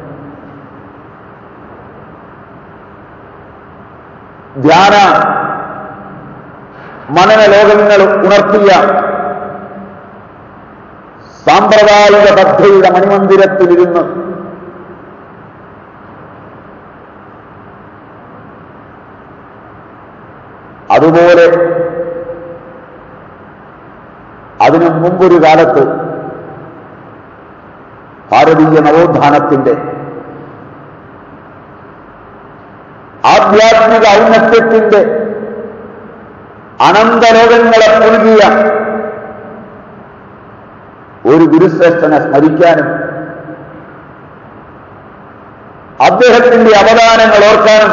ധ്യാന മനന ലോകങ്ങൾ ഉണർത്തിയ സാമ്പ്രദായിക പദ്ധതിയുടെ മണിമന്ദിരത്തിലിരുന്ന് അതുപോലെ അതിനു മുമ്പൊരു കാലത്ത് ഭാരതീയ നവോത്ഥാനത്തിന്റെ ആധ്യാത്മിക ഔന്നത്യത്തിന്റെ അനന്തലോകങ്ങളെ പുൽകിയ ഒരു ഗുരുശ്രേഷ്ഠനെ സ്മരിക്കാനും അദ്ദേഹത്തിന്റെ അവദാനങ്ങൾ ഓർക്കാനും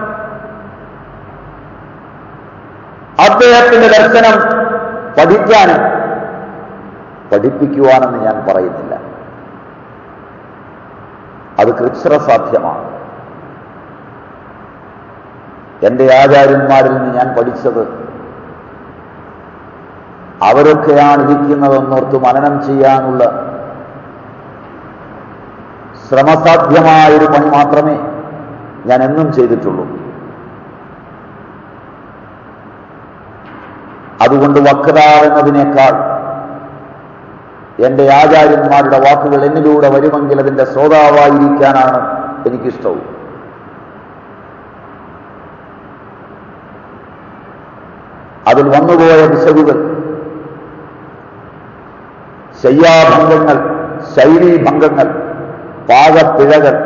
അദ്ദേഹത്തിന്റെ ദർശനം പഠിക്കാനും പഠിപ്പിക്കുവാനെന്ന് ഞാൻ പറയുന്നില്ല അത് കൃച്ഛ്രസാധ്യമാണ് എന്റെ ആചാര്യന്മാരിൽ നിന്ന് ഞാൻ പഠിച്ചത് അവരൊക്കെയാണ് ഇരിക്കുന്നതെന്നോർത്ത് മനനം ചെയ്യാനുള്ള ശ്രമസാധ്യമായൊരു പണി മാത്രമേ ഞാൻ എന്നും ചെയ്തിട്ടുള്ളൂ അതുകൊണ്ട് വക്താവെന്നതിനേക്കാൾ എന്റെ ആചാര്യന്മാരുടെ വാക്കുകൾ എന്നിലൂടെ വരുമെങ്കിൽ അതിന്റെ ശ്രോതാവായിരിക്കാനാണ് എനിക്കിഷ്ടവും അതിൽ വന്നുപോയ പിശകുകൾ ശയ്യാഭംഗങ്ങൾ ശൈലീഭംഗങ്ങൾ പാകപ്പിഴകൾ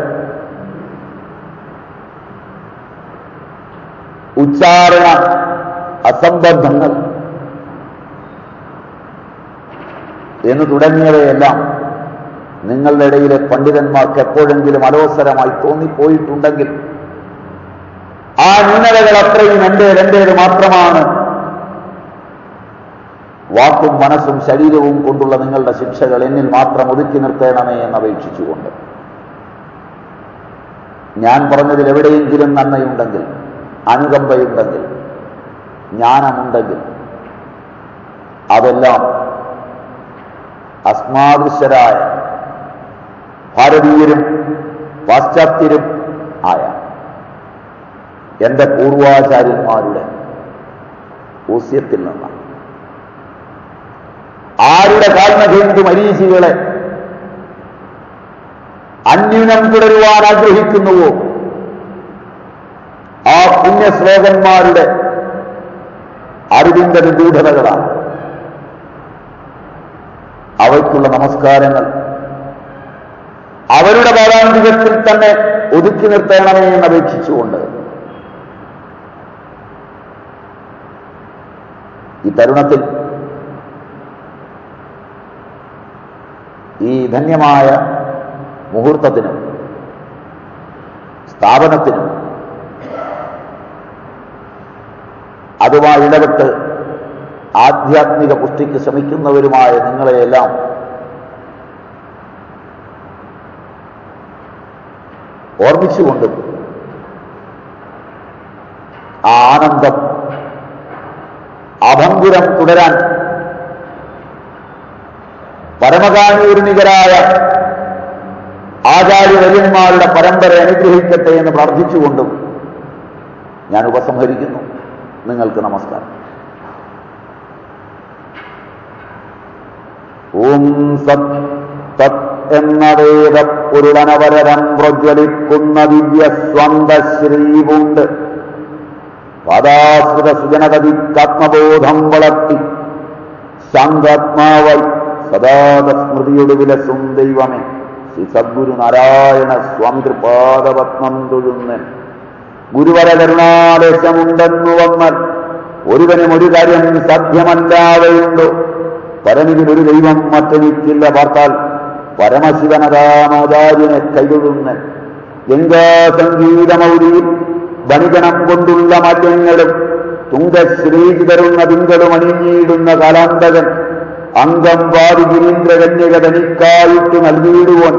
ഉച്ചാരണ അസംബന്ധങ്ങൾ എന്ന് തുടങ്ങിയവയെല്ലാം നിങ്ങളുടെ ഇടയിലെ പണ്ഡിതന്മാർക്ക് എപ്പോഴെങ്കിലും അലോസരമായി തോന്നിപ്പോയിട്ടുണ്ടെങ്കിൽ ആ ന്യൂനതകൾ അത്രയും എന്റേത് എന്റേത് മാത്രമാണ് വാക്കും മനസ്സും ശരീരവും കൊണ്ടുള്ള നിങ്ങളുടെ ശിക്ഷകൾ എന്നിൽ മാത്രം ഒതുക്കി നിർത്തണമേ എന്നപേക്ഷിച്ചുകൊണ്ട് ഞാൻ പറഞ്ഞതിൽ എവിടെയെങ്കിലും നന്മയുണ്ടെങ്കിൽ അനുകമ്പയുണ്ടെങ്കിൽ ജ്ഞാനമുണ്ടെങ്കിൽ അതെല്ലാം അസ്മാദൃശരായ ഭാരതീയരും പാശ്ചാത്യരും ആയ എന്റെ പൂർവാചാര്യന്മാരുടെ ഊസ്യത്തിൽ നിന്നാണ് ആരുടെ കാൽമധേന്തു മരീചികളെ അന്യൂനം തുടരുവാൻ ആഗ്രഹിക്കുന്നുവോ ആ പുണ്യശ്ലോകന്മാരുടെ അറിവിന്റെ നിഗൂഢതകളാണ് അവയ്ക്കുള്ള നമസ്കാരങ്ങൾ അവരുടെ പാരാന്തികത്തിൽ തന്നെ ഒതുക്കി നിർത്തണമേ എന്നപേക്ഷിച്ചുകൊണ്ട് ഈ തരുണത്തിൽ ഈ ധന്യമായ മുഹൂർത്തത്തിനും സ്ഥാപനത്തിനും അതുമായി ഇടപെട്ട് ആധ്യാത്മിക പുഷ്ടിക്ക് ശ്രമിക്കുന്നവരുമായ നിങ്ങളെയെല്ലാം ഓർമ്മിച്ചുകൊണ്ടും ആ ആനന്ദം അഭംഗുരം തുടരാൻ പരമകാനൂർണികരായ ആചാര്യവര്യന്മാരുടെ പരമ്പര അനുഗ്രഹിക്കട്ടെ എന്ന് പ്രാർത്ഥിച്ചുകൊണ്ടും ഞാൻ ഉപസംഹരിക്കുന്നു നിങ്ങൾക്ക് നമസ്കാരം ഓം സത് തത് എന്ന വേദപ്പൊരുളനവരരം പ്രജ്വലിക്കുന്ന ദിവ്യ സ്വന്ത ശ്രീപുണ്ട് പദാശ്രിത സുജനതതിക്കാത്മബോധം വളർത്തി ശാന്താത്മാവായി സദാത സ്മൃതിയുടെ വിലസും ദൈവമേ ശ്രീ സദ്ഗുരു നാരായണ സ്വാമി കൃപാദപത്മം തൊഴുന്നൻ ഗുരുവര കരുണാദേശമുണ്ടെന്നു വന്നാൽ ഒരുവനും ഒരു കാര്യം സാധ്യമല്ലാതെയുണ്ടോ പരമിതിനൊരു ദൈവം മറ്റെനിക്കില്ല പാർത്താൽ പരമശിവനരാമാചാര്യനെ കൈകൊള്ളുന്ന ഗംഗാസംഗീതമൗരിയിൽ വണികണം കൊണ്ടുള്ള മാറ്റങ്ങളും തുങ്കശ്രീചിതരുന്ന തിങ്കളും അണിഞ്ഞിടുന്ന കാലാന്തകൻ അംഗം വാരി ഗിരീന്ദ്രകന്യക തനിക്കായിട്ട് നൽകിയിടുവാൻ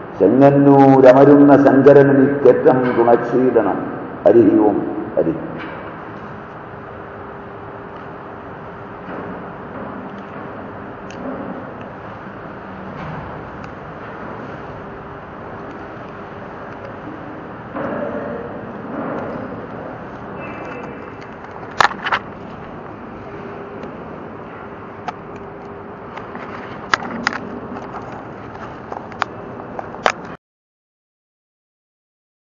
ചെങ്ങന്നൂരമരുന്ന ശങ്കരന് നീക്കേറ്റം തുണച്ചീടണം ഹരി ഓം ഹരി